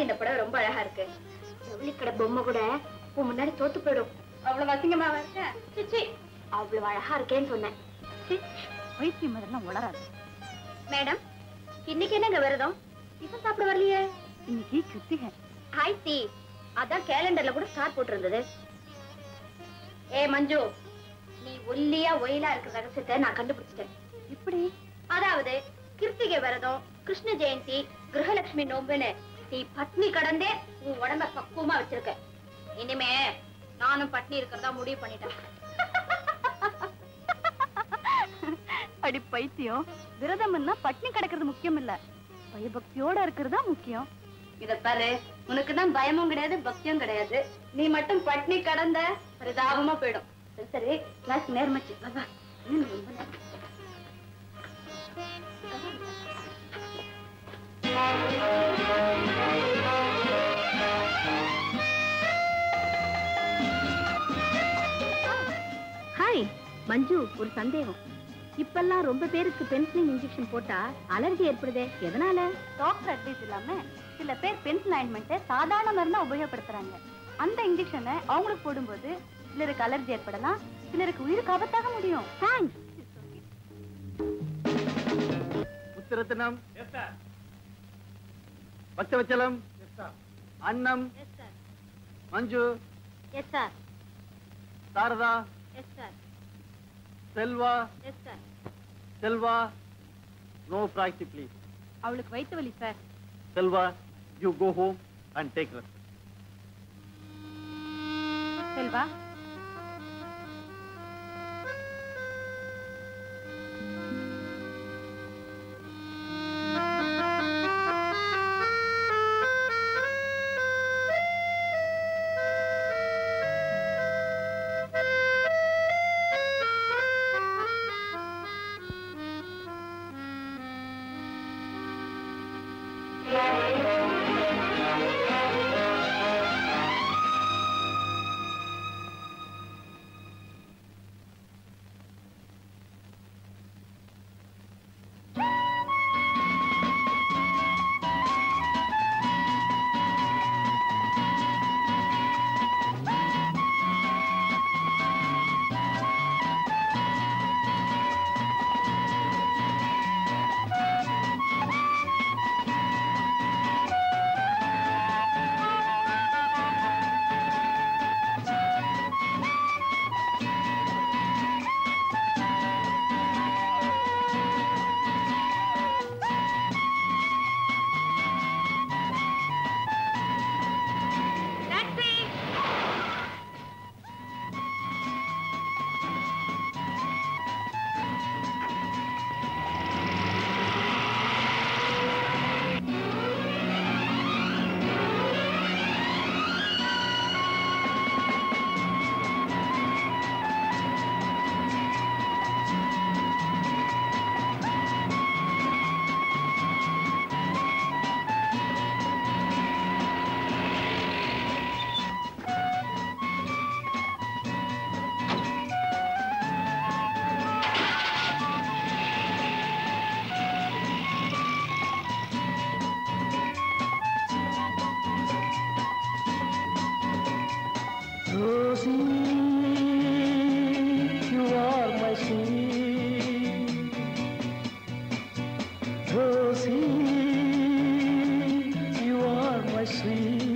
முன்னாடி இந்த புடவை ரொம்ப அழகா இருக்கு ஜவுளி கடை பொம்மை கூட உன் முன்னாடி தோத்து போயிடும் அவ்வளவு அசிங்கமா இருக்க சிச்சி அவ்வளவு அழகா இருக்கேன்னு சொன்னேன் வைத்தியம் அதெல்லாம் உளராது மேடம் இன்னைக்கு என்னங்க விரதம் டிஃபன் சாப்பிட வரலையே இன்னைக்கு கிருத்திகை ஹாய் சி அதான் கேலண்டர்ல கூட ஸ்டார் போட்டிருந்தது ஏ மஞ்சு நீ ஒல்லியா ஒயிலா இருக்கிற ரகசியத்தை நான் கண்டுபிடிச்சிட்டேன் இப்படி அதாவது கிருத்திகை விரதம் கிருஷ்ண ஜெயந்தி கிரகலட்சுமி நோம்புன்னு நீ பட்னி கடந்தே உன் உடம்ப பக்குவமா வச்சிருக்க இனிமே நானும் பட்னி இருக்கிறதா முடிவு பண்ணிட்டேன் அடி பைத்தியம் விரதம்னா பட்னி கிடக்கிறது முக்கியம் இல்ல பயபக்தியோட இருக்கிறது தான் முக்கியம் இத பாரு உனக்கு தான் பயமும் கிடையாது பக்தியும் கிடையாது நீ மட்டும் பட்னி கடந்த பரிதாபமா போயிடும் சரி சரி கிளாஸ் நேர்மச்சு வா, வா. இன்னும் ரொம்ப நேரம். ஹாய் மஞ்சு ஒரு சந்தேகம் இப்பெல்லாம் ரொம்ப பேருக்கு பென்சிலிங் இன்ஜெக்ஷன் போட்டா அலர்ஜி ஏற்படுதே எதனால டாக்டர் அட்வைஸ் இல்லாம சில பேர் பென்சில் ஆயின்மெண்ட்டை சாதாரண மருந்தா உபயோகப்படுத்துறாங்க அந்த இன்ஜெக்ஷனை அவங்களுக்கு போடும்போது சிலருக்கு அலர்ஜி ஏற்படலாம் சிலருக்கு உயிருக்கு ஆபத்தாக முடியும் தேங்க்ஸ் உத்திரத்தினம் Bhaktavatsalam Annam yes sir Manju yes sir Sarada yes sir Selva yes sir Selva no பிராக்டி ப்ளீஸ் அவளுக்கு வயிற்று வலி sir Selva you go home and take rest Selva Rosie, you are my sweet. Rosie, you are my sweet.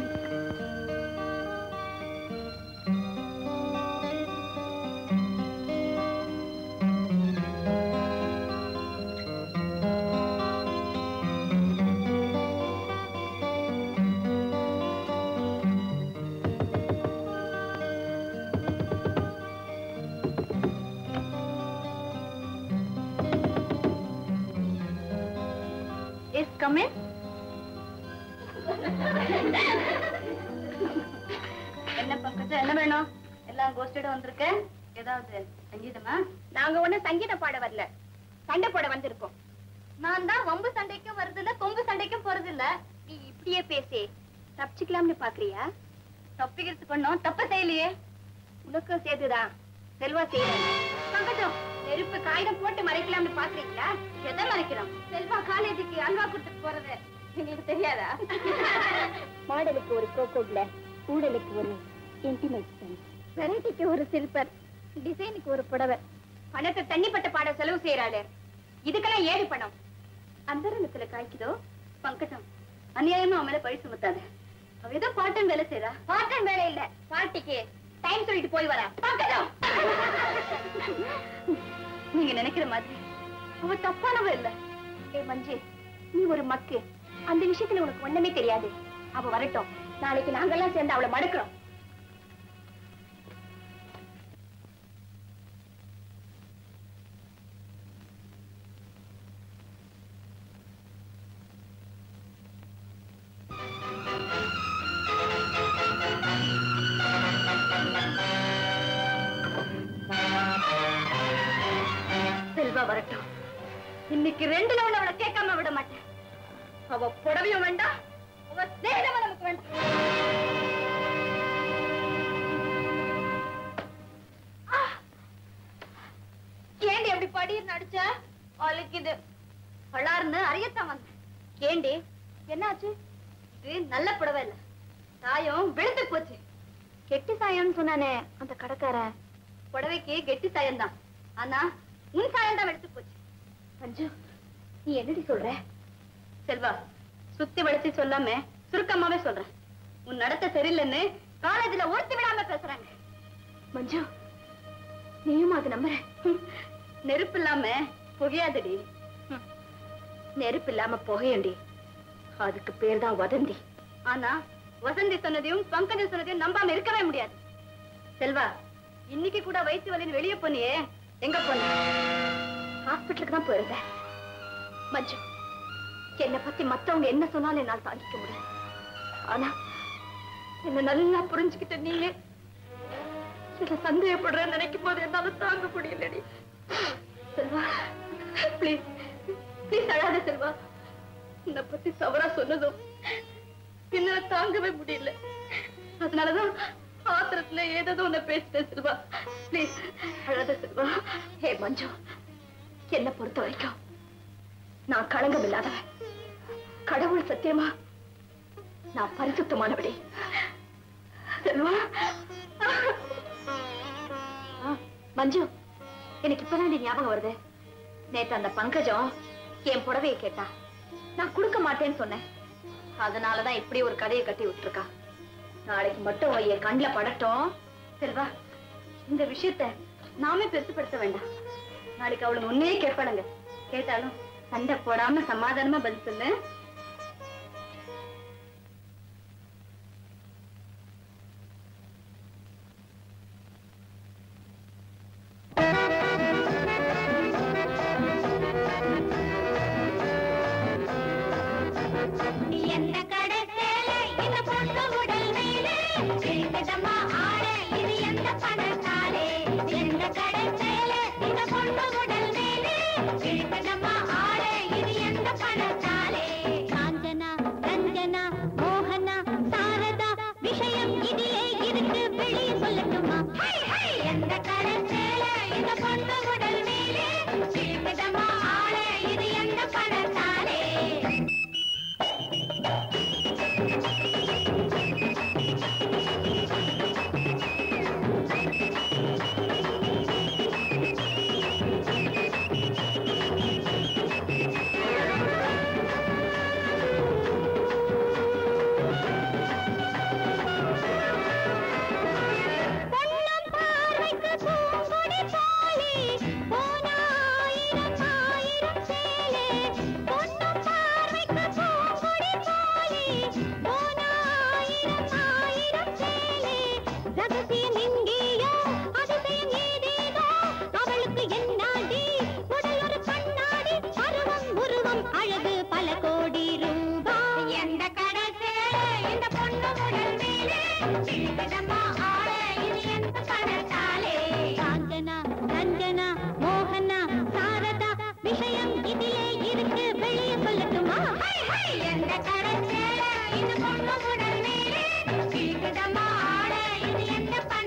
Is coming என்ன பங்கஜம் என்ன வேணும் எல்லாம் கோஸ்டோட வந்திருக்க ஏதாவது சங்கீதமா நாங்க ஒண்ணு சங்கீதம் பாட வரல சண்டை போட வந்திருக்கோம் நான் தான் வம்பு சண்டைக்கும் வருது இல்ல கொம்பு சண்டைக்கும் போறது இல்ல நீ இப்படியே பேசி தப்பிச்சுக்கலாம்னு பாக்குறியா தப்பிக்கிறதுக்கு ஒண்ணும் தப்பு செய்யலையே உனக்கும் சேர்த்துதான் செல்வா செய்யறேன் பங்கஜம் நெருப்பு காகிதம் போட்டு மறைக்கலாம்னு பாக்குறீங்களா எதை மறைக்கிறோம் செல்வா காலேஜுக்கு அல்வா கொடுத்துட்டு போறது எங்களுக்கு தெரியாதா மாடலுக்கு ஒரு கோகோட்ல ஊடலுக்கு ஒரு இன்டிமேட் வெரைட்டிக்கு ஒரு சில்பர் டிசைனுக்கு ஒரு புடவை பணத்தை தண்ணிப்பட்ட பாட செலவு செய்யறாளே இதுக்கெல்லாம் ஏது பணம் அந்தரங்கத்துல காய்க்குதோ பங்கஜம் அநியாயமா அவன் மேல பழி சுமத்தாத அவ ஏதோ பார்ட் டைம் வேலை செய்யறா பார்ட் டைம் வேலை இல்ல பார்ட்டிக்கு டைம் சொல்லிட்டு போய் வரா பங்கஜம் நீங்க நினைக்கிற மாதிரி அவ தப்பானவ இல்ல ஏ மஞ்சு நீ ஒரு மக்கு அந்த விஷயத்துல உனக்கு ஒண்ணுமே தெரியாது அவ வரட்டும் நாளைக்கு நாங்கெல்லாம் சேர்ந்து அவளை மடக்குறோம் செல்வா வரட்டும் இன்னைக்கு ரெண்டுல ஒண்ணு அவளை கேட்காம விட மாட்டேன் அவ புடவையும் வேண்டாம் அவ சேலமும் நமக்கு வேண்டாம் ஆ! ஏண்டி அப்படி படின்னு அடிச்ச அழுக்குது பலாருன்னு அறியத்தான் வந்தேன் ஏண்டி என்னாச்சு இது நல்ல புடவை இல்ல சாயம் வெளுத்து போச்சு கெட்டி சாயம்னு சொன்னானே அந்த கடைக்காரன் புடவைக்கு கெட்டி சாயம் தான் ஆனா உன் சாயம் தான் வெளுத்து போச்சு மஞ்சு நீ என்னடி சொல்ற செல்வா சுத்தி வளைச்சு சொல்லாம சுருக்கமாவே சொல்றேன் உன் நடத்த சரியில்லைன்னு காலேஜ்ல ஒருத்தி விடாம பேசுறாங்க மஞ்சு நீயும் அது நம்புற ஹம், நெருப்பு இல்லாம புகையாதடி ஹம், நெருப்பு இல்லாம புகையண்டி அதுக்கு பேர் தான் வதந்தி ஆனா வசந்தி சொன்னதையும் பங்கஜம் சொன்னதையும் நம்பாம இருக்கவே முடியாது செல்வா இன்னைக்கு கூட வயிற்று வலின்னு வெளியே போனியே எங்க போன ஹாஸ்பிட்டலுக்கு தான் போயிருந்தேன் மஞ்சு என்னை பத்தி மத்தவங்க என்ன சொன்னாலும் என்னால் தாங்கிக்க முடியாது ஆனா என்ன நல்லா புரிஞ்சுக்கிட்ட நீங்க சில சந்தேகப்படுற நினைக்கும் போது என்னால தாங்க முடியலடி செல்வா ப்ளீஸ் ப்ளீஸ் அழாத செல்வா என்னை பத்தி தவறா சொன்னதும் என்னால தாங்கவே முடியல அதனாலதான் ஆத்திரத்துல ஏதோ உன்னை பேசிட்டேன் செல்வா ப்ளீஸ் அழாத செல்வா ஹே மஞ்சு என்ன பொறுத்த வரைக்கும் நான் களங்கம் இல்லாதவன் கடவுள் சத்தியமா நான் பரிசுத்தமானவடி செல்வா ஆ, மஞ்சு எனக்கு இப்பதான் நீ ஞாபகம் வருது நேத்து அந்த பங்கஜம் என் புடவையை கேட்டா நான் கொடுக்க மாட்டேன்னு சொன்னேன் அதனாலதான் இப்படி ஒரு கதையை கட்டி விட்டுருக்கா நாளைக்கு மட்டும் அவ என் கண்ணுல படட்டும் செல்வா இந்த விஷயத்த நாமே பெருசுப்படுத்த வேண்டாம் நாளைக்கு அவளுங்க உன்னையே கேட்பாளுங்க கேட்டாலும் சண்டை போடாம சமாதானமா பதில் சொல்லு எந்த கடத்தேல இந்த பொண்ணு உடல் மேலே இருக்குதம்மா ஆட இது எந்த பணத்தாலே எந்த கடத்தேல இந்த பொண்ணு உடல் மேலே இருக்குதம்மா ஆட இது எந்த பணத்தாலே காஞ்சனா ரஞ்சனா மோகனா சாரதா விஷயம் இதிலே இருக்கு வெளியே சொல்லட்டுமா எந்த கடத்தேல இந்த பொண்ணு உடல் மேலே இருக்குதம்மா ஆட இது எந்த பணத்தாலே பொன்னம் பார்வைக்கு பூங்கொடி போலே போனாயிரம் ஆயிரம் சேலே பொன்னம் பார்வைக்கு பூங்கொடி போலே போனாயிரம் ஆயிரம் சேலே ரகசியம் எங்கேயோ அதிசயம் ஏதேதோ அவளுக்கு என்னாடி உடல் ஒரு கண்ணாடி பருவம் உருவம் அழகு பல கோடி ரூபாய் எந்த கடத்தேல இந்த பொண்ணு உடல் மேலே சிரிக்குதம்மா ஆள இது எந்த பணத்தாலே காஞ்சனா ரஞ்சனா மோகனா சாரதா விஷயம் இதிலே இருக்கு வெளியே சொல்லட்டுமா எந்த கடத்தேல இந்த பொண்ணு உடல் மேலே சிரிக்குதம்மா ஆள இது எந்த பண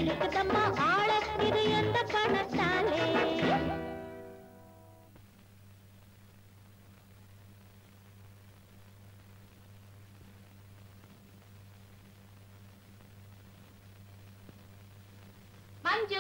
இழுக்குதம்மா ஆள இது எந்த பணத்தாலே மஞ்சு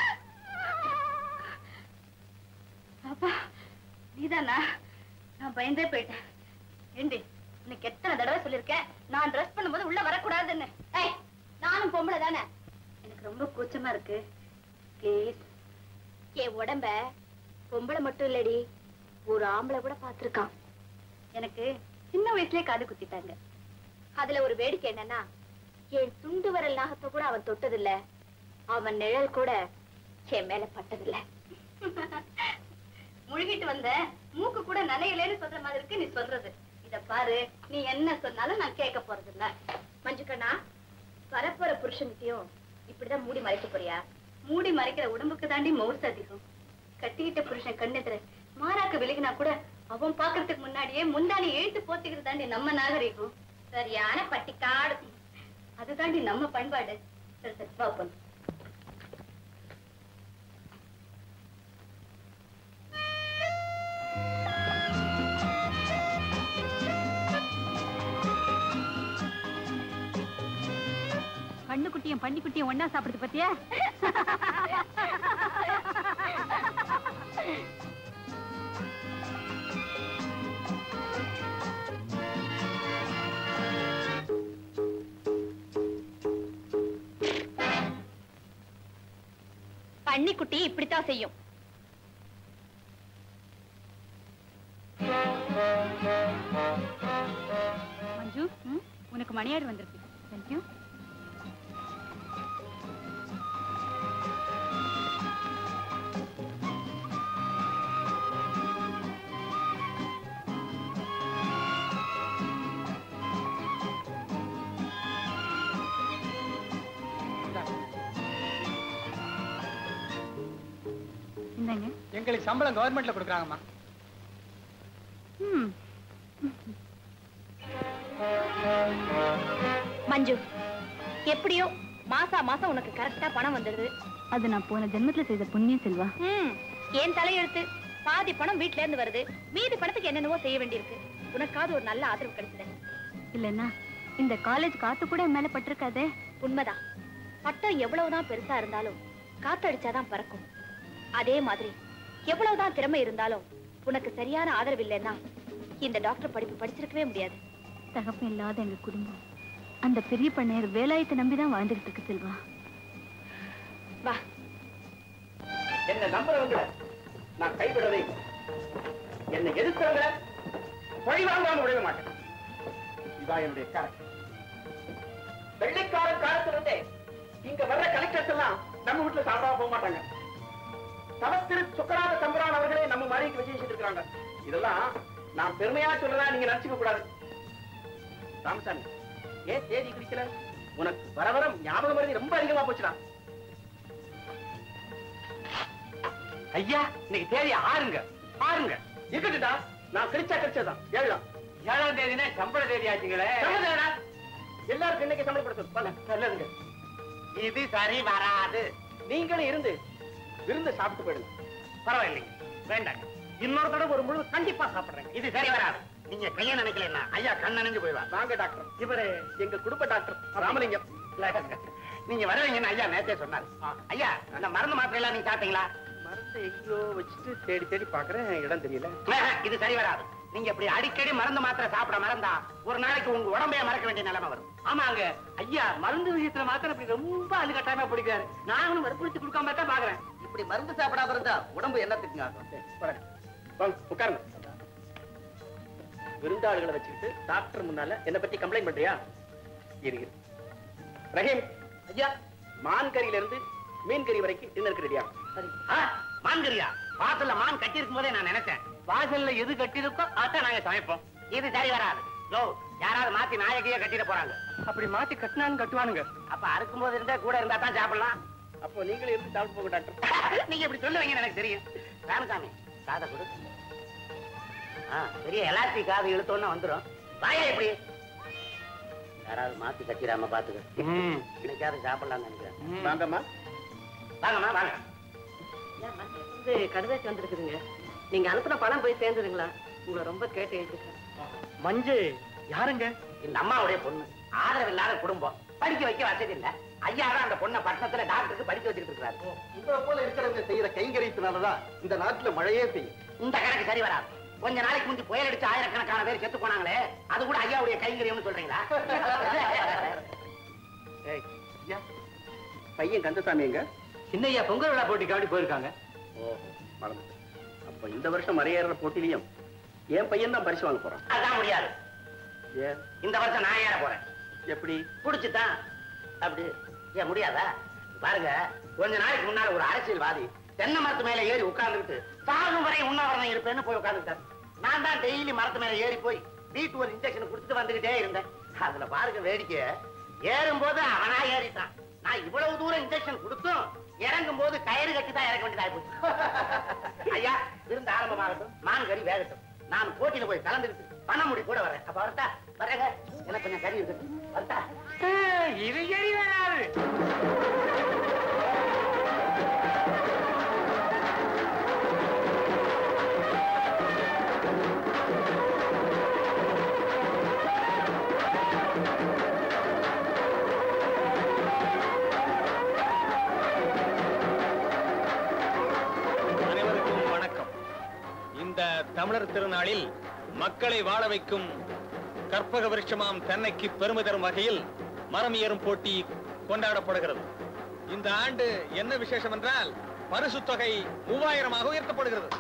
அப்பா நீதானா நான் பயந்தே போயிட்டேன் ஏண்டி உனக்கு எத்தனை தடவை சொல்லிருக்கேன் நான் ட்ரெஸ் பண்ணும்போது உள்ள வரக்கூடாதுன்னு ஏய் நானும் பொம்பளை தானே எனக்கு ரொம்ப கூச்சமா இருக்கு ப்ளீஸ் என் உடம்ப பொம்பளை மட்டும் இல்லடி ஒரு ஆம்பளை கூட பார்த்திருக்கான் எனக்கு சின்ன வயசுலயே காது குத்திட்டாங்க அதுல ஒரு வேடிக்கை என்னன்னா என் துண்டு வரல் நாகத்தை கூட அவன் தொட்டதில்ல அவன் நிழல் கூட என் மேல பட்டதில்ல முழுகிட்டு வந்த மூக்கு கூட நனையலன்னு சொல்ற மாதிரி இருக்கு நீ சொல்றது இத பாரு நீ என்ன சொன்னாலும் நான் கேட்க போறது இல்ல மஞ்சுக்கண்ணா வரப்போற புருஷனுக்கையும் இப்படிதான் மூடி மறைக்க போறியா மூடி மறைக்கிற உடம்புக்கு தாண்டி மவுசு அதிகம் கட்டிக்கிட்ட புருஷன் கண்ணெதிர மாறாக்க விலகினா கூட அவன் பாக்குறதுக்கு முன்னாடியே முந்தானி எழுத்து போத்திக்கிறது தாண்டி நம்ம நாகரிகம் சரியான பட்டிக்காடு அது தாண்டி நம்ம பண்பாடு சரி சரி பாப்போம் கண்ணுக்குட்டியும் பன்னிக்குட்டியும் ஒன்னா சாப்பிடுது பத்தியா பன்னிக்குட்டி இப்படித்தான் செய்யும் மஞ்சு ம், உனக்கு மணியாடு வந்திருக்கு தேங்க்யூ இந்தாங்க எங்களுக்கு சம்பளம் கவர்மெண்ட்ல கொடுக்குறாங்கம்மா ம் மஞ்சு எப்படியோ மாசா மாசம் உனக்கு கரெக்டா பணம் வந்துடுது அது நான் போன ஜென்மத்துல செய்த புண்ணியம் செல்வா ம் ஏன் தலையெழுத்து பாதி பணம் வீட்ல இருந்து வருது மீதி பணத்துக்கு என்னென்னவோ செய்ய வேண்டியிருக்கு உனக்காவது ஒரு நல்ல ஆதரவு கிடைச்சது இல்லைன்னா இந்த காலேஜ் காத்து கூட என் மேல பட்டிருக்காதே உண்மைதான் பட்டம் எவ்வளவுதான் பெருசா இருந்தாலும் காத்தடிச்சாதான் பறக்கும் அதே மாதிரி எவ்வளவுதான் திறமை இருந்தாலும் உனக்கு சரியான ஆதரவு இல்லைன்னா இந்த டாக்டர் படிப்பு படிச்சிருக்கவே முடியாது தகப்பன் இல்லாத எங்க குடும்பம் அந்த பெரிய பண்ணையர் வேலாயத்தை நம்பிதான் வாழ்ந்துகிட்டு இருக்கு செல்வா வா என்ன நம்புறவங்க நான் கைவிடவே என்னை எதிர்க்கிறவங்க பழி வாங்காம விடவே மாட்டேன் இதான் என்னுடைய கேரக்டர் வெள்ளைக்காரன் காலத்திலிருந்தே இங்க வர்ற கலெக்டர்ஸ் எல்லாம் நம்ம வீட்டுல சாப்பிடாம போக மாட்டாங்க தவத்திரு சுக்கராத தம்பரான் அவர்களே நம்ம மாளிகைக்கு விசேஷிட்டு இருக்காங்க இதெல்லாம் நான் பெருமையா சொல்றதா நீங்க நினைச்சுக்க கூடாது ராமசாமி ஏன் தேதி குறிக்கல உனக்கு வர வர ஞாபகம் மருதி ரொம்ப அதிகமா போச்சுடா ஐயா இன்னைக்கு தேதி ஆறுங்க ஆறுங்க இருக்கட்டுடா நான் கிடைச்சா கிடைச்சதான் ஏழாம் ஏழாம் தேதினா சம்பள தேதி ஆச்சுங்களே எல்லாருக்கும் இன்னைக்கு சம்பளப்படுத்து பண்ண நல்லதுங்க இது சரி வராது நீங்களும் இருந்து விருந்து சாப்பிட்டு போயிடுங்க பரவாயில்லைங்க வேண்டாங்க இன்னொரு தடவை ஒரு முழு கண்டிப்பா சாப்பிடுறேங்க இது சரி வராது நீங்க கைய நினைக்கலன்னா ஐயா கண் நினைஞ்சு போயிடுவா வாங்க டாக்டர் இவரு எங்க குடும்ப டாக்டர் ராமலிங்கம் நீங்க வருவீங்கன்னு ஐயா நேத்தே சொன்னாரு ஐயா அந்த மருந்து மாத்திரை எல்லாம் நீங்க சாப்பிட்டீங்களா மருந்து எங்கேயோ வச்சுட்டு தேடி தேடி பாக்குறேன் இடம் தெரியல இது சரி வராது நீங்க இப்படி அடிக்கடி மருந்து மாத்திரை சாப்பிட மறந்தா ஒரு நாளைக்கு உங்க உடம்பைய மறக்க வேண்டிய நிலைமை வரும் ஆமாங்க ஐயா மருந்து விஷயத்துல மாத்திரம் இப்படி ரொம்ப அது கட்டாயமா பிடிக்காரு நானும் வற்புறுத்தி கொடுக்காம தான் பாக்குறேன் இப்படி மருந்து சாப்பிடாம இருந்தா உடம்பு என்னத்துக்குங்க உட்காருங்க விருந்தாளிகளை வச்சுக்கிட்டு டாக்டர் முன்னால என்ன பத்தி கம்ப்ளைண்ட் பண்றியா இரு இரு. ரஹீம் ஐயா மான் கறியில இருந்து மீன் கறி வரைக்கும் டின்னருக்கு ரெடியா மான் கறியா வாசல்ல மான் கட்டி இருக்கும் போதே நான் நினைச்சேன் வாசல்ல எது கட்டி இருக்கோ அதான் நாங்க சமைப்போம் இது சரி வராது யோ யாராவது மாத்தி நாயகியே கட்டிட போறாங்க அப்படி மாத்தி கட்டினான்னு கட்டுவானுங்க அப்ப அறுக்கும் போது இருந்தா கூட இருந்தா தான் சாப்பிடலாம் அப்போ நீங்களும் இருந்து சாப்பிட்டு போங்க டாக்டர் நீங்க இப்படி சொல்லுவீங்கன்னு எனக்கு தெரியும் ராமசாமி காதை கொடு ஆ, பெரிய எலாஸ்டிக் காது இழுத்தோன்னு வந்துரும் வாயா இப்படி யாராவது மாத்தி கட்டிடாம பாத்துக்க இன்னைக்காவது சாப்பிடலாம்னு நினைக்கிறேன் வாங்கம்மா வாங்கம்மா வாங்க வந்து கடுதாசி வந்திருக்குதுங்க நீங்க அனுப்புன பணம் போய் சேர்ந்ததுங்களா உங்களை ரொம்ப கேட்டு எழுதிருக்கேன் மஞ்சு யாருங்க இந்த அம்மாவுடைய பொண்ணு ஆதரவு இல்லாத குடும்பம் படிக்க வைக்க வசதி இல்ல ஐயா தான் அந்த பொண்ணை பட்டணத்துல டாக்டருக்கு படிக்க வச்சுட்டு இருக்காரு உங்களை போல இருக்கிறவங்க செய்யற கைங்கரியத்தினாலதான் இந்த நாட்டுல மழையே பெய்யும் இந்த கணக்கு சரி வராது கொஞ்ச நாளைக்கு முந்தி புயல் அடிச்சு ஆயிரக்கணக்கான பேர் செத்து போனாங்களே அது கூட ஐயாவுடைய கைங்கரியம்னு சொல்றீங்களா ஏய், ஐயா, பையன் கந்தசாமி எங்க சின்னையா பொங்கல் விழா போட்டிக்காண்டி போயிருக்காங்க ஓ மறந்துட்டேன் அப்ப இந்த வருஷம் மறையேற போட்டிலையும் என் பையன் தான் பரிசு வாங்க போறான் அதான் முடியாது ஏன் இந்த வருஷம் நான் ஏற போறேன் எப்படி புடிச்சுதான் அப்படி ஏன் முடியாதா பாருங்க கொஞ்ச நாளைக்கு முன்னால ஒரு அரசியல்வாதி தென்னை மரத்து மேல ஏறி உட்கார்ந்துட்டு சாகும் வரை உண்ணாவிரதம் இருப்பேன்னு போய் உட்கார்ந்துட்டார் நான் தான் டெய்லி மரத்து மேல ஏறி போய் வீட்டு ஒரு இன்ஜெக்ஷன் கொடுத்துட்டு வந்துகிட்டே இருந்தேன் அதுல பாருங்க வேடிக்கை ஏறும்போது அவனா ஏறிட்டான் நான் இவ்வளவு தூரம் இன்ஜெக்ஷன் கொடுத்தும் இறங்கும் போது கயிறு கட்டி தான் இறங்க வேண்டியதாகி போச்சு ஐயா விருந்து ஆரம்பமாகட்டும் மான் கறி வேகட்டும் நான் போட்டியில போய் கலந்துக்கிட்டு பண முடி கூட வரேன் அப்ப வரட்டா வரேங்க எனக்கு கொஞ்சம் கறி இருக்கு வரட்டா இது கறி வேணாது அனைவருக்கும் வணக்கம் இந்த தமிழர் திருநாளில் மக்களை வாழ வைக்கும் கற்பக விருட்சமாம் தென்னைக்கு பெருமை தரும் வகையில் மரம் ஏறும் போட்டி கொண்டாடப்படுகிறது இந்த ஆண்டு என்ன விசேஷம் என்றால் பரிசு தொகை மூவாயிரமாக உயர்த்தப்படுகிறது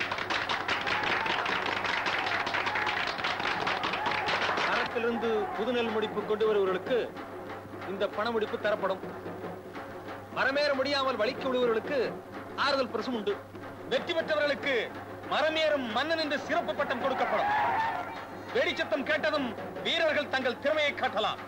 மரத்திலிருந்து புதுநெல் முடிப்பு கொண்டு வருவர்களுக்கு இந்த பண முடிப்பு தரப்படும் மரமேற முடியாமல் வலிக்கு விடுவர்களுக்கு ஆறுதல் பரிசும் உண்டு வெற்றி பெற்றவர்களுக்கு மரமேறும் மன்னன் என்று சிறப்பு பட்டம் கொடுக்கப்படும் வெடிச்சத்தம் கேட்டதும் வீரர்கள் தங்கள் திறமையை காட்டலாம்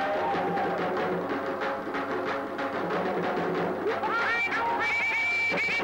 Thank you.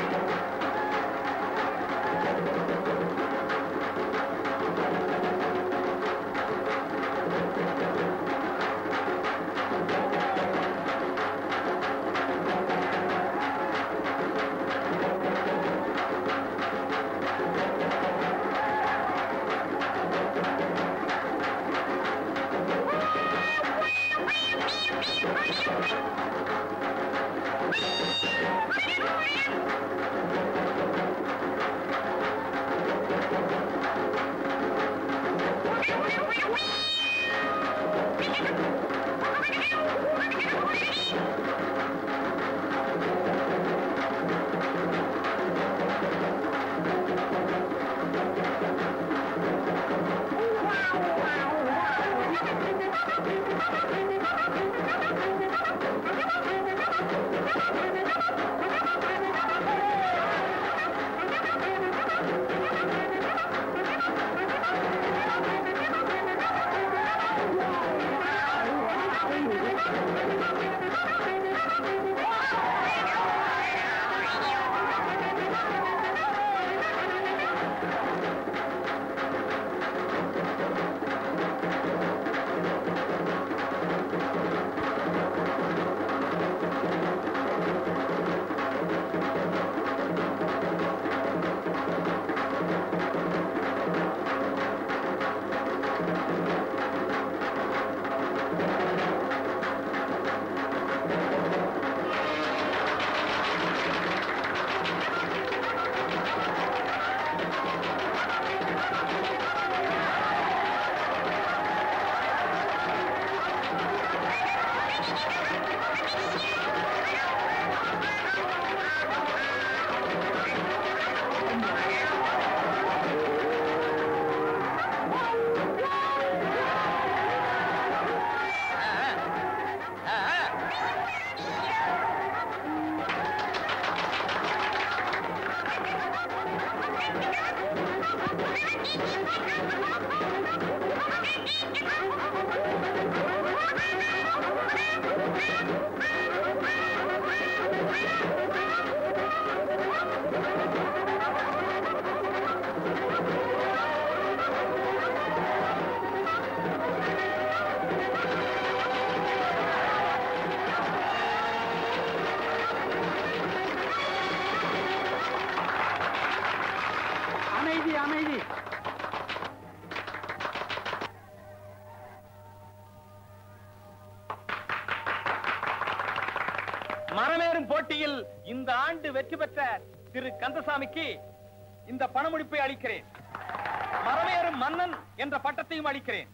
மன்னன் போட்டியில் இந்த ஆண்டு வெற்றி பெற்ற திரு கந்தசாமிக்கு இந்த பணமுடிப்பை அளிக்கிறேன் மரமேறும் மன்னன் என்ற பட்டத்தையும் அளிக்கிறேன்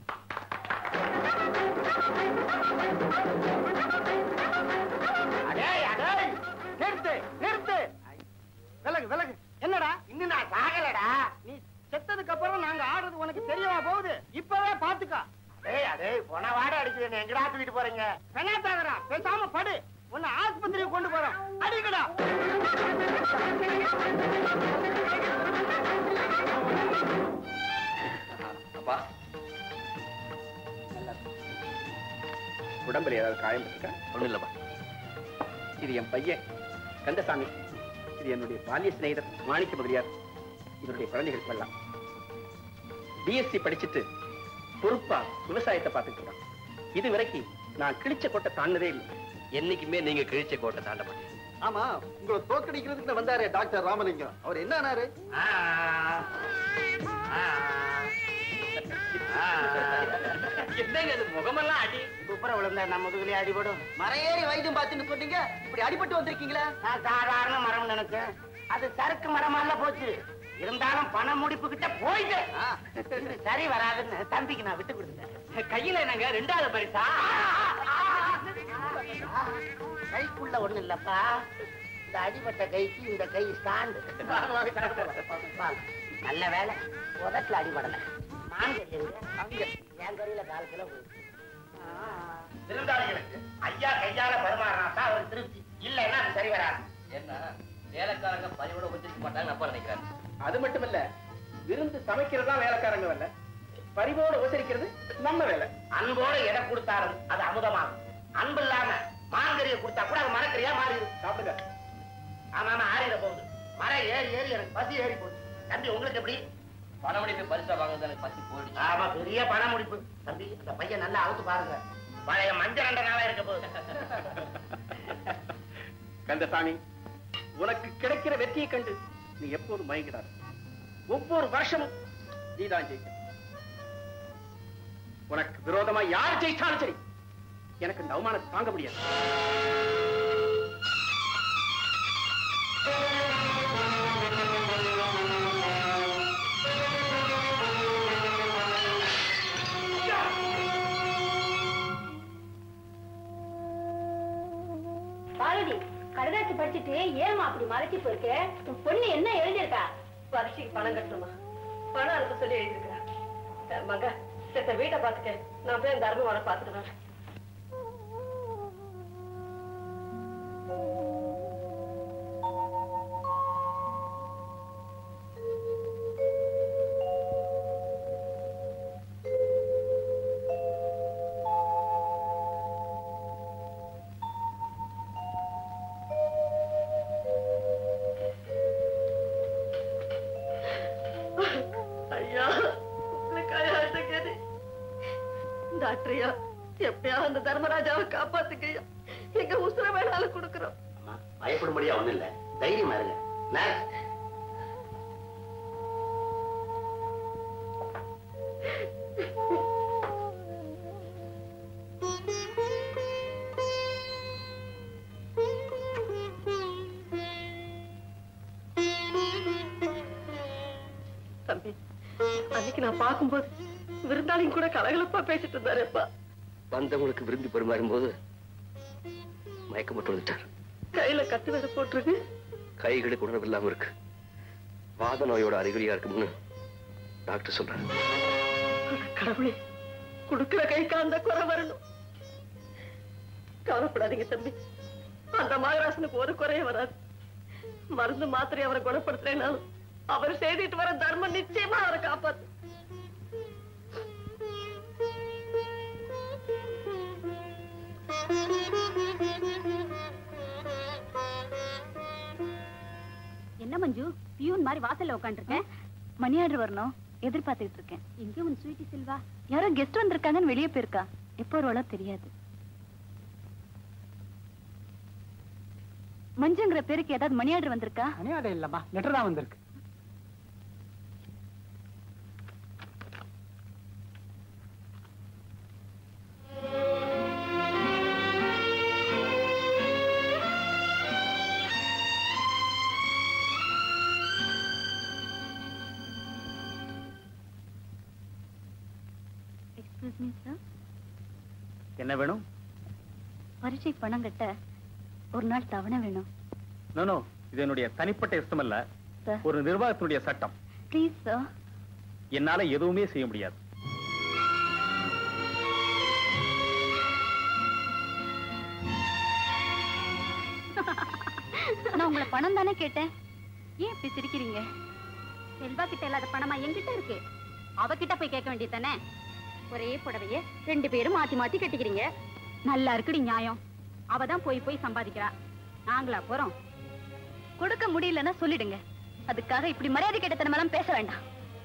அடேய் அடேய் நிறுத்து நிறுத்து விலகு விலகு என்னடா இன்னும் நான் சாகலடா நீ செத்ததுக்கு அப்புறம் நாங்க ஆடுறது உனக்கு தெரியவா போகுது இப்பவே பாத்துக்கா டேய் அடே போன வாட அடிக்குது எங்கடா தூக்கிட்டு போறீங்க பெண்ணாத்தாதரா பேசாம படு உன்னை ஆஸ்பத்திரிக்கு கொண்டு போறோம் அடிக்கடா அப்பா உடம்புல ஏதாவது காயம் இருக்கா ஒண்ணும் இல்லப்பா இது என் பையன் கந்தசாமி இது என்னுடைய பாலிய சிநேகிதர் மாணிக்க முதலியார் இதனுடைய குழந்தைகள் எல்லாம் பிஎஸ்சி படிச்சுட்டு பொறுப்பா விவசாயத்தை பார்த்துட்டு இருக்கான் இது வரைக்கும் நான் கிழிச்ச கோட்டை தாண்டதே இல்லை என்னைக்குமே நீங்க கிழிச்ச கோட்டை தாண்ட மாட்டீங்க ஆமா உங்களை தோக்கடிக்கிறதுக்கு வந்தாரு டாக்டர் ராமலிங்கம் அவர் என்ன ஆனாரு என்னங்க அது முகமெல்லாம் அடி குப்புற விழுந்தா நம்ம முதுகுலயே அடிபடும் மரையேறி வைத்தியம் பார்த்துன்னு சொன்னீங்க இப்படி அடிபட்டு வந்திருக்கீங்களா நான் சாதாரண மரம் நினைச்சேன் அது சறுக்கு மரமால போச்சு இருந்தாலும் பண முடிப்பு கிட்ட போயிட்டு இது சரி வராதுன்னு தம்பிக்கு நான் விட்டு கொடுத்துட்டேன் கையில என்னங்க ரெண்டாவது பரிசா கைக்குள்ள ஒண்ணு இல்லப்பா இந்த அடிபட்ட கைக்கு இந்த கை ஸ்டாண்டு நல்ல வேலை உதட்டுல அடிபடல மாங்கறி எங்க என் கறியில கால் கிலோ போயிடுச்சு. விருந்தாளிகளுக்கு ஐயா கையால பரிமாறினா தான் அவர் திருப்தி இல்லைன்னா அது சரி வராது என்ன வேலைக்காரங்க பரிவோட வச்சிருக்க மாட்டாங்க அப்பா நினைக்கிறேன் அது மட்டும் இல்ல விருந்து சமைக்கிறதா வேலைக்காரங்க வேலை பரிவோட உபசரிக்கிறது நம்ம வேலை அன்போட எடை கொடுத்தாலும் அது அமுதமாகும் அன்பு இல்லாம மாங்கறியை கொடுத்தா கூட அது மரக்கறியா மாறிடுது சாப்பிடுங்க ஆமா ஆமா ஆறிட போகுது மரம் ஏறி ஏறி எனக்கு பசி ஏறி போகுது தம்பி உங்களுக்கு எப்படி பணமடிப்பு பரிசா வாங்குறது எனக்கு பசி போயிடுச்சு ஆமா பெரிய பண முடிப்பு தம்பி அந்த பையன் நல்லா அவுத்து பாருங்க பழைய மஞ்சள் அண்டனாவே இருக்க போகுது கந்தசாமி உனக்கு கிடைக்கிற வெற்றியை கண்டு நீ எப்போதும் மயங்கிடாது ஒவ்வொரு வருஷமும் நீதான் ஜெயிக்க உனக்கு விரோதமா யார் ஜெயிச்சாலும் சரி எனக்கு இந்த அவமானத்தை தாங்க முடியாது பாரதி கடைதாசி படிச்சுட்டு ஏமா அப்படி மறைச்சு போயிருக்க உன் பொண்ணு என்ன எழுதியிருக்கா பரீட்சைக்கு பணம் கட்டணுமா பணம் அனுப்ப சொல்லி எழுதிருக்கிறேன் மங்க செத்த வீட்டை பார்த்துக்க நான் போய் அந்த தர்மவரை பார்த்துட்டு வரேன் ஐயா உங்களுக்காக அழுதுகிறது டாக்டரையா எப்படியா அந்த தர்மராஜாவை காப்பாத்துக்கையா எங்க உசுர வேணாலும் கொடுக்குறோம் அம்மா, பயப்படும்படியா ஒண்ணும் இல்ல தைரியமா இருங்க நர்ஸ் தம்பி அன்னைக்கு நான் பார்க்கும்போது விருந்தாளியும் கூட கலகலப்பா பேசிட்டு இருந்தாரேப்பா வந்தவங்களுக்கு விரும்பி பரிமாறும் போது மயக்கம் மட்டும் வந்துட்டார் கையில கத்து வேற போட்டிருக்கு கைகளுக்கு உணர்வு இல்லாம இருக்கு வாத நோயோட அறிகுறியா இருக்கும்னு டாக்டர் சொல்றாரு அட கடவுளே குடுக்கிற கைக்கு அந்த குறை வரணும் கவலைப்படாதீங்க தம்பி அந்த மகராசனுக்கு ஒரு குறையும் வராது மருந்து மாத்திரை அவரை குணப்படுத்துறேனாலும் அவர் செய்துட்டு வர தர்மம் நிச்சயமா அவரை காப்பாத்து என்ன மஞ்சு பியூன் மாதிரி வாசல்ல உட்காந்துருக்கேன் மணி ஆர்டர் வரணும் எதிர்பார்த்துட்டு இருக்கேன் எங்க உன் ஸ்வீட்டி செல்வா யாரோ கெஸ்ட் வந்திருக்காங்கன்னு வெளியே போயிருக்கா எப்போ வருவாளோ தெரியாது மஞ்சுங்கிற பேருக்கு ஏதாவது மணி ஆர்டர் வந்திருக்கா அநியாயம் இல்லம்மா லெட்டர் தான் வந்திருக்கு எக்ஸ்கியூஸ் மீ சார் என்ன வேணும் பரீட்சை பணம் கட்ட ஒரு நாள் தவணை வேணும் நோ நோ இது என்னுடைய தனிப்பட்ட இஷ்டம் அல்ல சார் ஒரு நிர்வாகத்தினுடைய சட்டம் ப்ளீஸ் சார் என்னால எதுவுமே செய்ய முடியாது நான் உங்களை பணம் தானே கேட்டேன் ஏன் இப்படி சிரிக்கிறீங்க செல்வா கிட்ட இல்லாத பணமா என்கிட்ட இருக்கு அவகிட்ட போய் கேட்க வேண்டியது தானே ஒரே புடவைய ரெண்டு பேரும் மாத்தி மாத்தி கட்டிக்கிறீங்க நல்லா இருக்குடி நியாயம் அவ தான் போய் போய் சம்பாதிக்கிறா நாங்களா போறோம் கொடுக்க முடியலன்னா சொல்லிடுங்க அதுக்காக இப்படி மரியாதை கெட்டத்தனமெல்லாம் பேச வேண்டாம்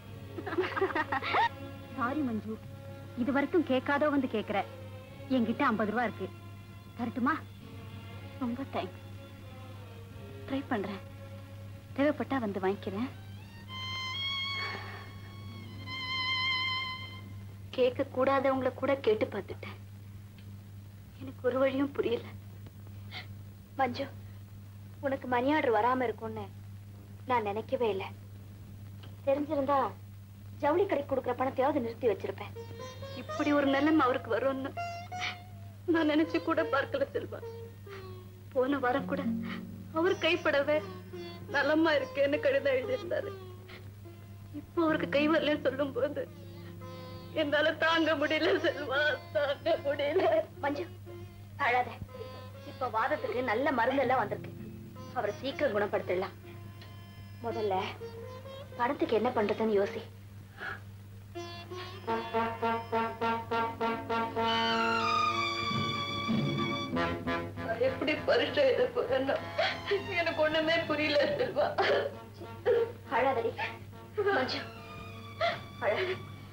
சாரி மஞ்சு இது வரைக்கும் கேட்காதோ வந்து கேக்குற என்கிட்ட ஐம்பது ரூபா இருக்கு தரட்டுமா ரொம்ப தேங்க்ஸ் ட்ரை பண்றேன் தேவைப்பட்டா வந்து வாங்கிக்கிறேன் கேட்க கூடாதவங்கள கூட கேட்டு பார்த்துட்டேன் எனக்கு ஒரு வழியும் புரியல மஞ்சு உனக்கு மணி ஆர்டர் வராம இருக்கும்னு நான் நினைக்கவே இல்லை தெரிஞ்சிருந்தா ஜவுளி கடைக்கு கொடுக்குற பணத்தையாவது நிறுத்தி வச்சிருப்பேன் இப்படி ஒரு நிலைமை அவருக்கு வரும்னு நான் நினைச்சு கூட பார்க்கல செல்வா போன வாரம் கூட அவர் கைப்படவே நலமா இருக்கேன்னு கடிதம் எழுதியிருந்தாரு இப்போ அவருக்கு கை வரலன்னு சொல்லும் போது என்னால தாங்க முடியல செல்வா தாங்க முடியல மஞ்சு அழாத இப்ப வாதத்துக்கு நல்ல மருந்து எல்லாம் வந்திருக்கு அவரை சீக்கிரம் குணப்படுத்திடலாம் முதல்ல பணத்துக்கு என்ன பண்றதுன்னு யோசி எப்படி பரிசு எழுத போறேன்னா எனக்கு ஒண்ணுமே புரியல செல்வா அழாதடி மஞ்சு அழாத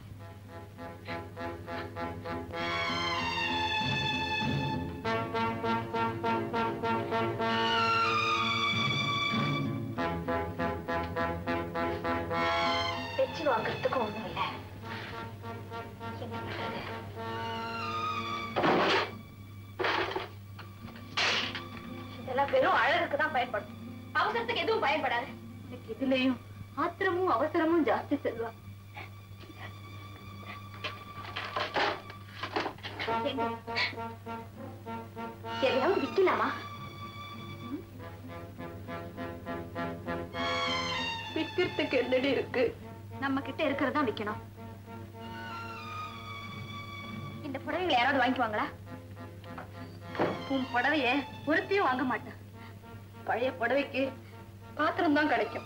வச்சு வாங்குறதுக்கு ஒண்ணும் இல்ல என்ன பண்றது இதெல்லாம் வெறும் அழகுக்கு தான் பயன்படும் அவசரத்துக்கு எதுவும் பயன்படாது எனக்கு இதுலயும் ஆத்திரமும் அவசரமும் ஜாஸ்தி செல்வா எதையாவது விக்கலாமா விக்கிறதுக்கு என்னடி இருக்கு நம்ம கிட்ட இருக்கிறதா விக்கணும் இந்த புடவைகளை யாராவது வாங்கிக்குவாங்களா உன் புடவைய ஒருத்தையும் வாங்க மாட்டேன் பழைய புடவைக்கு பாத்திரம் தான் கிடைக்கும்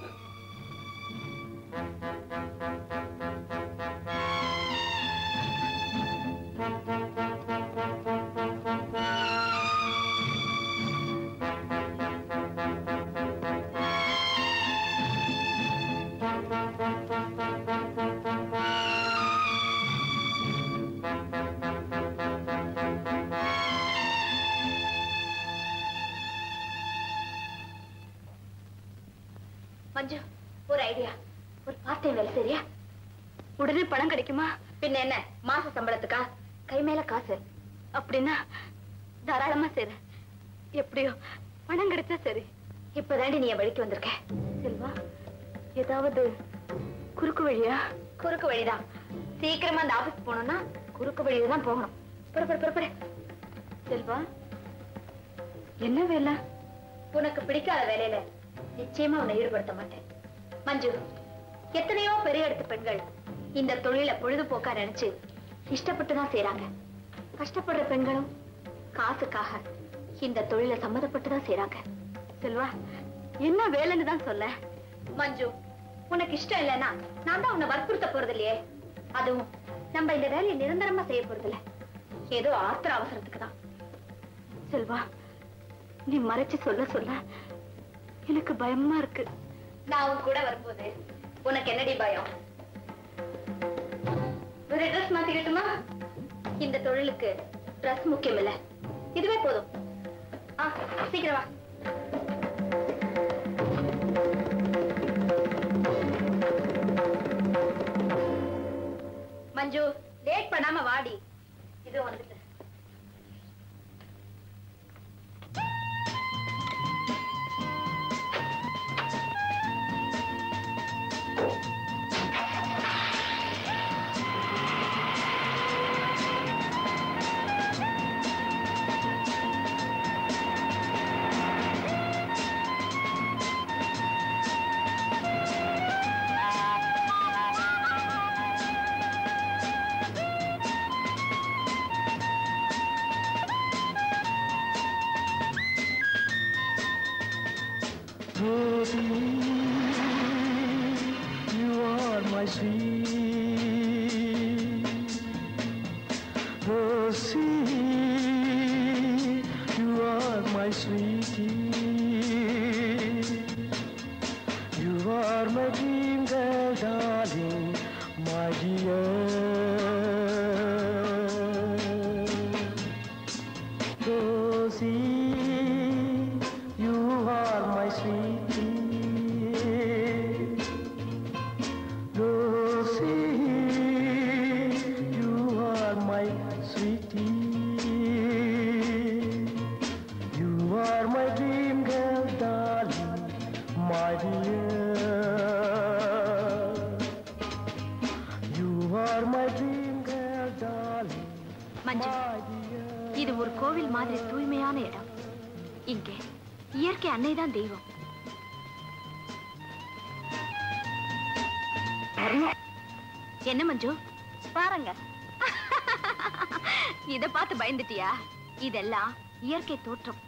மஞ்சு ஒரு ஐடியா ஒரு பார்ட் டைம் வேலை சரியா உடனே பணம் கிடைக்குமா பின்ன என்ன மாச சம்பளத்துக்கா கை மேல காசு அப்படின்னா தாராளமா சரி எப்படியோ பணம் கிடைச்சா சரி இப்பதாண்டி நீ என் வழிக்கு வந்திருக்க செல்வா ஏதாவது குறுக்கு வழியா குறுக்கு வழிதான் சீக்கிரமா அந்த ஆபீஸ் போனோம்னா குறுக்கு வழியில தான் போகணும் புறப்பட புறப்பட செல்வா என்ன வேலை உனக்கு பிடிக்காத வேலையில நிச்சயமா உன்னை ஈடுபடுத்த மாட்டேன் மஞ்சு எத்தனையோ பெரிய இடத்து பெண்கள் இந்த தொழில பொழுதுபோக்கா நினைச்சு இஷ்டப்பட்டு தான் செய்யறாங்க கஷ்டப்படுற பெண்களும் காசுக்காக இந்த தொழில சம்மதப்பட்டு தான் செய்யறாங்க செல்வா என்ன வேலைன்னு தான் சொல்ல மஞ்சு உனக்கு இஷ்டம் இல்லைன்னா நான் தான் உன்னை வற்புறுத்த போறது இல்லையே அதுவும் நம்ம இந்த வேலையை நிரந்தரமா செய்ய போறது இல்ல ஏதோ ஆத்திர அவசரத்துக்கு தான் செல்வா நீ மறைச்சு சொல்ல சொல்ல எனக்கு பயமா இருக்கு நான் உன் கூட வரும்போது உனக்கு என்னடி பயம் ஒரு ட்ரெஸ் மாத்திக்கட்டுமா இந்த தொழிலுக்கு ட்ரெஸ் முக்கியம் இல்ல இதுவே போதும் ஆ சீக்கிரம் வா மஞ்சு லேட் பண்ணாம வாடி இது வந்துட்டு Rosie, you are my sweet. Rosie, you are my sweetie. You are my dream girl, darling, my dear. Rosie, you are my sweetie. Rosie, you are my sweetie. You are my dream girl, darling, my dear. You are my dream girl, darling, Manju my dear. இது ஒரு கோவில் மாதிரி தூய்மையான இடம் இங்கே இயற்கை அன்னைதான் தெய்வம் என்ன மஞ்சு பாருங்க இத பார்த்து பயந்துட்டியா இதெல்லாம் இயற்கை தோற்றம்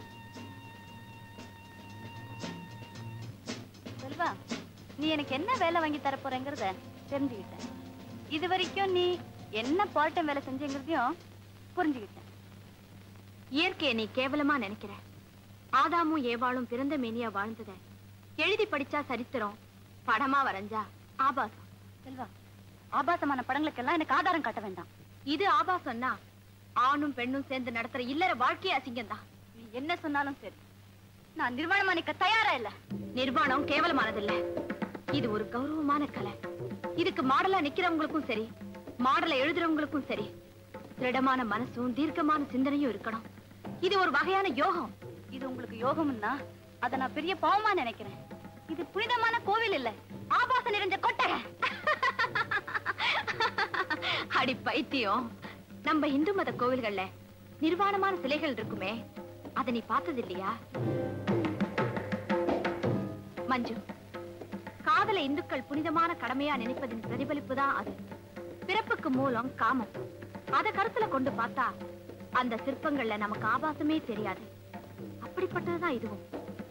செல்வா நீ எனக்கு என்ன வேலை வாங்கி தர போறேங்கிறத தெரிஞ்சுக்கிட்டேன் இது வரைக்கும் நீ என்ன பார்ட் டைம் வேலை செஞ்சேங்கிறதையும் புரிஞ்சுக்கிட்டேன் இயற்கையை நீ கேவலமா நினைக்கிற ஆதாமும் ஏவாளும் பிறந்த மேனியா வாழ்ந்தத எழுதி படிச்சா சரித்திரம் படமா வரைஞ்சா ஆபாசம் செல்வா ஆபாசமான படங்களுக்கெல்லாம் எனக்கு ஆதாரம் காட்ட வேண்டாம் இது ஆபாசம்னா ஆணும் பெண்ணும் சேர்ந்து நடத்துற இல்லற வாழ்க்கையே அசிங்கம்தான் நீ என்ன சொன்னாலும் சரி நான் நிர்வாணமா நிக்க தயாரா இல்ல நிர்வாணம் கேவலமானதில்ல இது ஒரு கௌரவமான கலை இதுக்கு மாடலா நிக்கிறவங்களுக்கும் சரி மாடலை எழுதுறவங்களுக்கும் சரி திடமான மனசும் தீர்க்கமான சிந்தனையும் இருக்கணும் இது ஒரு வகையான யோகம் இது உங்களுக்கு யோகம்னா அதை நான் பெரிய பாவமா நினைக்கிறேன் இது புனிதமான கோவில் இல்ல ஆபாசம் நிறைஞ்ச கொட்டகை அடி பைத்தியம் நம்ம இந்து மத கோவில்கள்ல நிர்வாணமான சிலைகள் இருக்குமே அதை நீ பார்த்தது இல்லையா மஞ்சு காதலை இந்துக்கள் புனிதமான கடமையா நினைப்பதின் பிரதிபலிப்பு தான் அது பிறப்புக்கு மூலம் காமம் அத கருத்துல கொண்டு பார்த்தா அந்த சிற்பங்கள்ல நமக்கு ஆபாசமே தெரியாது அப்படிப்பட்டதுதான் இதுவும்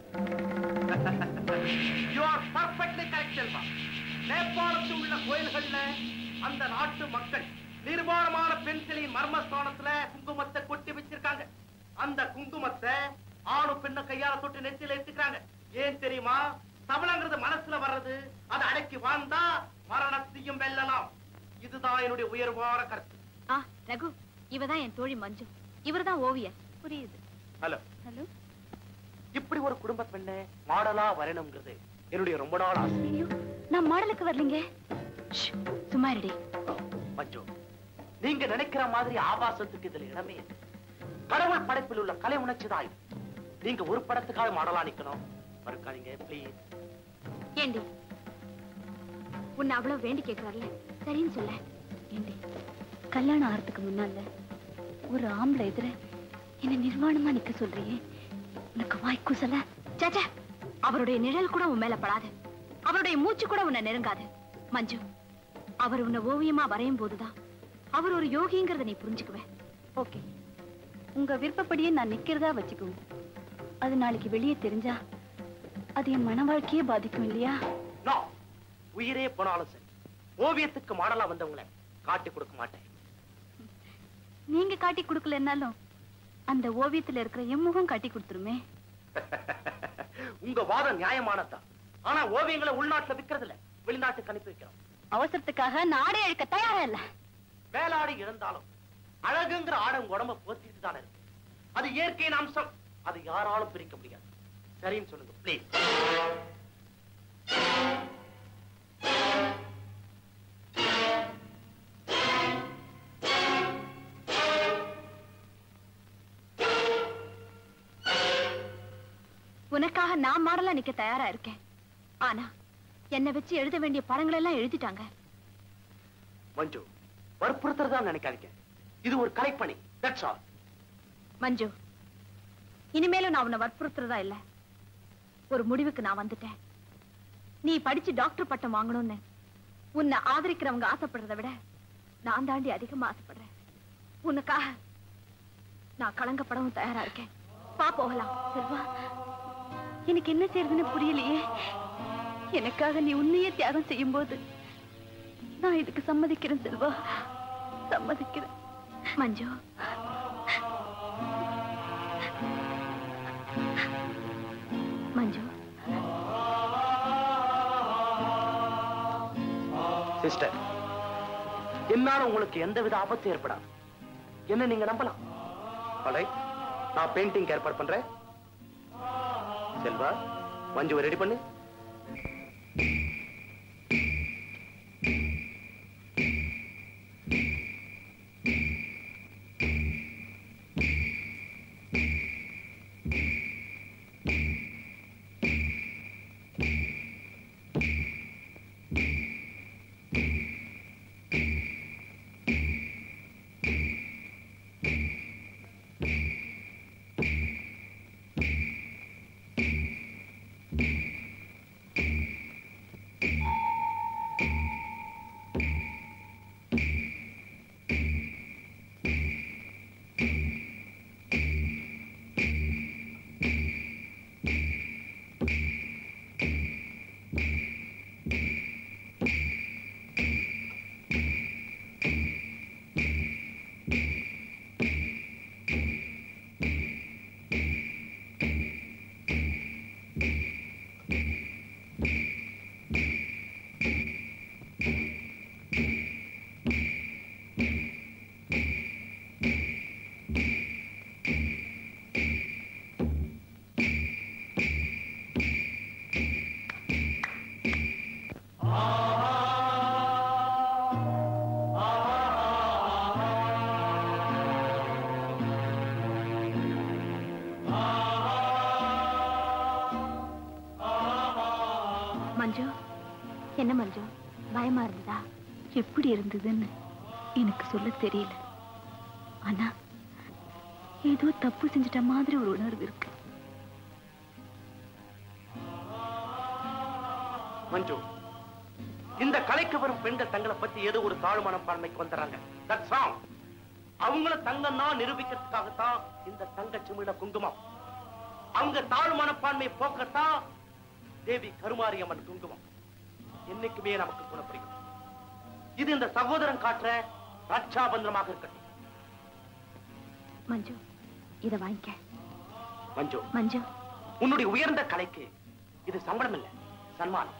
you are perfectly correct Selva நேபாளத்தில் உள்ள கோயில்கள்ல அந்த நாட்டு மக்கள் நிர்வாணமான பெண்களின் மர்மஸ்தானத்துல குங்குமத்தை கொட்டி வச்சிருக்காங்க அந்த குங்குமத்தை ஆணு பெண்ண கையால தொட்டு நெத்தியில எடுத்துக்கிறாங்க ஏன் தெரியுமா சபலங்கிறது மனசுல வர்றது அதை அடக்கி வாழ்ந்தா மரணத்தையும் வெல்லலாம் இதுதான் என்னுடைய உயர்வான கருத்து ஆ ரகு இவதான் என் தோழி மஞ்சு இவர்தான் ஓவியர் புரியுது ஹலோ ஹலோ இப்படி ஒரு குடும்ப பெண்ணை மாடலா வரணுங்கிறது என்னுடைய ரொம்ப நாள் ஆசை ஐயோ நான் மாடலுக்கு வரலீங்க ஷ், சும்மா இருடி மஞ்சு நீங்க நினைக்கிற மாதிரி ஆபாசத்துக்கு இதுல இடமே இல்லை. கடவுள் படைப்பில் உள்ள கலை உணர்ச்சி தான் இது நீங்க ஒரு படத்துக்காக மாடலா நிக்கணும் மறுக்காதீங்க ப்ளீஸ் ஏண்டி உன்னை அவ்வளவு வேண்டி கேட்கிறார்ல சரின்னு சொல்ல ஏண்டி கல்யாணம் ஆறதுக்கு முன்னால ஒரு ஆம்பளை எதிர என்ன நிர்வாணமா நிக்க சொல்றியே உனக்கு வாய்க்குசல சேச்சே அவருடைய நிழல் கூட உன் மேல படாது அவருடைய மூச்சு கூட உன்னை நெருங்காது மஞ்சு அவர் உன்னை ஓவியமா வரையும் போதுதான் அவர் ஒரு யோகிங்கிறத நீ புரிஞ்சுக்குவ ஓகே உங்க விருப்பப்படியே நான் நிக்கிறதா வச்சுக்குவோம் அது நாளைக்கு வெளியே தெரிஞ்சா அது என் மன வாழ்க்கையே பாதிக்கும் இல்லையா நோ உயிரே போனாலும் சரி ஓவியத்துக்கு மாடலா வந்தவங்கள காட்டி கொடுக்க மாட்டேன் நீங்க காட்டி கொடுக்கலன்னாலும் அந்த ஓவியத்துல இருக்கிற எம்முகம் காட்டி கொடுத்துருமே உங்க வாதம் நியாயமானதுதான் ஆனா ஓவியங்களை உள்நாட்டுல விக்கிறது இல்ல வெளிநாட்டுக்கு அனுப்பி வைக்கிறோம் அவசரத்துக்காக நாடே அழுக்க தயாரா இல்ல வேலாடி இருந்தாலும் அழகுங்கிற ஆடை உங்க உடம்ப போத்திட்டு தானே இருக்கு அது இயற்கையின் அம்சம் அது யாராலும் பிரிக்க முடியாது சரின்னு சொல்லுங்க ப்ளீஸ் உனக்காக நான் மாடலா நிக்க தயாரா இருக்கேன் ஆனா என்னை வச்சு எழுத வேண்டிய படங்கள் எல்லாம் எழுதிட்டாங்க மஞ்சு வற்புறுத்துறதா நினைக்காதீங்க இது ஒரு கலைப்பணி தட்ஸ் ஆல் மஞ்சு இனிமேலும் நான் உன்னை வற்புறுத்துறதா இல்ல ஒரு முடிவுக்கு நான் வந்துட்டேன் நீ படிச்சு டாக்டர் பட்டம் வாங்கணும்னு உன்னை ஆதரிக்கிறவங்க ஆசைப்படுறதை விட நான் தாண்டி அதிகமா ஆசைப்படுறேன் உனக்காக நான் கலங்கப்படவும் தயாரா இருக்கேன் பா போகலாம் செல்வா எனக்கு என்ன செய்யறதுன்னு புரியலையே எனக்காக நீ உன்னையே தியாகம் செய்யும் போது நான் இதுக்கு சம்மதிக்கிறேன் செல்வா சம்மதிக்கிறேன் மஞ்சு மஞ்சு சிஸ்டர் என்னால உங்களுக்கு எந்தவித ஆபத்து ஏற்படாது என்ன நீங்க நம்பலாம் Alright, நான் பெயிண்டிங் ஏற்பாடு பண்றேன் செல்வா மஞ்சுவை ரெடி பண்ணு மஞ்சு என்ன மஞ்சு பயமா இருந்ததா எப்படி இருந்ததுன்னு எனக்கு சொல்ல தெரியல ஆனா ஏதோ தப்பு செஞ்சிட்ட மாதிரி ஒரு உணர்வு இருக்கு மஞ்சு இந்த கலைக்கு வரும் பெண்கள் தங்களை பத்தி ஏதோ ஒரு தாழ்மான பான்மைக்கு வந்துடுறாங்க தட்ஸ் ராங் அவங்கள தங்கம் தான் நிரூபிக்கிறதுக்காகத்தான் இந்த தங்க சிமிழ குங்குமம் அவங்க தாழ்மான பான்மையை போக்கத்தான் தேவி கருமாரியம்மன் குங்குமம் என்னைக்குமே நமக்கு குணப்படிக்கும் இது இந்த சகோதரன் காட்டுற ரட்சாபந்திரமாக இருக்கட்டும் மஞ்சு இத வாங்கிக்க மஞ்சு மஞ்சு உன்னுடைய உயர்ந்த கலைக்கு இது சம்பளம் இல்ல சன்மானம்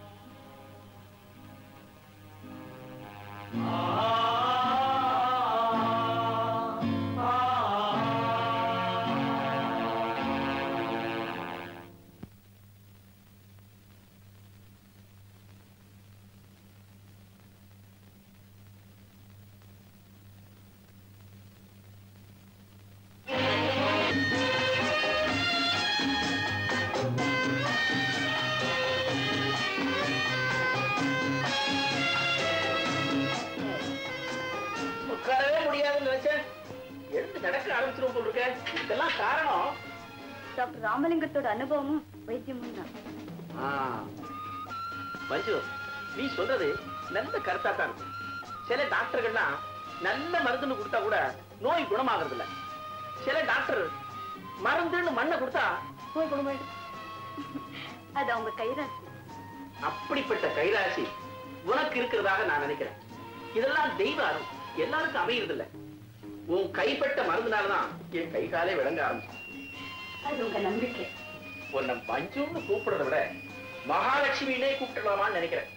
உட்காரவே முடியாதுன்னு நினைச்சேன் எழுந்து நடக்க ஆரம்பிச்சிரும் போல் இருக்க இதெல்லாம் காரணம் டாக்டர் ராமலிங்கத்தோட அனுபவமும் வைத்தியமும் தான் ஆ. மஞ்சு நீ சொல்றது நல்ல கருத்தா தான் இருக்கு சில டாக்டர்கள்லாம் நல்ல மருந்துன்னு கொடுத்தா கூட நோய் குணமாகிறது இல்ல சில டாக்டர் மருந்துன்னு மண்ணை கொடுத்தா நோய் குணமாயிடும் அது அவங்க கைராசி அப்படிப்பட்ட கைராசி உனக்கு இருக்கிறதாக நான் நினைக்கிறேன் இதெல்லாம் தெய்வ அருள் எல்லாருக்கும் அமைகிறது இல்ல உன் கைப்பட்ட மருந்துனாலதான் என் கை காலே விளங்க ஆரம்பிச்சு அது உங்க நம்பிக்கை உன்னை மஞ்சுன்னு கூப்பிடுறத விட மகாலட்சுமியிலே கூப்பிடலாமான்னு நினைக்கிறேன்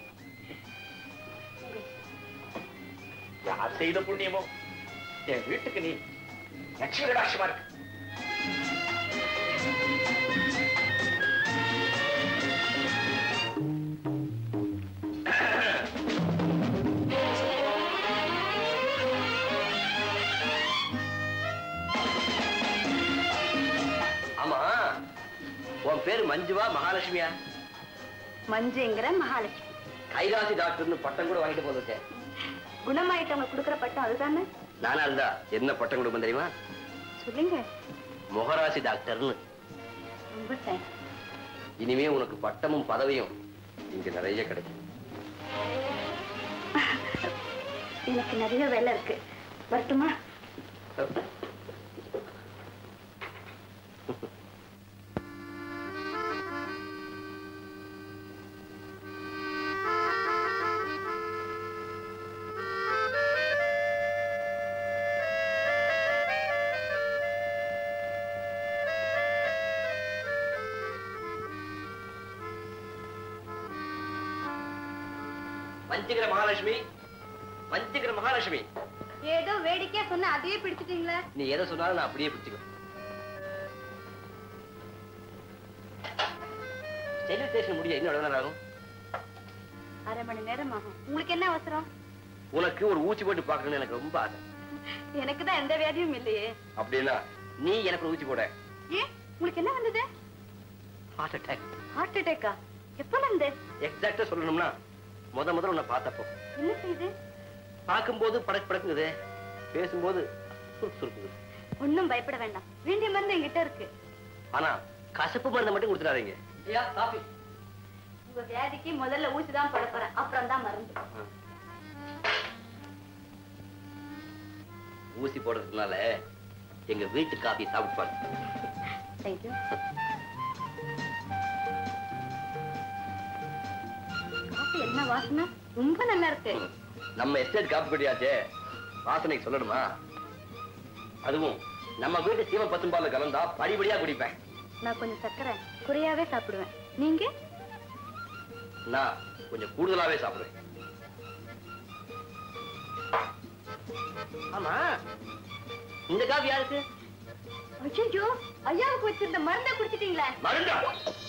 யார் செய்த புண்ணியமோ என் வீட்டுக்கு நீ லட்சுமி கடாட்சமா இருக்கு ஆமா உன் பேரு மஞ்சுவா மகாலட்சுமியா மஞ்சுங்கிற மகாலட்சுமி கைலாசி டாக்டர்னு பட்டம் கூட வாங்கிட்டு போயிருக்கேன் குணமாயிட்டவங்க கொடுக்குற பட்டம் அதுதானே நானா இருந்தா என்ன பட்டம் கொடுப்பேன் தெரியுமா சொல்லுங்க முகராசி டாக்டர்னு ரொம்ப தேங்க்ஸ் இனிமே உனக்கு பட்டமும் பதவியும் இங்க நிறைய கிடைக்கும் எனக்கு நிறைய வேலை இருக்கு வரட்டுமா வஞ்சிக்கிற மகாலட்சுமி வஞ்சிக்கிற மகாலட்சுமி ஏதோ வேடிக்கையா சொன்ன அதையே பிடிச்சிட்டீங்களே நீ எதை சொன்னாலும் நான் அப்படியே பிடிச்சுக்குவேன் ரயில்வே ஸ்டேஷன் முடிய இன்னும் எவ்வளவு நேரம் ஆகும் அரை மணி நேரம் ஆகும் உங்களுக்கு என்ன அவசரம் உனக்கு ஒரு ஊசி போட்டு பார்க்கணும்னு எனக்கு ரொம்ப ஆசை எனக்கு தான் எந்த வியாதியும் இல்லையே அப்படின்னா நீ எனக்கு ஒரு ஊசி போட ஏன் உங்களுக்கு என்ன வந்தது ஹார்ட் அட்டாக் ஹார்ட் அட்டாக்கா எப்பல இருந்து எக்ஸாக்டா சொல்லணும்னா முத முதல்ல உன்னை பார்த்தப்போ என்ன செய்யுது பார்க்கும்போது படக்கு படக்குங்குது பேசும்போது சுருக்கு சுருக்குது ஒண்ணும் பயப்பட வேண்டாம் வேண்டிய மருந்து என்கிட்ட இருக்கு ஆனா கசப்பு மருந்தை மட்டும் கொடுத்துடாதீங்க ஐயா காஃபி உங்க வியாதிக்கு முதல்ல ஊசி தான் போட போறேன் அப்புறம் தான் மருந்து ஊசி போடுறதுனால எங்க வீட்டு காஃபி சாப்பிட்டு தேங்க்யூ காஃபி என்ன வாசனை ரொம்ப நல்லா இருக்கு நம்ம எஸ்டேட் காப்பி கட்டியாச்சே வாசனைக்கு சொல்லணுமா அதுவும் நம்ம வீட்டு சீம பசும்பால கலந்தா படிபடியா குடிப்பேன் நான் கொஞ்சம் சர்க்கரை குறையாவே சாப்பிடுவேன் நீங்க நான் கொஞ்சம் கூடுதலாவே சாப்பிடுவேன் ஆமா இந்த காஃபி யாருக்கு ஐயோ ஐயாவுக்கு வச்சிருந்த மருந்தை குடிச்சிட்டீங்களே மருந்தா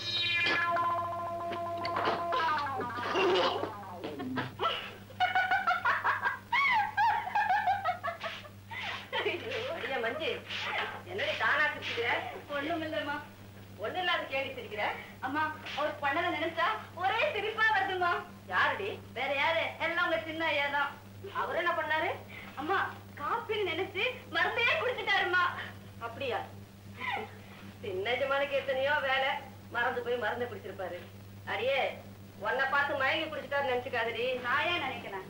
மஞ்சு என்னடி தானா சிரிக்கிற ஒண்ணும் இல்லம்மா ஒண்ணு இல்லாத கேடி சிரிக்கிற அம்மா அவர் பண்ணதை நினைச்சா ஒரே சிரிப்பா வருதுமா யாருடி வேற யாரு எல்லாம் உங்க சின்ன ஐயா தான் அவர் என்ன பண்ணாரு அம்மா காப்பின்னு நினைச்சு மருந்தையே குடிச்சிட்டாருமா அப்படியா சின்ன ஜமானுக்கு எத்தனையோ வேலை மறந்து போய் மறந்து குடிச்சிருப்பாரு அடியே உன்னை பார்த்து மயங்கி குடிச்சிட்டாரு நினைச்சுக்காதடி நான் ஏன் நினைக்கிறேன்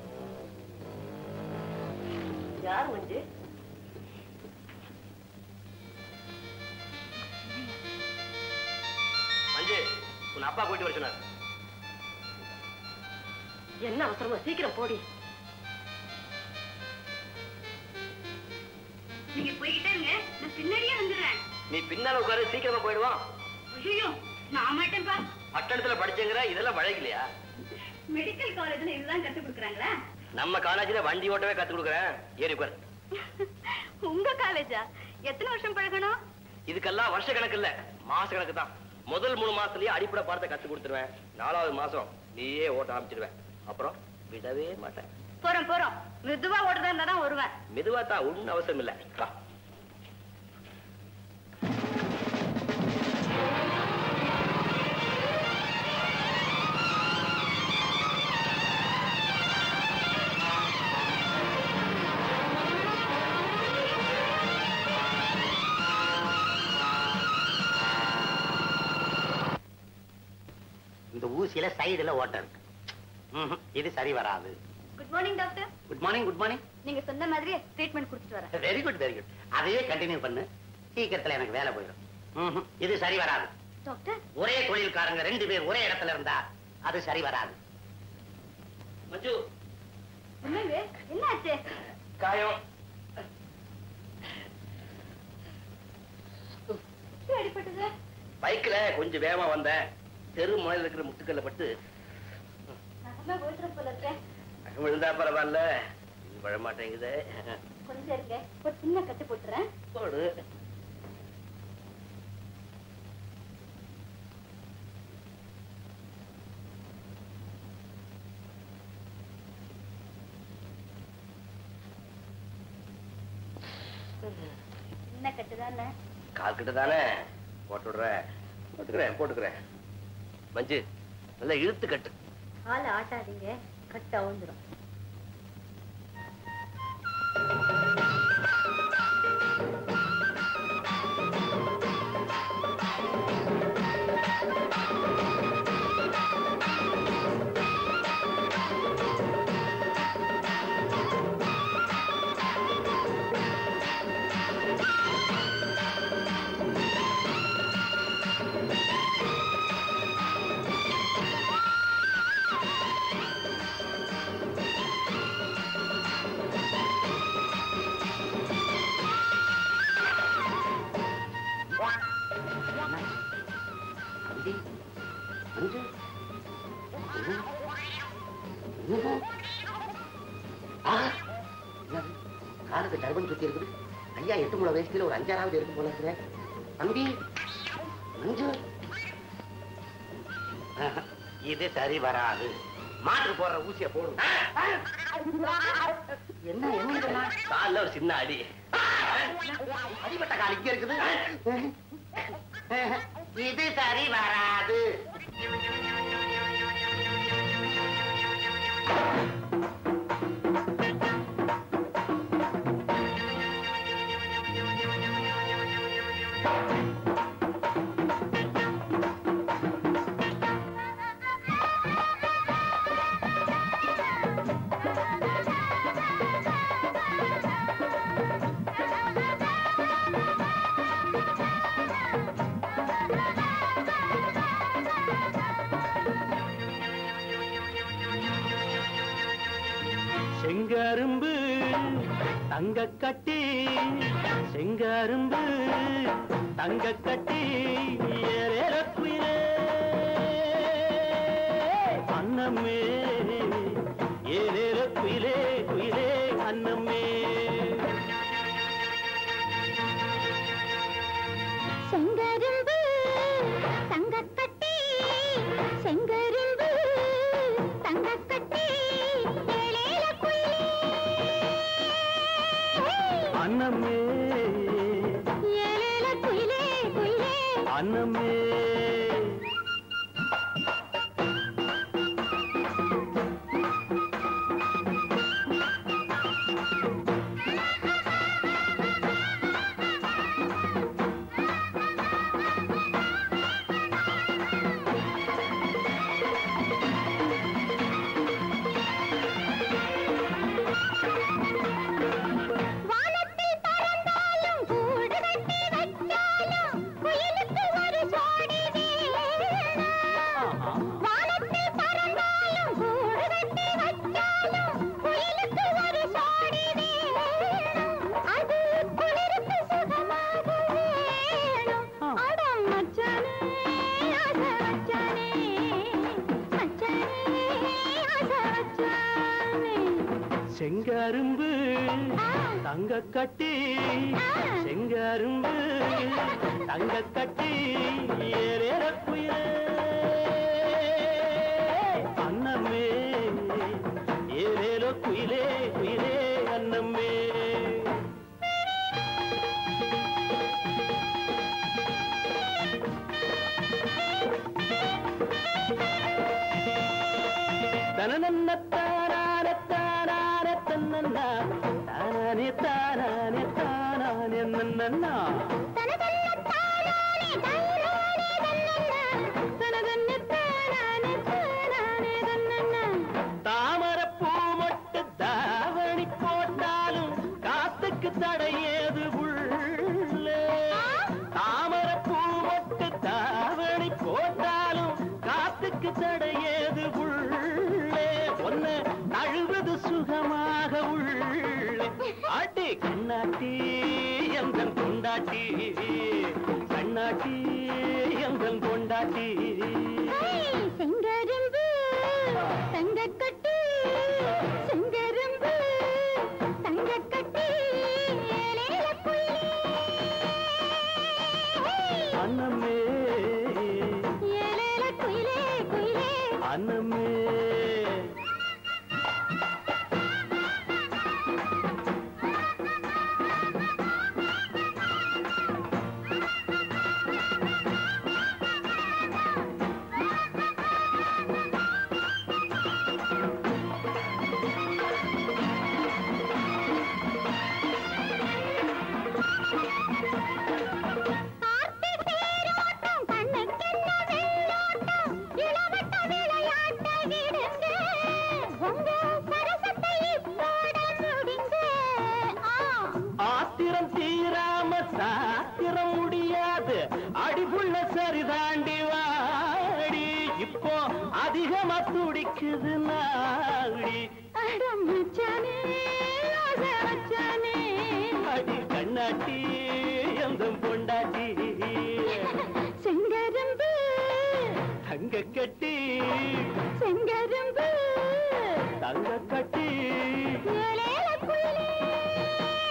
யார் மஞ்சு மஞ்சு உன் அப்பா போயிட்டு வர சொன்னார் என்ன அவசரமா சீக்கிரம் போடி நீங்க போய்கிட்டே இருங்க நான் பின்னாடியே வந்துடுறேன் நீ பின்னால உட்காரு சீக்கிரமா போயிடுவான் ஐயோ நான் மாட்டேன்ப்பா பட்டணத்துல படிச்சேங்கிற இதெல்லாம் வழங்கலையா மெடிக்கல் காலேஜ்ல இதுதான் கத்து கொடுக்குறாங்களா நம்ம காலேஜ்ல வண்டி ஓட்டவே கத்து கொடுக்குறேன் ஏறி உட்காரு உங்க காலேஜா எத்தனை வருஷம் பழகணும் இதுக்கெல்லாம் வருஷ கணக்கு இல்ல மாச கணக்கு தான் முதல் மூணு மாசத்துலயே அடிப்படை பாடத்தை கத்து கொடுத்துருவேன் நாலாவது மாசம் நீயே ஓட்ட ஆரம்பிச்சிடுவேன் அப்புறம் விடவே மாட்டேன் போறோம் போறோம் மெதுவா ஓடுறதா இருந்தா தான் வருவேன் மெதுவா தான் ஒண்ணும் அவசரம் இல்ல வா இந்த ஊசியில சைடுல ஓட்டம் இருக்கு ம்ஹும், இது சரி வராது good morning doctor good morning good morning நீங்க சொன்ன மாதிரியே ட்ரீட்மெண்ட் கொடுத்துட்டு வரேன் வெரி குட் வெரி குட் அதையே கண்டினியூ பண்ணு சீக்கிரத்துல எனக்கு வேலை போயிடும் ம்ஹும், இது சரி வராது டாக்டர் ஒரே தொழில்காரங்க ரெண்டு பேர் ஒரே இடத்துல இருந்தா அது சரி வராது மஞ்சு என்னங்க என்ன ஆச்சு காயம் எப்படி அடிபட்டது பைக்ல கொஞ்சம் வேகமா வந்தேன் தெரு முனையில் இருக்கிற முட்டுக்கல்ல பட்டு நகமா போயிட்டு போல இருக்கேன் விழுந்தா பரவாயில்ல இது விழ மாட்டேங்குது கொஞ்சம் இருக்க ஒரு சின்ன கட்டு போட்டுறேன் போடு சின்ன கட்டு தானே கால் கிட்ட தானே போட்டு விடுறேன் போட்டுக்கிறேன் போட்டுக்கிறேன் மஞ்சு நல்லா இழுத்து கட்டு காலை ஆட்டாதீங்க கட்டு அவுந்துரும் ஆ காலுக்கு டர்பன் சுத்தி இருக்குது ஐயா எட்டு மூணு வயசுல ஒரு அஞ்சாறாவது இருக்கு போல இருக்கிற தம்பி மஞ்சு ஆஹா, இது சரி வராது மாட்டு போடுற ஊசிய போடும் என்ன என்ன இதெல்லாம் கால்ல ஒரு சின்ன அடி அடிபட்ட கால் இங்க இருக்குது இது சரி வராது செங்கரும்பு தங்க கட்டி செங்கரும்பு தங்க கட்டி ஏறேற குயிலே அன்னமே ஏறேற குயிலே குயிலே அன்னமே செங்கரும்பு தங்கக்கட்டி செங்கரும்பு தங்கக்கட்டி ஏழேல குயிலே அன்னமே ஏழேல குயிலே குயிலே அன்னமே வானத்தில் பறந்தாலும் கூடு கட்டி வச்சாலும் குயிலுக்கு ஒரு ஜோடி வேணும் வானத்தில் பறந்தாலும் கூடு கட்டி வச்சாலும் குயிலுக்கு ஒரு ஜோடி வேணும் அது குளிருக்கு சுகமாக வேணும் அடம் மச்சானே ஆசை வச்சானே மச்சானே ஆசை வச்சானே செங்கரும்பு தங்க கட்டி செங்கரும்பு தங்க கட்டி ஏறேற குயிலே அன்னமே ஏறேலோ குயிலே குயிலே அன்னமே தனநன்ன தானானே தானானே தன்னன்னா தானானே தானானே தானானே நன்னன்னா தாமரப்பூ மொட்டு தாவணி போட்டாலும் காத்துக்கு தடையேது உள்ளே தாமரப்பூ மொட்டு தாவணி போட்டாலும் காத்துக்கு தடையேது உள்ளே ஒன்ன அழுவது சுகமாக உள்ளே அடி கண்ணாட்டி எந்தன் கொண்டாட்டி கண்ணாட்டி எந்தன் கொண்டாட்டி செங்கரும்பு தங்கக்கட்டி செங்கரும்பு தங்கக்கட்டி ஏலேல குயிலே அன்னமே ஏலேல குயிலே குயிலே அன்னமே ஆர்த்தி தேரோட்டம் கண்ணுக்கென்ன வெள்ளோட்டம் இளவட்ட விளையாட்ட விடுங்க உங்க சரசத்தை இப்போட முடிங்க ஆ ஆத்திரம் தீராம சாத்திரம் முடியாது அடிபுள்ள சரிதாண்டி வாடி இப்போ அதிகமா துடிக்குது நாடி அடம் மச்சானே ஆசை மச்சானே அடி கண்ணாட்டி எந்த பொண்டாட்டி செங்கரும்பு தங்க கட்டி செங்கரும்பு தங்க கட்டி ஏலேல குயிலே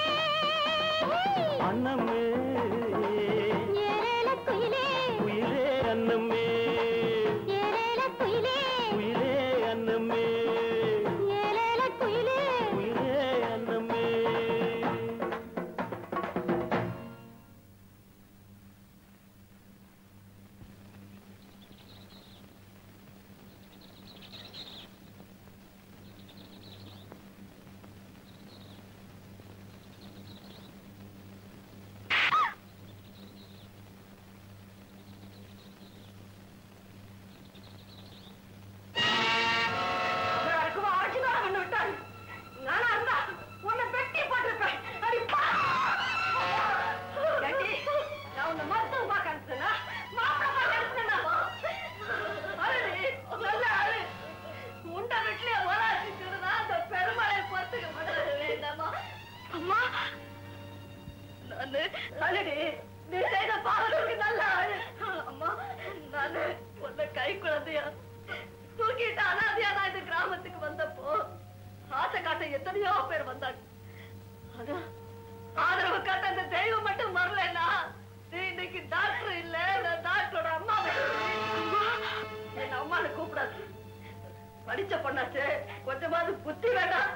அம்மா நானு அழடி நீ செய்த பாவலுக்கு நல்ல ஆளு அம்மா நானு உன்னை கை குழந்தையா தூக்கிட்டு அனாதையா நான் இந்த கிராமத்துக்கு வந்தப்போ ஆசை காட்ட எத்தனையோ பேர் வந்தாங்க ஆனா ஆதரவு காட்ட அந்த தெய்வம் மட்டும் வரலன்னா நீ இன்னைக்கு டாக்டர் இல்ல நான் டாக்டரோட அம்மா என் அம்மாவை கூப்பிடாது படிச்ச பொண்ணாச்சு கொஞ்சமாவது புத்தி வேண்டாம்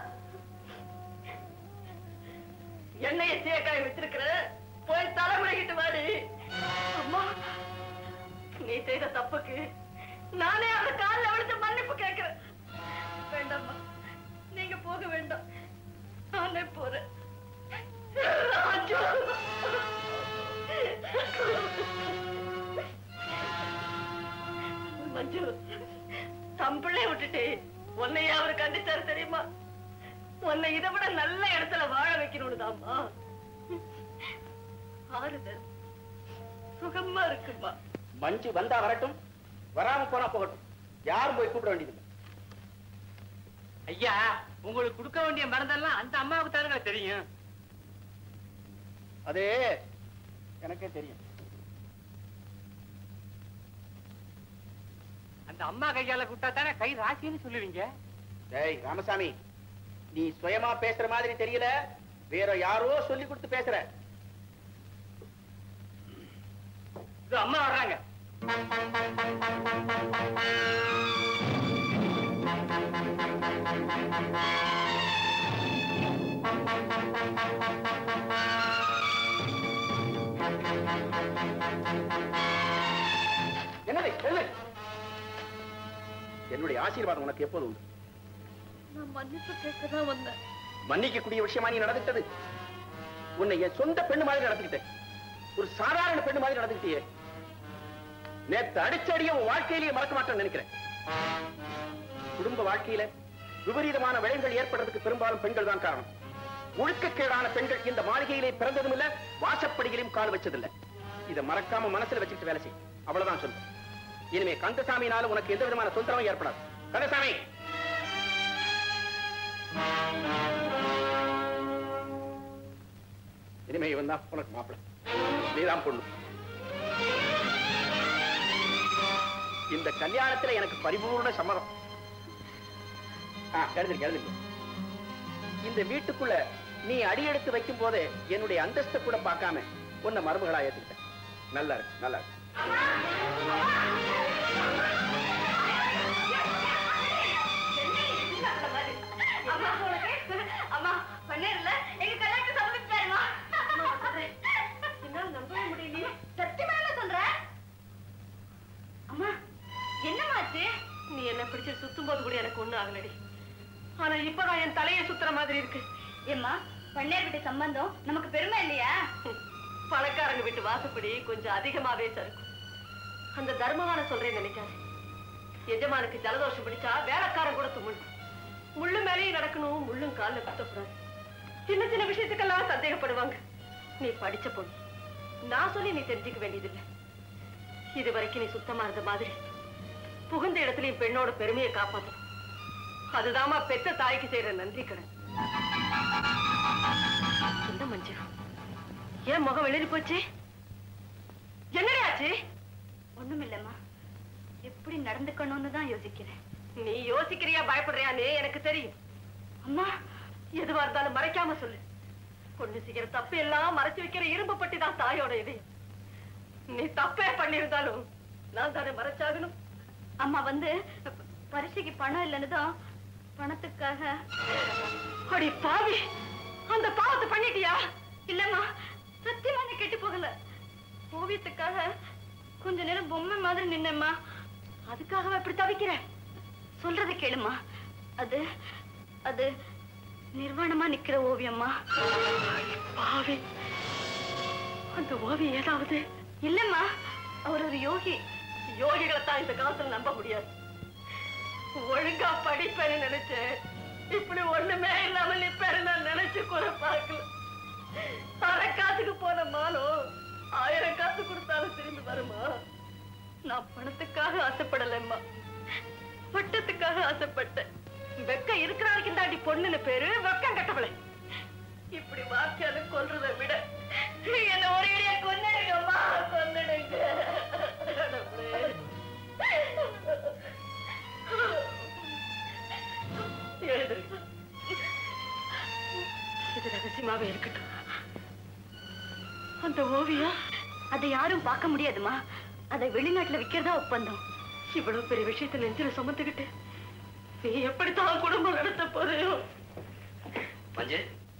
எண்ணெய சீக்காய் வச்சிருக்கிற போய் தலைமுறைகிட்டு வாடி அம்மா நீ செய்த தப்புக்கு நானே அந்த காலில் விழுந்து மன்னிப்பு கேட்கிறேன் வேண்டாம்மா நீங்க போக வேண்டாம் நானே போறேன் ராஜு. மஞ்சு தம்பிள்ளை விட்டுட்டு உன்னையே அவர் கண்டிச்சாரு தெரியுமா உன்னை இதை விட நல்ல இடத்துல வாழ வைக்கணும்னு தாம்மா ஆறுதல் சுகமா இருக்குமா மஞ்சு வந்தா வரட்டும் வராம போனா போகட்டும் யாரும் போய் கூப்பிட வேண்டியது ஐயா உங்களுக்கு கொடுக்க வேண்டிய மருந்தெல்லாம் அந்த அம்மாவுக்கு தானுங்க தெரியும் அது எனக்கே தெரியும் அந்த அம்மா கையால கொடுத்தா தானே கை ராசின்னு சொல்லுவீங்க டேய் ராமசாமி நீ சுயமா பேசுற மாதிரி தெரியல வேற யாரோ சொல்லி கொடுத்து பேசுற இது அம்மா வர்றாங்க என்னது என்னது என்னுடைய ஆசீர்வாதம் உனக்கு எப்போது உண்டு நான் மன்னிப்பு கேட்கதான் வந்தேன் மன்னிக்கக்கூடிய விஷயமா நீ நடந்துட்டது உன்னை என் சொந்த பெண்ணு மாதிரி நடந்துக்கிட்டேன் ஒரு சாதாரண பெண்ணு மாதிரி நடந்துக்கிட்டியே நேத்து அடிச்சடிய உன் வாழ்க்கையிலேயே மறக்க மாட்டேன்னு நினைக்கிறேன் குடும்ப வாழ்க்கையில விபரீதமான விளைவுகள் ஏற்படுறதுக்கு பெரும்பாலும் பெண்கள் தான் காரணம் ஒழுக்கக்கேடான பெண்கள் இந்த மாளிகையிலே பிறந்ததும் இல்ல வாசப்படியிலும் கால் வச்சதில்ல இதை மறக்காம மனசுல வச்சுட்டு வேலை செய் அவ்வளவுதான் சொல்றேன் இனிமே கந்தசாமினால உனக்கு எந்த விதமான தொந்தரவும் ஏற்படாது கந்தசாமி இனிமே இவன் தான் உனக்கு மாப்பிள நீதான் பொண்ணு இந்த கல்யாணத்துல எனக்கு பரிபூர்ண சம்மதம் ஆ, எழுதுங்க எழுதுங்க இந்த வீட்டுக்குள்ள நீ அடி எடுத்து வைக்கும் போது என்னுடைய அந்தஸ்தை கூட பார்க்காம உன்னை மருமகளா ஏத்துக்கிட்டேன் நல்லா இருக்கு நல்லா இருக்கு அம்மா அம்மா பண்ணேர்ல எங்க கல்யாணத்தை சம்மதிச்சாருமா என்னால நம்பவே முடியலையே சத்தியமா என்ன சொல்ற அம்மா என்னமாச்சு நீ என்ன பிடிச்சு சுத்தும் போது கூட எனக்கு ஒண்ணும் ஆகலடி ஆனா இப்பதான் என் தலையை சுத்துற மாதிரி இருக்கு ஏம்மா பண்ணையார் வீட்டு சம்பந்தம் நமக்கு பெருமை இல்லையா பணக்காரங்க வீட்டு வாசப்படி கொஞ்சம் அதிகமாவே சறுக்கும் அந்த தர்மமான சொல்றேன் நினைக்காது எஜமானுக்கு ஜலதோஷம் பிடிச்சா வேலைக்காரன் கூட தும்முள் முள்ளு மேலேயும் நடக்கணும் முள்ளும் காலில் குத்தக்கூடாது சின்ன சின்ன விஷயத்துக்கெல்லாம் சந்தேகப்படுவாங்க நீ படிச்ச பொண்ணு நான் சொல்லி நீ தெரிஞ்சுக்க வேண்டியதில்லை இது வரைக்கும் நீ சுத்தமா இருந்த மாதிரி புகுந்த இடத்துலயும் பெண்ணோட பெருமையை காப்பாத்தணும் அதுதாம்மா பெத்த தாய்க்கு செய்யற நன்றி கடன் என்ன மஞ்சு ஏன் முகம் வெளிரி போச்சு என்னடி ஆச்சு ஒண்ணுமில்லம்மா எப்படி நடந்துக்கணும்னு தான் யோசிக்கிறேன் நீ யோசிக்கிறியா பயப்படுறியான்னு எனக்கு தெரியும் அம்மா எதுவா இருந்தாலும் மறைக்காம சொல்லு பொண்ணு செய்யற தப்பு எல்லாம் மறைச்சு வைக்கிற இரும்பு பட்டி தான் தாயோட இதயம் நீ தப்பே பண்ணியிருந்தாலும் நான் தானே மறைச்சாகணும் அம்மா வந்து ப- பரீட்சைக்கு பணம் இல்லைன்னு தான் பணத்துக்காக அடி பாவி அந்த பாவத்தை பண்ணிட்டியா இல்லம்மா சத்தியமா நான் கெட்டு போகல ஓவியத்துக்காக கொஞ்ச நேரம் பொம்மை மாதிரி நின்னேம்மா அதுக்காகவா இப்படி தவிக்கிற சொல்றத கேளுமா அது அது நிர்வாணமா நிக்கிற ஓவியம்மா பாவி அந்த ஓவியம் ஏதாவது இல்லம்மா அவர் ஒரு யோகி யோகிகளை தான் இந்த காலத்துல நம்ப முடியாது ஒழுங்கா படிப்பேன்னு நினைச்சேன் இப்படி ஒண்ணுமே இல்லாம நிப்பேன்னு நான் நினைச்சு கூட பார்க்கல அரை காசுக்கு போன மாலும் ஆயிரம் காசு கொடுத்தாலும் திரும்பி வருமா நான் பணத்துக்காக ஆசைப்படலம்மா பட்டத்துக்காக ஆசைப்பட்டேன் வெக்கம் இருக்கிற வரைக்கும் தாண்டி பொண்ணுன்னு பேரு வெக்கம் கட்டவளை இப்படி வாக்கியால கொல்றதை விட என்ன ஒரேடியா கொன்னுடுங்கம்மா கொன்னுடுங்க எழுதுங்க இது ரகசியமாவே இருக்கட்டும் அந்த ஓவியம் அதை யாரும் பார்க்க முடியாதுமா அதை வெளிநாட்டுல விக்கிறதா ஒப்பந்தம் இவ்வளவு பெரிய விஷயத்தை நெஞ்சில சுமந்துக்கிட்டு நீ எப்படித்தான் குடும்பம் நடத்த போறியோ மஞ்சு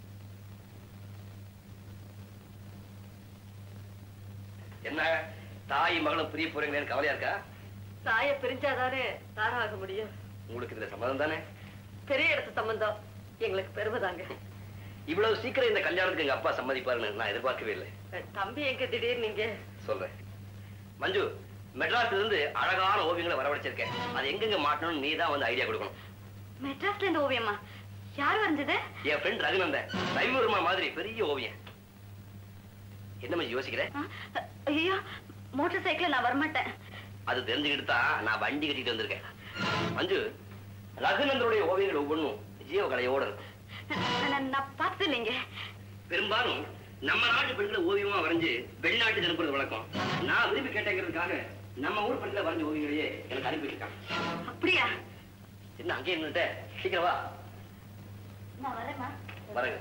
என்ன தாய் மகளும் பிரிய போறீங்களேன்னு கவலையா இருக்கா தாய பிரிஞ்சாதானே தாராக முடியும் உங்களுக்கு இதுல சம்மதம் தானே பெரிய இடத்து சம்பந்தம் எங்களுக்கு பெருமைதாங்க இவ்வளவு சீக்கிரம் இந்த கல்யாணத்துக்கு எங்க அப்பா சம்மதிப்பாருன்னு நான் எதிர்பார்க்கவே இல்லை தம்பி எங்க திடீர்னு நீங்க சொல்றேன் மஞ்சு மெட்ராஸ்ல இருந்து அழகான ஓவியங்களை வரவழைச்சிருக்கேன் அது எங்கெங்க மாட்டணும்னு நீ தான் வந்து ஐடியா கொடுக்கணும் மெட்ராஸ்ல இருந்து ஓவியமா யார் வரைஞ்சது என் ஃப்ரெண்ட் ரகுநந்தன் ரவிவர்மா மாதிரி பெரிய ஓவியம் என்ன மஞ்சு யோசிக்கிற ஆ, ஐயோ மோட்டார் சைக்கிள் நான் வரமாட்டேன் அது தெரிஞ்சுக்கிட்டு தான் நான் வண்டி கட்டிட்டு வந்திருக்கேன் மஞ்சு ரகுநந்தனுடைய ஓவியங்கள் ஒவ்வொன்றும் ஜீவ கலையோட இருக்கும் நான் நான் பார்த்தது இல்லைங்க பெரும்பாலும் நம்ம நாட்டு பெண்களை ஓவியமா வரைஞ்சு வெளிநாட்டுக்கு அனுப்புறது வழக்கம் நான் விரும்பி கேட்டேங்கிறதுக்காக நம்ம ஊர் பெண்களை வரைஞ்ச ஓவியங்களையே எனக்கு அனுப்பி வச்சிருக்காங்க அப்படியா என்ன அங்கேயே நின்னுட்ட சீக்கிரம் வா நான் வரேம்மா வரேங்க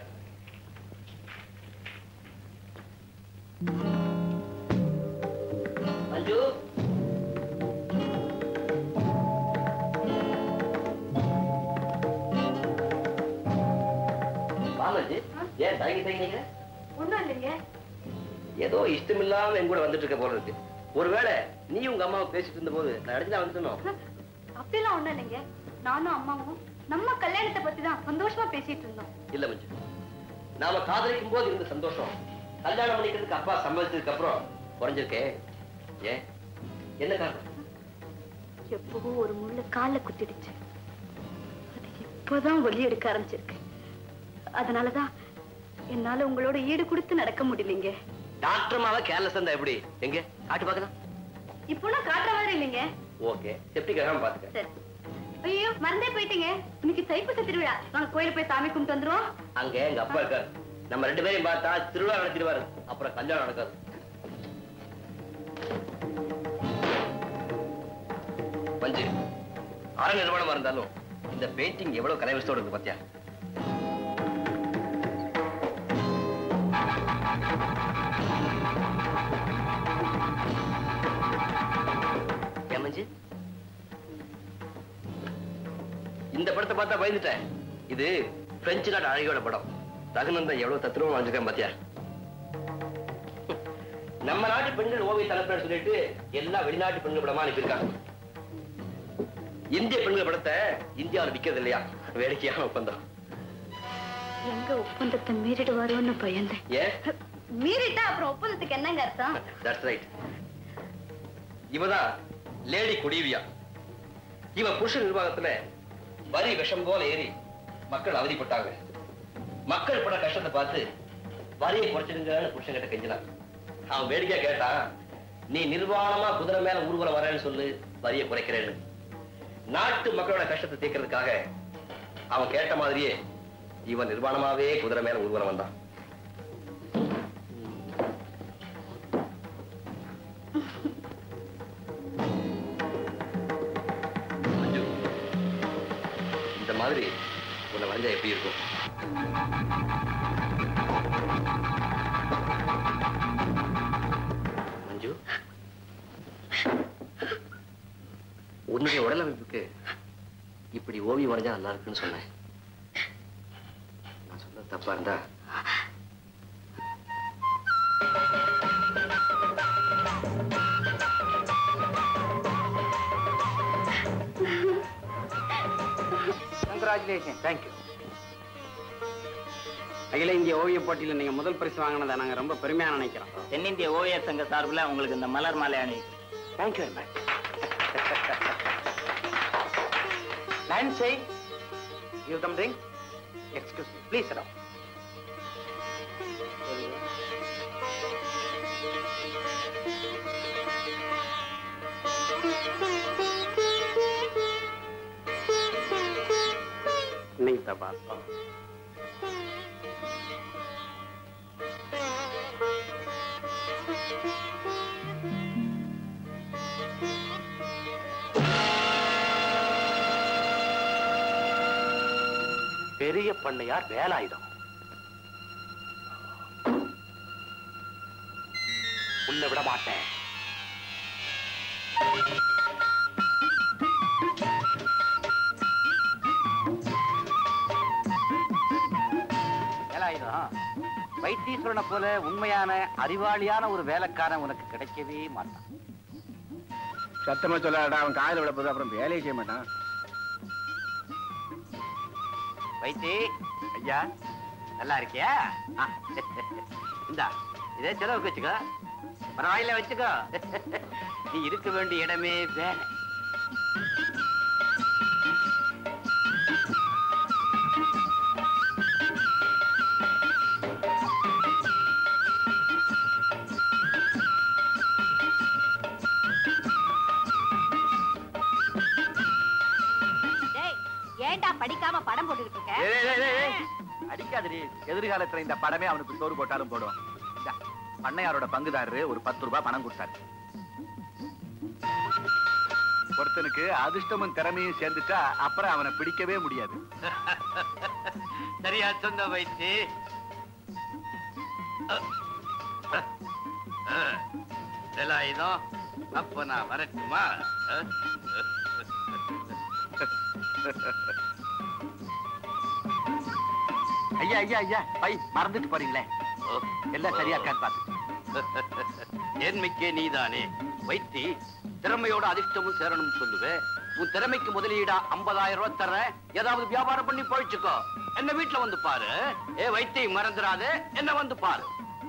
மஞ்சு வா மஞ்சு ஏன் தயங்கி தயங்கி நிக்கிற? ஒண்ணும் இல்லைங்க ஏதோ இஷ்டமில்லாம என் கூட வந்துட்டு இருக்க போல இருக்கு ஒருவேளை நீ உங்க அம்மாவை பேசிட்டு இருந்த போது நான் அடிச்சு நான் வந்துட்டனோ அப்படிலாம் ஒண்ணும் இல்லைங்க நானும் அம்மாவும் நம்ம கல்யாணத்தை பத்தி தான் சந்தோஷமா பேசிட்டு இருந்தோம் இல்ல மஞ்சு நாம காதலிக்கும் போது இருந்த சந்தோஷம் கல்யாணம் பண்ணிக்கிறதுக்கு அப்பா சம்மதிச்சதுக்கு அப்புறம் குறைஞ்சிருக்கே ஏன் என்ன காரணம் எப்பவோ ஒரு முள்ள கால்ல குத்திடுச்சு அது இப்பதான் ஒலி எடுக்க ஆரம்பிச்சிருக்கு அதனாலதான் என்னால உங்களோட ஈடு கொடுத்து நடக்க முடியலைங்க டாக்டர் மாவ கேர்லெஸ் இருந்தா எப்படி எங்க காட்டு பார்க்கலாம் இப்போலாம் காட்டுற மாதிரி இல்லைங்க ஓகே செப்டிக் ஆகாம பாத்துக்க சரி ஐயோ மறந்தே போயிட்டீங்க இன்னைக்கு தைப்பூச திருவிழா வாங்க கோயில போய் சாமி கும்பிட்டு வந்துருவோம் அங்க எங்க அப்பா இருக்காரு நம்ம ரெண்டு பேரையும் பார்த்தா திருவிழா நடத்திடுவாரு அப்புறம் கல்யாணம் நடக்காது மஞ்சு அரை நிறுவனமா இருந்தாலும் இந்த பெயிண்டிங் எவ்வளவு கலைவசத்தோட இருக்கு பாத்தியா ஏன் மஞ்சு இந்த படத்தை பார்த்தா பயந்துட்டேன் இது பிரெஞ்சு நாட்டு அழகியோட படம் ரகுநந்தன் எவ்வளவு தத்துருவம் வாங்கிருக்கேன் பாத்தியா நம்ம நாட்டு பெண்கள் ஓவிய தலைப்பினர் சொல்லிட்டு எல்லா வெளிநாட்டு பெண்கள் படமா அனுப்பியிருக்காங்க இந்திய பெண்கள் படத்தை இந்தியாவில் விக்கிறது இல்லையா வேடிக்கையான ஒப்பந்தம் எங்க ஒப்பந்தத்தை மீறிடுவாரோன்னு பயந்தேன் ஏன் மீறிட்டா அப்புறம் ஒப்பந்தத்துக்கு என்னங்க அர்த்தம் தட்ஸ் ரைட் இவதான் லேடி குடிவியா இவ புருஷ நிர்வாகத்துல வரி விஷம் போல ஏறி மக்கள் அவதிப்பட்டாங்க மக்கள் பட கஷ்டத்தை பார்த்து வரியை குறைச்சிடுங்கன்னு புருஷன் கிட்ட கெஞ்சினான் அவன் வேடிக்கையா கேட்டான் நீ நிர்வாணமா குதிரை மேல ஊர்வலம் வரேன்னு சொல்லு வரியை குறைக்கிறேன்னு நாட்டு மக்களோட கஷ்டத்தை தீர்க்கறதுக்காக அவன் கேட்ட மாதிரியே இவன் நிர்வாணமாவே குதிரை மேல ஊர்வலம் வந்தான் மஞ்சு இந்த மாதிரி உன்னை வரைஞ்சா எப்படி இருக்கும் மஞ்சு உன்னுடைய உடல் அமைப்புக்கு இப்படி ஓவியம் வரைஞ்சா நல்லா இருக்குன்னு சொன்னேன் நான் சொல்றது தப்பா இருந்தா கங்க்ராச்சுலேஷன் தேங்க்யூ அகில இந்திய ஓவிய போட்டியில நீங்க முதல் பரிசு வாங்கினதை நாங்க ரொம்ப பெருமையா நினைக்கிறோம் தென்னிந்திய ஓவியர் சங்க சார்பில் உங்களுக்கு இந்த மலர் மாலை அணி thank you very much Nancy you something excuse me please அடம் नहीं दबाता பெரிய பண்ணையார் வேலாயுதம் உன்னை விட மாட்டேன் வேலாயுதம் வைத்தீஸ்வரனை போல உண்மையான அறிவாளியான ஒரு வேலைக்காரன் உனக்கு கிடைக்கவே மாட்டான் சத்தமா சொல்லாடா அவன் காதல விட போது அப்புறம் வேலையை செய்ய மாட்டான் வைத்தி ஐயா நல்லா இருக்கியா ஆ, இந்தா இதே செலவுக்கு வச்சுக்கோ பரவாயில்ல வச்சுக்கோ நீ இருக்க வேண்டிய இடமே வேலை டேய் ஏன்டா படிக்காம படம் போட்டுக்கிட்டு இருக்க அடிக்காதடி எதிர்காலத்துல இந்த படமே அவனுக்கு சோறு போட்டாலும் போடுவான் இந்தா, பண்ணையாரோட பங்குதாரரு ஒரு பத்து ரூபாய் பணம் கொடுத்தாரு ஒருத்தனுக்கு அதிர்ஷ்டமும் திறமையும் சேர்ந்துட்டா அப்புறம் அவனை பிடிக்கவே முடியாது சரியா சொந்த வைத்து எல்லாம் அப்ப நான் வரட்டுமா ஐயா ஐயா ஐயா பை மறந்துட்டு போறீங்களே எல்லாம் சரியா இருக்கான்னு பாத்து ஏன்மைக்கே நீதானே வைத்தி திறமையோட அதிர்ஷ்டமும் சேரணும் சொல்லுவேன் உன் திறமைக்கு முதலீடா ஐம்பதாயிரம் ரூபாய் தர்றேன் ஏதாவது வியாபாரம் பண்ணி பழிச்சுக்கோ என்ன வீட்டுல வந்து பாரு ஏ வைத்தி மறந்துடாத என்ன வந்து பாரு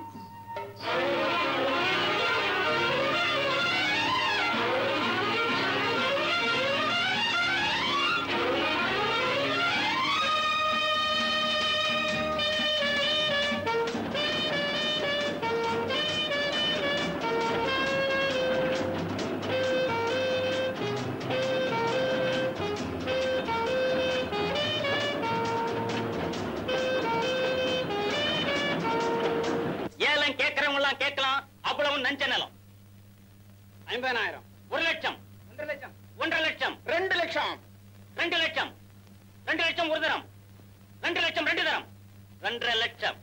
ஏலம் கேட்கறவங்க எல்லாம் கேட்கலாம் அவ்வளவு நஞ்ச நிலம் ஐம்பதாயிரம் ஒரு லட்சம் ஒன்றரை லட்சம் ஒன்றரை லட்சம் ரெண்டு லட்சம் ரெண்டு லட்சம் ரெண்டு லட்சம் ஒரு தரம் ரெண்டு லட்சம் ரெண்டு தரம் ரெண்டரை லட்சம்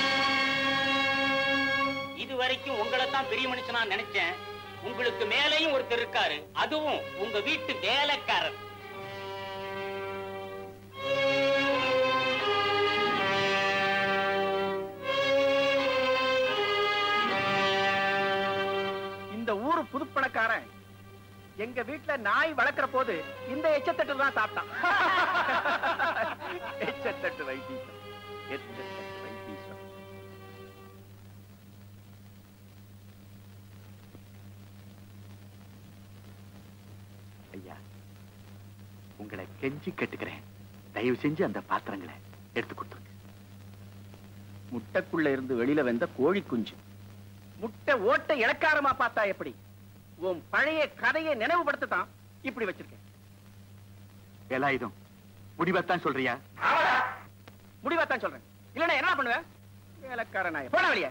இது வரைக்கும் உங்களை தான் பெரிய மனுஷனா நினைச்சேன் உங்களுக்கு மேலேயும் ஒருத்தர் இருக்காரு அதுவும் உங்க வீட்டு வேலைக்காரர் இந்த ஊரு புதுப்பணக்காரன் எங்க வீட்டுல நாய் வளர்க்கிற போது இந்த எச்சத்தட்டு தான் சாப்பிட்டான் எச்சத்தட்டு வைத்தீஸ்வரன் எச்சத்தட்டு வைத்தீஸ்வரன் ஐயா உங்களை கெஞ்சி கேட்டுக்கிறேன் தயவு செஞ்சு அந்த பாத்திரங்களை எடுத்து கொடுத்துருங்க முட்டைக்குள்ள இருந்து வெளியில வந்த கோழி குஞ்சு முட்டை ஓட்ட இலக்காரமா பார்த்தா எப்படி உன் பழைய கதையை நினைவுபடுத்தத்தான் இப்படி வச்சிருக்கேன் வேலாயுதம் முடிவைத்தான் சொல்றியா முடிவாத்தான் சொல்றேன் இல்லன்னா என்ன பண்ணுவேன் வேலைக்கார நாய போன வெளியே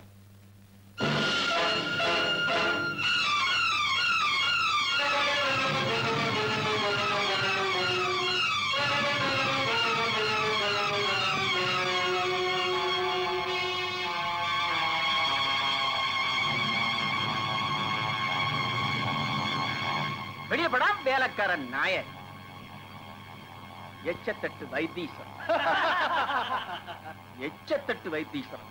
வெளியே படா வேலைக்காரன் நாய எச்சத்தட்டு வைத்தீஸ்வரன் எச்சத்தட்டு வைத்தீஸ்வரன்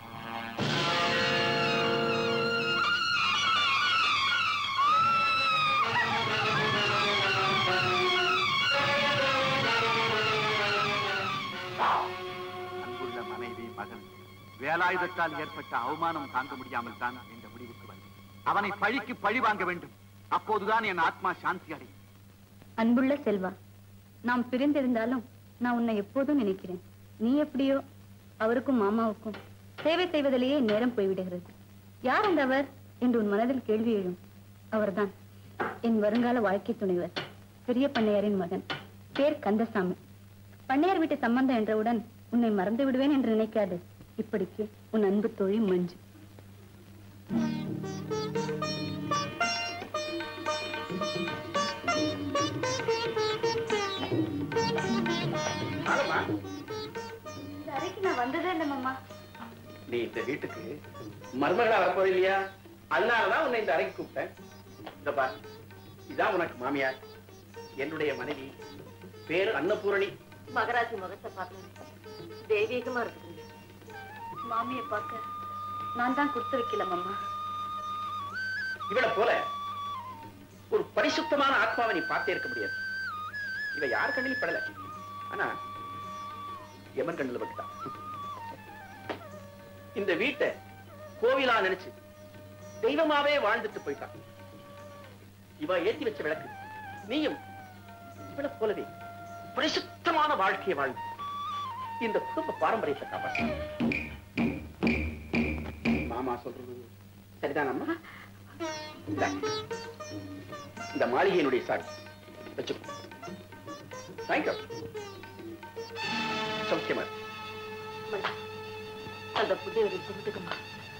அன்புள்ள மனைவி மகன் வேலாயுதத்தால் ஏற்பட்ட அவமானம் தாங்க முடியாமல் தான் இந்த முடிவுக்கு வந்தேன் அவனை பழிக்கு பழி வாங்க வேண்டும் அப்போதுதான் என் ஆத்மா சாந்தி அடையும் அன்புள்ள செல்வா நாம் பிரிந்திருந்தாலும் நான் உன்னை எப்போதும் நினைக்கிறேன் நீ எப்படியோ அவருக்கும் மாமாவுக்கும் சேவை செய்வதிலேயே நேரம் போய்விடுகிறது யார் அந்த அவர் என்று உன் மனதில் கேள்வி எழும் அவர்தான் என் வருங்கால வாழ்க்கை துணைவர் பெரிய பண்ணையாரின் மகன் பேர் கந்தசாமி பண்ணையார் வீட்டு சம்பந்தம் என்றவுடன் உன்னை மறந்து விடுவேன் என்று நினைக்காது இப்படிக்கு உன் அன்பு தோழி மஞ்சு வந்ததே இல்லை மாமா நீ இந்த வீட்டுக்கு மருமகளா வரப்போற இல்லையா அதனாலதான் உன்னை இந்த அறைக்கு கூப்பிட்டேன் இந்த பார் இதான் உனக்கு மாமியார் என்னுடைய மனைவி பேரு அன்னபூரணி மகராஜி முகத்தை பார்த்தது தெய்வீகமா இருக்குதுங்க மாமியை பார்க்க நான் தான் கொடுத்து வைக்கல மாமா இவளை போல ஒரு பரிசுத்தமான ஆத்மாவை நீ பார்த்தே இருக்க முடியாது இவ யார் கண்ணிலும் படல ஆனா எமன் கண்ணில் பட்டுட்டான் இந்த வீட்டை கோவிலா நினைச்சு தெய்வமாவே வாழ்ந்துட்டு போயிட்டான் இவ ஏத்தி வச்ச விளக்கு நீயும் இவளை போலவே பரிசுத்தமான வாழ்க்கையை வாழ்ந்து இந்த குடும்ப பாரம்பரியத்தை காப்பாற்ற மாமா சொல்றது சரிதான் அம்மா இந்தா. இந்த மாளிகையினுடைய சாவி வச்சுக்கோ வாங்கிக்கோ சௌக்கியமா இரு. அந்த புதியவரை கும்பிட்டுக்குமா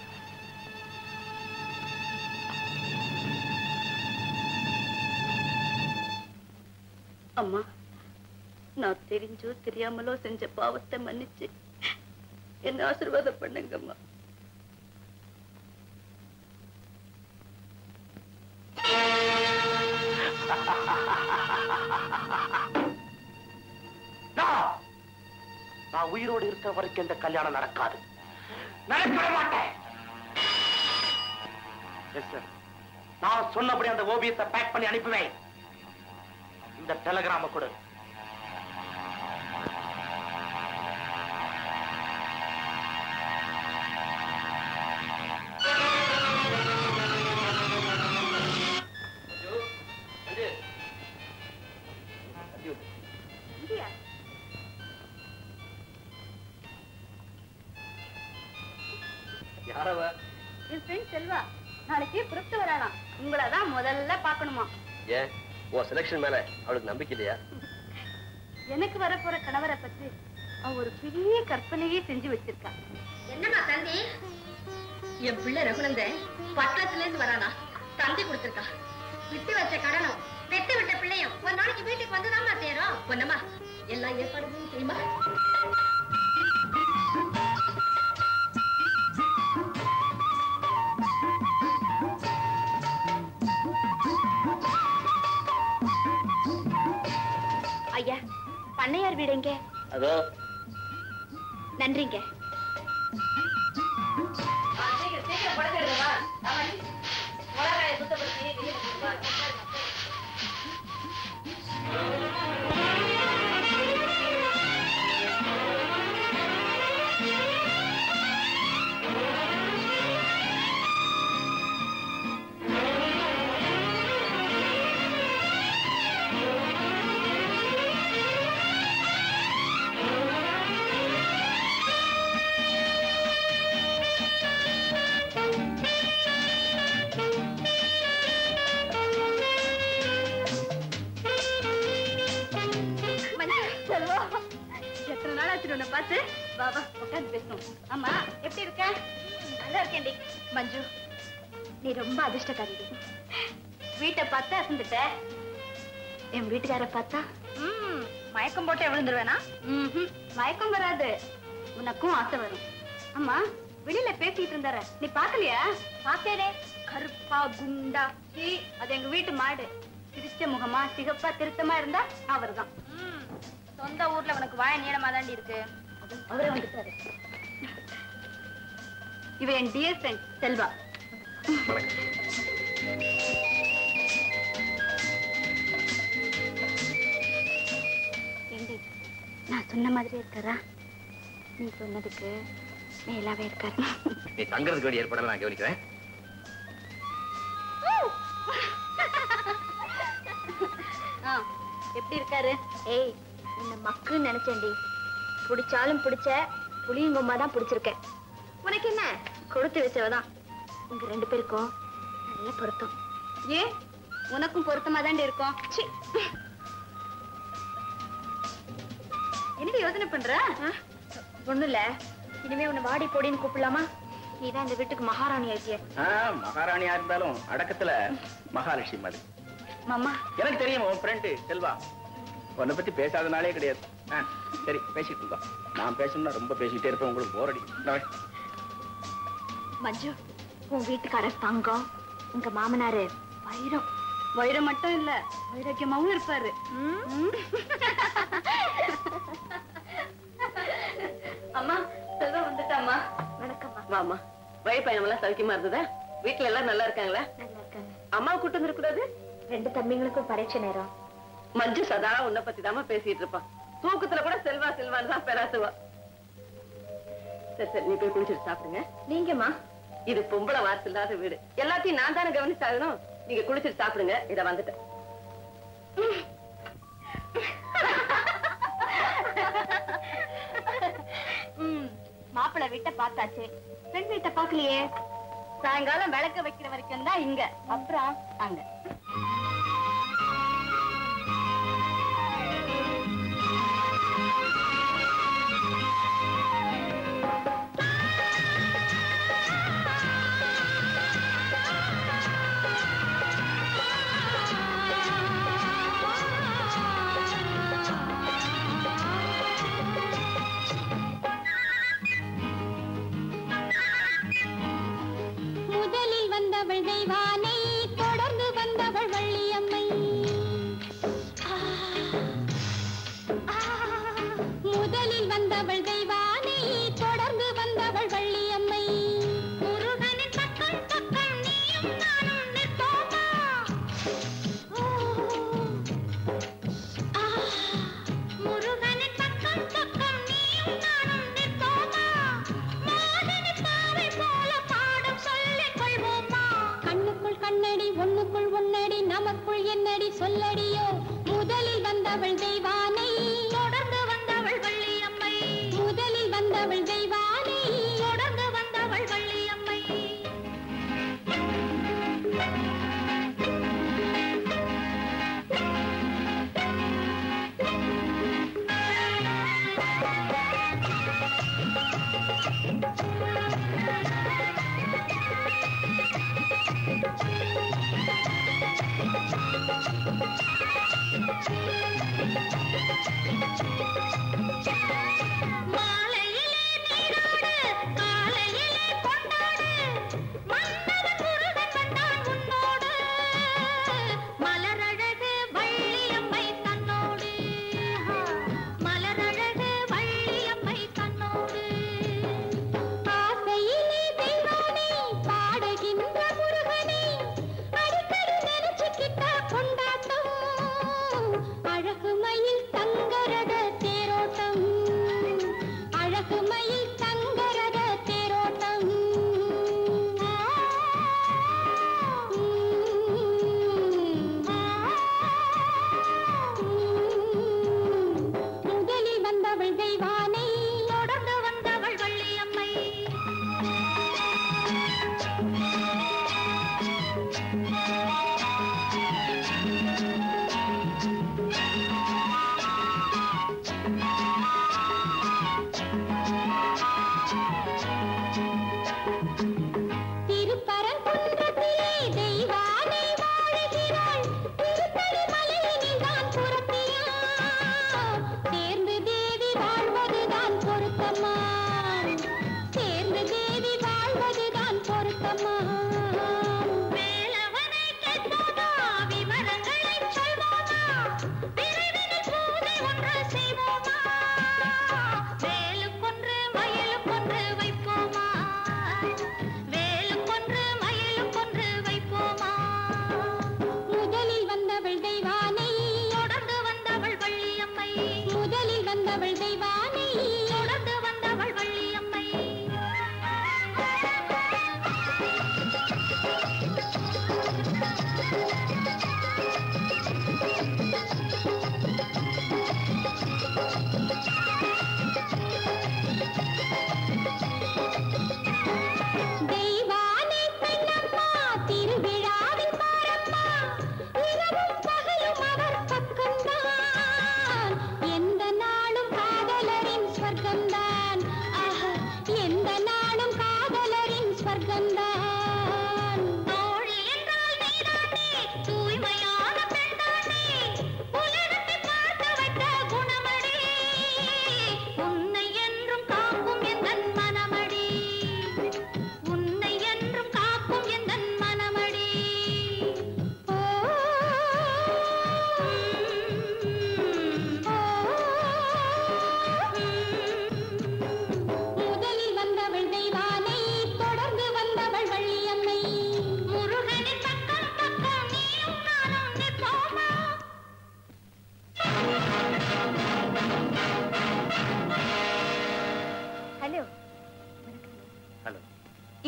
அம்மா நான் தெரிஞ்சோ தெரியாமலோ செஞ்ச பாவத்தை மன்னிச்சு என்ன ஆசீர்வாதம் பண்ணுங்கம்மா நான் நான் உயிரோடு இருக்கிற வரைக்கும் இந்த கல்யாணம் நடக்காது நடக்கவே மாட்டேன் Yes, sir. நான் சொன்னபடி அந்த ஓவியத்தை பேக் பண்ணி அனுப்புவேன் இந்த டெலகிராம கொடு யாரவ என் ஃப்ரெண்ட் செல்வா நாளைக்கு புறப்பட்டு வராளாம் உங்களை தான் முதல்ல பார்க்கணுமா ஏன் உன் செலக்ஷன் மேல அவளுக்கு நம்பிக்கை இல்லையா எனக்கு வரப்போற கணவரை பத்தி அவ ஒரு பெரிய கற்பனையே செஞ்சு வச்சிருக்கா என்னம்மா தந்தி என் பிள்ளை ரகுநந்தன் பட்டணத்துல இருந்து வரானா தந்தி கொடுத்திருக்கா விட்டு வச்ச கடனும் பெத்து விட்ட பிள்ளையும் ஒரு நாளைக்கு வீட்டுக்கு வந்துதாம்மா சேரும் பொன்னம்மா எல்லா ஏற்பாடுகளும் செய்யுமா ஐயா பண்ணையார் வீடு எங்க அதோ நன்றிங்க செல்வா எத்தனை நாள் ஆச்சு உன்னை பார்த்து வா வா உட்காந்து பேசணும் ஆமா எப்படி இருக்க நல்லா இருக்கேன்டி மஞ்சு நீ ரொம்ப அதிர்ஷ்டக்காரி வீட்டை பார்த்தா அசந்துட்ட என் வீட்டுக்கார பார்த்தா ம் மயக்கம் போட்டு விழுந்துருவேனா ம் மயக்கம் வராது உனக்கும் ஆசை வரும் அம்மா வெளியில பேசிட்டு இருந்தார நீ பாக்கலையா பாத்தேனே கருப்பா குண்டா சீ அது எங்க வீட்டு மாடு சிரிச்ச முகமா சிகப்பா திருத்தமா இருந்தா அவர்தான் சொந்த ஊர்ல உனக்கு வாய நீளமா தாண்டி இருக்கு அவரே வந்துட்டாரு இவ என் டியர் ஃப்ரெண்ட் செல்வா ஏண்டி நான் சொன்ன மாதிரி இருக்காரா நீ சொன்னதுக்கு மேலாவே இருக்காரு நீ தங்கறதுக்கு வேண்டிய ஏற்பாடெல்லாம் நான் கவனிக்கிறேன் ஆ, எப்படி இருக்காரு ஏய் உன்னை மக்குன்னு நினைச்சேன்டி பிடிச்சாலும் பிடிச்ச புளியங்கொம்பா தான் பிடிச்சிருக்கேன் உனக்கு என்ன கொடுத்து வச்சவதான் உங்க ரெண்டு பேருக்கும் நல்ல பொருத்தம் ஏன் உனக்கும் பொருத்தமா தாண்டி இருக்கும் சி என்னடி யோசனை பண்ற ஒண்ணும் இல்ல இனிமே உன்னை வாடி போடின்னு கூப்பிடலாமா நீதான் இந்த வீட்டுக்கு மகாராணி ஆகிய ஆ, மகாராணியா இருந்தாலும் அடக்கத்துல மகாலட்சுமி மாதிரி மாமா எனக்கு தெரியும் உன் ஃப்ரெண்டு செல்வா உன்னை பத்தி பேசாத நாளே கிடையாது ஆ, சரி பேசிட்டு இருந்தோம் நான் பேசணும்னா ரொம்ப பேசிட்டே இருப்பேன் உங்களுக்கு போர் அடிக்கும் மஞ்சு உன் வீட்டுக்காரர் தங்கம் உங்க மாமனாரு வைரம் வைரம் மட்டும் இல்ல வைராக்கியமாவும் இருப்பாரு அம்மா செல்வா வந்துட்டாம்மா வணக்கம்மா வாமா வழி பயணம் எல்லாம் சௌக்கியமா இருந்ததா வீட்டுல எல்லாம் நல்லா இருக்காங்களா நல்லா இருக்காங்க அம்மா கூட்டு வந்துடக்கூடாது ரெண்டு தம்பிங்களுக்கும் பரீட்சை நேரம் மஞ்சு சதா உன்னை பத்தி தாமா பேசிட்டு இருப்பான் தூக்கத்துல கூட செல்வா செல்வான்னு தான் பெறாசுவா சரி சரி நீ போய் குளிச்சுட்டு சாப்பிடுங்க நீங்கம்மா இது பொம்பளை வார்த்தை இல்லாத வீடு எல்லாத்தையும் நான் தானே கவனிச்சாகணும் நீங்க குளிச்சுட்டு சாப்பிடுங்க இத வந்துட்டேன் மாப்பிள்ளை வீட்டை பார்த்தாச்சு பெண் வீட்டை பார்க்கலையே சாயங்காலம் விளக்கு வைக்கிற வரைக்கும் தான் இங்க அப்புறம் அங்க முதலில் வந்தவள் தெய்வானை தொடர்ந்து வந்தவள் வள்ளியம்மை ஆ, ஆ, முதலில் வந்தவள் தெய்வானை தொடர்ந்து வந்தவள் வள்ளியம்மை முருகனின் பக்கம் பக்கம் நீயும் நானும் நிற்போமா ஓ, ஆ, முருகனின் பக்கம் பக்கம் நீயும் நானும் நிற்போமா மோகினி பாவை போல பாடம் சொல்லிக் கொள்வோமா கண்ணுக்குள் கண்ணடி ஒண்ணுக்குள் ஒன்னடி நமக்குள் என்னடி சொல்லடியோ முதலில் வந்தவள் தெய்வானை தொடர்ந்து வந்தவள் வள்ளியம்மை முதலில் வந்தவள் தெய்வானை தொடர்ந்து வந்தவள் வள்ளியம்மை மாலையிலே நீராடு காலையிலே கொண்டாடு மன்னவன் முருகன் வந்தான் உன்னோடு மலரழகு வள்ளியம்மை தன்னோடு மலரழகு வள்ளியம்மை தன்னோடு ஆசையிலே தெய்வானை பாடுகின்ற முருகனை அடிக்கடி நினைச்சுக்கிட்டா கொண்டாட்டம் அழகு மயில் தங்கரத தேரோட்டம் அழகு மயில் தங்கரத தேரோட்டம் முதலில் வந்தவள் தெய்வானை தொடர்ந்து வந்தவள் வள்ளியம்மை திருப்பரங்குன்றத்திலே தெய்வானை வாழுகிறாள் திருத்தணி மலையினில் தான் புறத்தியார் சேர்ந்து தேவி வாழ்வதுதான் பொருத்தமா சேர்ந்து தேவி வாழ்வதுதான் பொருத்தமா வேலவனை கேட்போமா விவரங்களை சொல்வோமா விரைவில் பூஜை ஒன்று செய்வோமா வேலுக்கொன்று மயிலுக்கொன்று வைப்போமா வேலுக்கொன்று மயிலுக்கொன்று வைப்போமா முதலில் வந்தவள் தெய்வானை தொடர்ந்து வந்தவள் வள்ளியம்மை முதலில் வந்தவள் தெய்வானை தொடர்ந்து வந்தவள் வள்ளியம்மை தெய்வானை பெண்ணம்மா திருவிழாவின் பாரம்மா இரவும் பகலும் அவர் பக்கம்தான் எந்த நாளும் காதலரின் ஸ்வர்க்கம்தான் ஆஹா, எந்த நாளும் காதலரின் ஸ்வர்க்கம்தான் தோழி என்றால் நீதானே தூய்மையான பெண்தானே உலகத்தை பார்த்து வைத்த குணமடி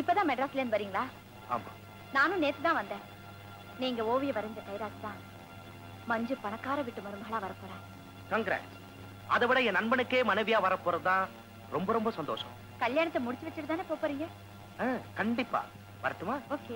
இப்பதான் மெட்ராஸ்ல இருந்து வரீங்களா ஆமா நானும் நேத்து தான் வந்தேன் நீங்க ஓவியம் வரைஞ்ச கைராஜ் தான் மஞ்சு பணக்கார வீட்டு மருமகளா வரப்போறா கங்க்ராட் அதை விட என் நண்பனுக்கே மனைவியா வரப்போறதுதான் ரொம்ப ரொம்ப சந்தோஷம் கல்யாணத்தை முடிச்சு வச்சுட்டு தானே போப் போறீங்க ஆ, கண்டிப்பா வரட்டுமா ஓகே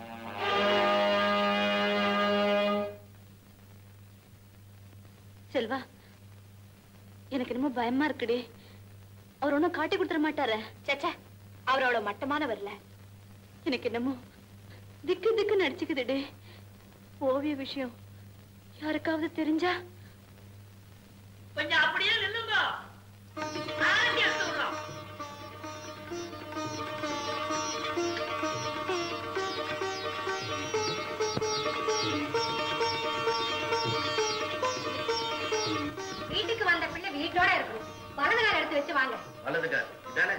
செல்வா எனக்கு என்னமோ பயமா இருக்குடி அவர் ஒன்னும் காட்டி கொடுத்துட மாட்டாரு சேச்சே அவர் அவ்வளவு மட்டமான வரல எனக்கு என்னமோ திக்கு திக்கு நடிச்சுக்குதுடி ஓவிய விஷயம் யாருக்காவது தெரிஞ்சா கொஞ்சம் அப்படியே நில்லுங்க ஆரம்பி எடுத்து விடுறோம் வீட்டுக்கு வந்த பிள்ளை வீட்டோட இருக்கணும் வலது கால் எடுத்து வச்சு வாங்க வலதுங்க இதானே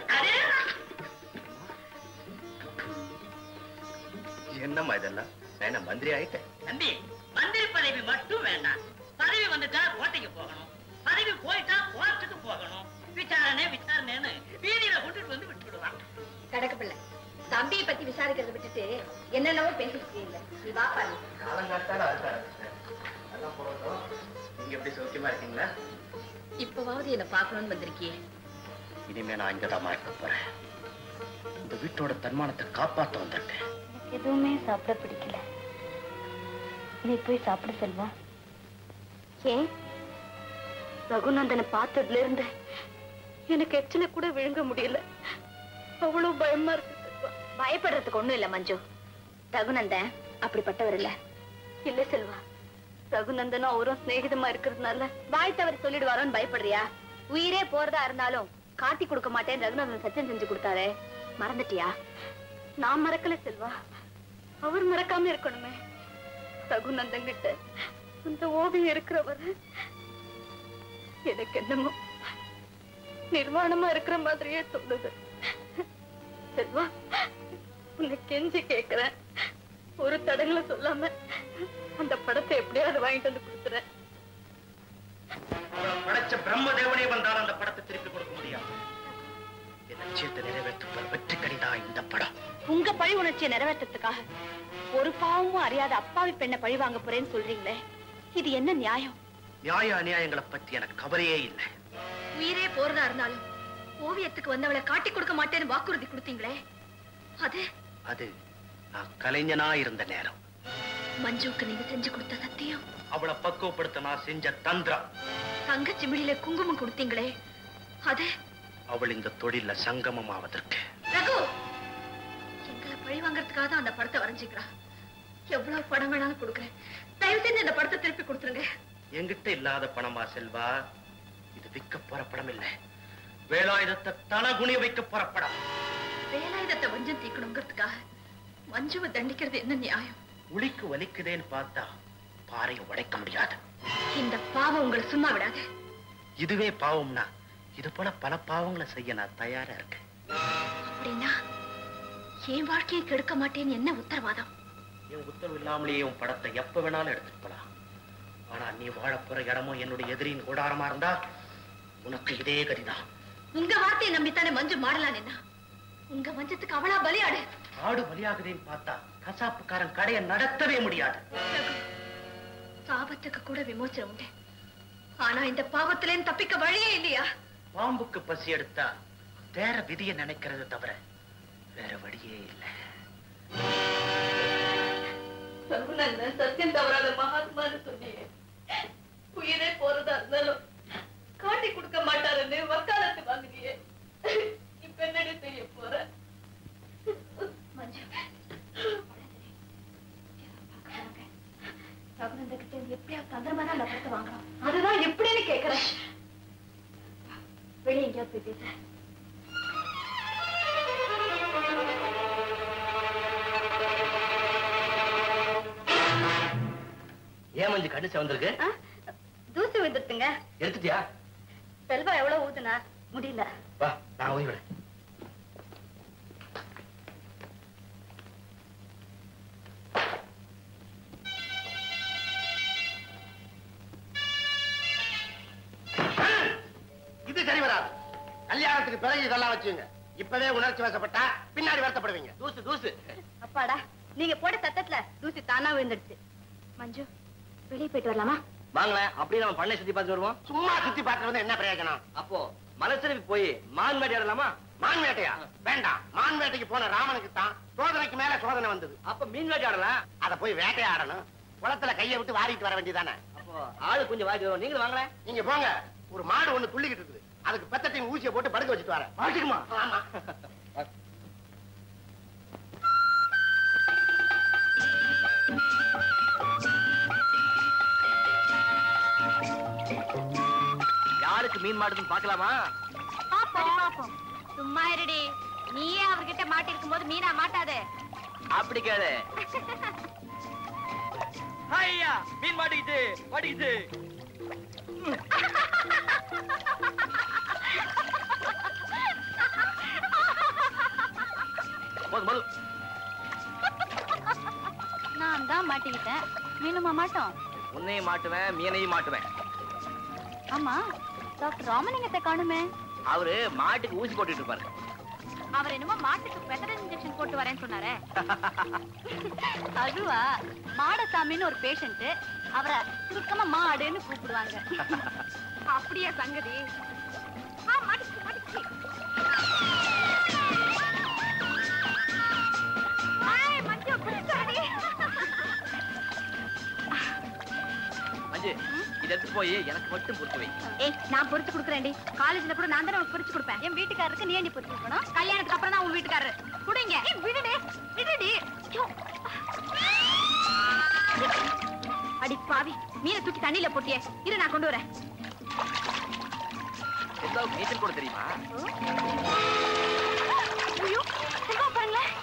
என்னம்மா இதெல்லாம் வேணா மந்திரி ஆயிட்டேன் தம்பி மந்திரி பதவி மட்டும் வேண்டாம் பதவி வந்துட்டா கோட்டைக்கு போகணும் பதவி போயிட்டா கோர்ட்டுக்கு போகணும் விசாரணை விசாரணைன்னு வீதியில கூட்டிட்டு வந்து விட்டுடுவான் கடக்கு பிள்ளை தம்பியை பத்தி விசாரிக்கிறத விட்டுட்டு என்னென்னவோ பேசிட்டு இல்ல நீ வா பாரு காலங்காத்தால அறுக்க அதெல்லாம் போகட்டும் நீங்க எப்படி சௌக்கியமா இருக்கீங்களா இப்பவாவது என்ன பாக்கணும்னு வந்திருக்கியே இனிமே நான் இங்கதான் இருக்க போறேன் இந்த வீட்டோட தன்மானத்தை காப்பாத்த வந்திருக்கேன் எதுவுமே சாப்பிட பிடிக்கல நீ போய் சாப்பிட செல்வா ஏன் ரகுநந்தனை பார்த்ததுல இருந்து எனக்கு எச்சில கூட விழுங்க முடியல அவ்வளவு பயமா இருக்கு செல்வா பயப்படுறதுக்கு ஒண்ணும் இல்ல மஞ்சு ரகுநந்தன் அப்படிப்பட்டவர் இல்ல இல்ல செல்வா ரகுநந்தனும் அவரும் சிநேகிதமா இருக்கிறதுனால வாய் தவறி சொல்லிடுவாரோன்னு பயப்படுறியா உயிரே போறதா இருந்தாலும் காட்டி கொடுக்க மாட்டேன் ரகுநந்தன் சத்தியம் செஞ்சு கொடுத்தாரே மறந்துட்டியா நான் மறக்கல செல்வா அவர் மறக்காம இருக்கணுமே ரகுநந்தன் கிட்ட அந்த ஓவியம் இருக்கிறவர் எனக்கு என்னமோ நிர்வாணமா இருக்கிற மாதிரியே தோணுது செல்வா உன்னை கெஞ்சி கேக்குறேன் ஒரு தடங்களை சொல்லாம அந்த படத்தை எப்படியாவது வாங்கிட்டு வந்து கொடுத்துறேன் அவளை படைச்ச பிரம்மதேவனே வந்தால் அந்த படத்தை திருப்பி கொடுக்க முடியாது என் லட்சியத்தை நிறைவேற்றுவதற்கு வெற்றி கடிதான் இந்த படம் உங்க பழி உணர்ச்சியை நிறைவேற்றத்துக்காக ஒரு பாவமும் அறியாத அப்பாவி பெண்ணை பழி வாங்க போறேன்னு சொல்றீங்களே இது என்ன நியாயம் நியாய அநியாயங்களை பத்தி எனக்கு கவலையே இல்லை உயிரே போறதா இருந்தாலும் ஓவியத்துக்கு வந்தவளை காட்டி கொடுக்க மாட்டேன்னு வாக்குறுதி கொடுத்தீங்களே அது அது நான் கலைஞனா இருந்த நேரம் மஞ்சுவுக்கு நீங்க செஞ்சு கொடுத்த சத்தியம் அவளை பக்குவப்படுத்த நான் செஞ்ச தந்திரம் தங்க சிமிழில குங்குமம் கொடுத்தீங்களே அது அவள் இந்த தொழில சங்கமமாவதற்கு ரகு எங்களை பழி வாங்கறதுக்காக தான் அந்த படத்தை வரைஞ்சிக்கிறா எவ்வளவு படம் வேணாலும் கொடுக்குறேன் தயவு செஞ்சு இந்த படத்தை திருப்பி கொடுத்துருங்க என்கிட்ட இல்லாத பணமா செல்வா இது விற்க போற படம் இல்ல வேலாயுதத்தை தலகுனிய வைக்க போற படம் வேலாயுதத்தை வஞ்சம் தீக்கணுங்கிறதுக்காக மஞ்சுவை தண்டிக்கிறது என்ன நியாயம் உளிக்கு வலிக்குதேன்னு பார்த்தா பாறையை உடைக்க முடியாது இந்த பாவம் உங்களை சும்மா விடாது இதுவே பாவம்னா இது போல பல பாவங்களை செய்ய நான் தயாரா இருக்கேன் அப்படின்னா என் வாழ்க்கையை கெடுக்க மாட்டேன்னு என்ன உத்தரவாதம் என் உத்தரவு இல்லாமலேயே உன் படத்தை எப்ப வேணாலும் எடுத்துட்டு போலாம் ஆனா நீ வாழப் போற இடமும் என்னுடைய எதிரியின் கூடாரமா இருந்தா உனக்கு இதே கதிதான் உங்க வார்த்தையை நம்பித்தானே மஞ்சு மாடலாம் என்ன உங்க வஞ்சத்துக்கு அவளா பலியாடு ஆடு பலியாகுதேன்னு பார்த்தா கசாப்புக்காரன் கடையை நடத்தவே முடியாது ரகு, சாபத்துக்கு கூட விமோச்சனம் உண்டு ஆனா இந்த பாவத்திலேன்னு தப்பிக்க வழியே இல்லையா பாம்புக்கு பசி எடுத்தா வேற விதியை நினைக்கிறது தவிர வேற வழியே இல்லை ரகுநந்தன் சத்தியம் தவறாத மகாத்மான்னு சொன்னீங்க உயிரே போறதா இருந்தாலும் காட்டி கொடுக்க மாட்டாருன்னு வக்காலத்து வாங்குனியே இப்ப என்னடி செய்ய போற மஞ்சு ரகுநந்தகிட்ட இருந்து எப்படியாவது தந்திரமா தான் அந்த படத்தை வாங்கணும் அதுதான் எப்படின்னு கேக்குறேன் வெளியே எங்கேயாவது போய் பேச ஏன் மஞ்சு கண்ணு சிவந்திருக்கு தூசி விழுந்துட்டுங்க எடுத்துட்டியா செல்வா எவ்வளவு ஊதுனா முடியல வா நான் ஓய்விட இது சரி வராது கல்யாணத்துக்கு பிறகு இதெல்லாம் வச்சுங்க இப்பவே உணர்ச்சி வசப்பட்டா பின்னாடி வருத்தப்படுவீங்க தூசு தூசு அப்பாடா நீங்க போட்ட சத்தத்துல தூசி தானா விழுந்துடுச்சு மஞ்சு வெளியே போயிட்டு வரலாமா வாங்களேன் அப்படியே நம்ம பண்ணை சுத்தி பார்த்து வருவோம் சும்மா சுத்தி பார்க்கறது வந்து என்ன பிரயோஜனம் அப்போ மலசிறவி போய் மான் மேடி ஆடலாமா மான் வேட்டையா வேண்டாம் மான் வேட்டைக்கு போன ராமனுக்கு தான் சோதனைக்கு மேல சோதனை வந்தது அப்ப மீன் வேட்டை ஆடலாம் அத போய் வேட்டையாடணும் குளத்துல கையை விட்டு வாரிட்டு வர வேண்டியதானே அப்போ ஆளு கொஞ்சம் வாடி வரும் நீங்களும் வாங்களேன் நீங்க போங்க ஒரு மாடு ஒண்ணு துள்ளிக்கிட்டு இருக்குது அதுக்கு பெத்தத்தையும் ஊசியை போட்டு படுக்க வச்சுட்டு வரேன் பாட்டுக்குமா ஆமா யாருக்கு மீன் மாடுதுன்னு பார்க்கலாமா பாப்போம் சும்மா இருடி நீயே அவர்கிட்ட மாட்டி இருக்கும்போது மீனா மாட்டாதே அப்படி கேளு ஐயா மீன் மாட்டிக்கிச்சு மாட்டிக்கிச்சு போதும் போதும் நான் தான் மாட்டிக்கிட்டேன் மீனுமா மாட்டோம் உன்னையும் மாட்டுவேன் மீனையும் மாட்டுவேன் ஆமா டாக்டர் ராமலிங்கத்தை காணுமே அவரு மாட்டுக்கு ஊசி போட்டுட்டு இருப்பாரு அவர் என்னமோ மாட்டுக்கு பெட்டரன் இன்ஜெக்ஷன் போட்டு வரேன்னு சொன்னாரே அதுவா மாடசாமின்னு ஒரு பேஷண்ட் அவரை சுருக்கமா மாடுன்னு கூப்பிடுவாங்க அப்படியா சங்கதி ஆ, மாட்டிக்கிச்சு, மாட்டிக்கிச்சு. ஆய், மஞ்சு, பிடிச்சாடி. மஞ்சு இதை எடுத்து போய் எனக்கு மட்டும் பொறுத்து வை ஏய் நான் பொரிச்சு கொடுக்குறேன்டி காலேஜ்ல கூட நான் தானே உனக்கு பொரிச்சு கொடுப்பேன் என் வீட்டுக்காரருக்கு நீ ஏண்டி பொரிச்சு கொடுக்கணும் கல்யாணத்துக்கு அப்புறம் தான் உன் வீட்டுக்காரரு குடிங்க ஏய் விடுடி விடுடி ஐயோ. அடி பாவி மீனை தூக்கி தண்ணியில போட்டியே இரு நான் கொண்டு வரேன் எந்த நீச்சல் கூட தெரியுமா ஐயோ செல்வா பாருங்களேன்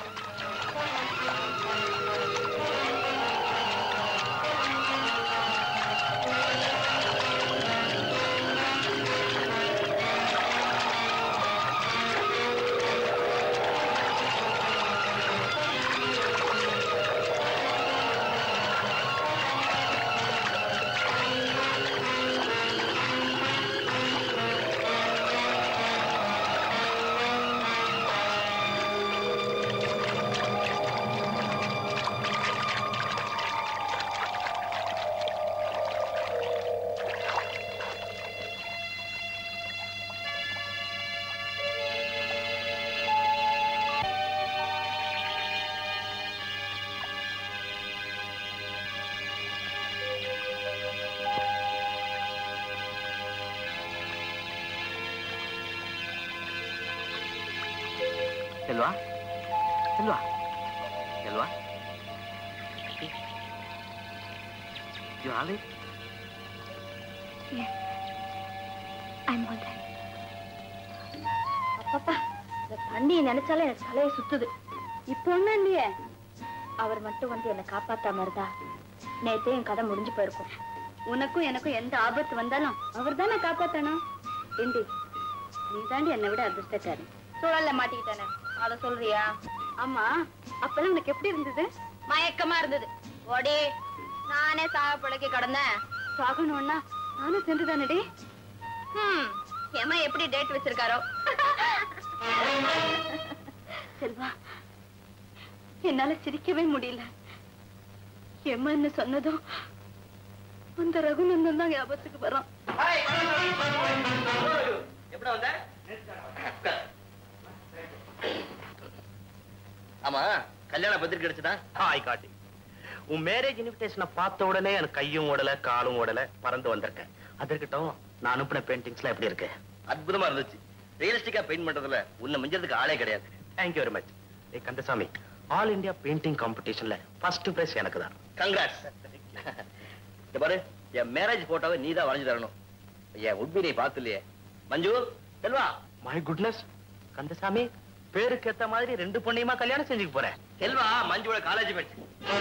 Selva Selva Selva You all right? அப்பப்பா இந்த தண்ணியை நினைச்சாலே எனக்கு தலையை சுத்துது இப்போ ஒண்ணும் இல்லையே அவர் மட்டும் வந்து என்னை காப்பாத்தாம இருந்தா நேத்தே என் கதை முடிஞ்சு போயிருக்கும் உனக்கும் எனக்கும் எந்த ஆபத்து வந்தாலும் அவர் தானே காப்பாத்தணும் ஏண்டி நீ தாண்டி என்னை விட அதிர்ஷ்டக்காரி சூழல்ல மாட்டிக்கிட்டானே அத சொல்றியா ஆமா அப்பெல்லாம் உனக்கு எப்படி இருந்தது மயக்கமா இருந்தது ஓடி நானே சாக பிழைக்க கடந்தேன் சாகணும்னா நானும் சென்றுதானடி ஹம் ஏமா எப்படி டேட் வச்சிருக்காரோ செல்வா என்னால சிரிக்கவே முடியல எம்மா என்ன சொன்னதும் அந்த ரகுநந்தன் தான் ஞாபகத்துக்கு வரான் எப்படி வந்த உட்கார். ஆமா கல்யாண பத்திரிக்கை கிடைச்சதா ஹாய் காட்டி உன் மேரேஜ் இன்விடேஷனை பார்த்த உடனே எனக்கு கையும் ஓடல காலும் ஓடல பறந்து வந்திருக்கேன் அது இருக்கட்டும் நான் அனுப்பின பெயிண்டிங்ஸ்லாம் எப்படி இருக்கு அற்புதமா இருந்துச்சு ரியலிஸ்டிக்கா பெயிண்ட் பண்றதுல உன்னை மிஞ்சறதுக்கு ஆளே கிடையாது தேங்க்யூ வெரி மச் ஏ கந்தசாமி ஆல் இந்தியா பெயிண்டிங் காம்படிஷன்ல ஃபர்ஸ்ட் பிரைஸ் எனக்கு தான் கங்காட்ஸ் இந்த பாரு என் மேரேஜ் போட்டோவை நீ தான் வரைஞ்சு தரணும் என் உட்பி நீ பார்த்து இல்லையே மஞ்சு செல்வா மை குட்னஸ் கந்தசாமி பேருக்கு ஏத்த மாதிரி ரெண்டு பொண்ணையுமா கல்யாணம் செஞ்சுக்க போறேன் செல்வா மஞ்சுவோட காலேஜ் மேட்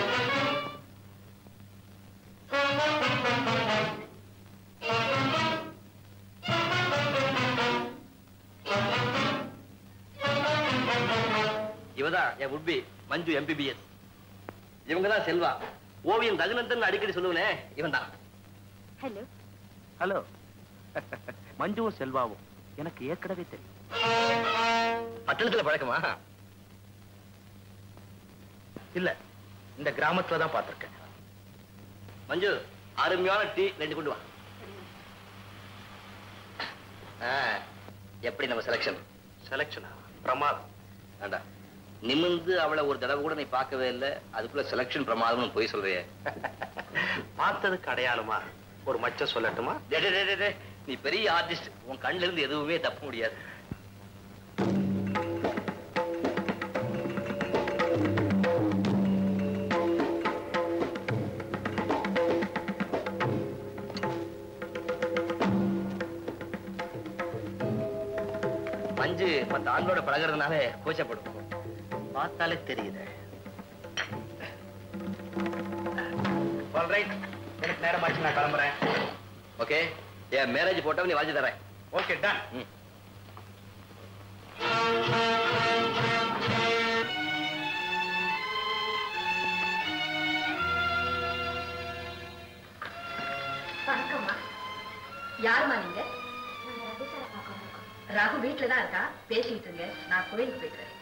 இவதான் என் உட்பி மஞ்சு எம்பிபிஎஸ் இவங்க தான் செல்வா ஓவியம் ரகுநந்தன் அடிக்கடி சொல்லுவனே இவன் தான் ஹலோ ஹலோ மஞ்சுவும் செல்வாவும் எனக்கு ஏற்கனவே தெரியும் பட்டணத்துல பழக்கமா இல்ல இந்த கிராமத்துல தான் பார்த்திருக்கேன் மஞ்சு அருமையான டீ ரெண்டு கொண்டு வா ஆ, எப்படி நம்ம செலக்ஷன் செலக்ஷனா பிரமாதம் வேண்டா நிமிர்ந்து அவளை ஒரு தடவை கூட நீ பார்க்கவே இல்லை அதுக்குள்ள செலக்ஷன் பிரமாதம்னு போய் சொல்றியே பார்த்ததுக்கு அடையாளமா ஒரு மச்ச சொல்லட்டுமா டே, டே, டே, டே, டே. நீ பெரிய ஆர்டிஸ்ட் உன் கண்ணுல இருந்து எதுவுமே தப்ப முடியாது மஞ்சு மத்த ஆண்களோட பழகிறதுனால கூச்சப்படும் பார்த்தாலே தெரியுது ஆல்ரைட் எனக்கு நேரம் ஆச்சு நான் கிளம்புறேன் ஓகே என் மேரேஜ் போட்டோ நீ வாங்கி தரேன் ஓகே டன் ம். வணக்கம்மா யாருமா நீங்க ராகு வீட்டுல தான் இருக்கா பேசிட்டு இருங்க நான் கோயிலுக்கு போயிட்டு வரேன்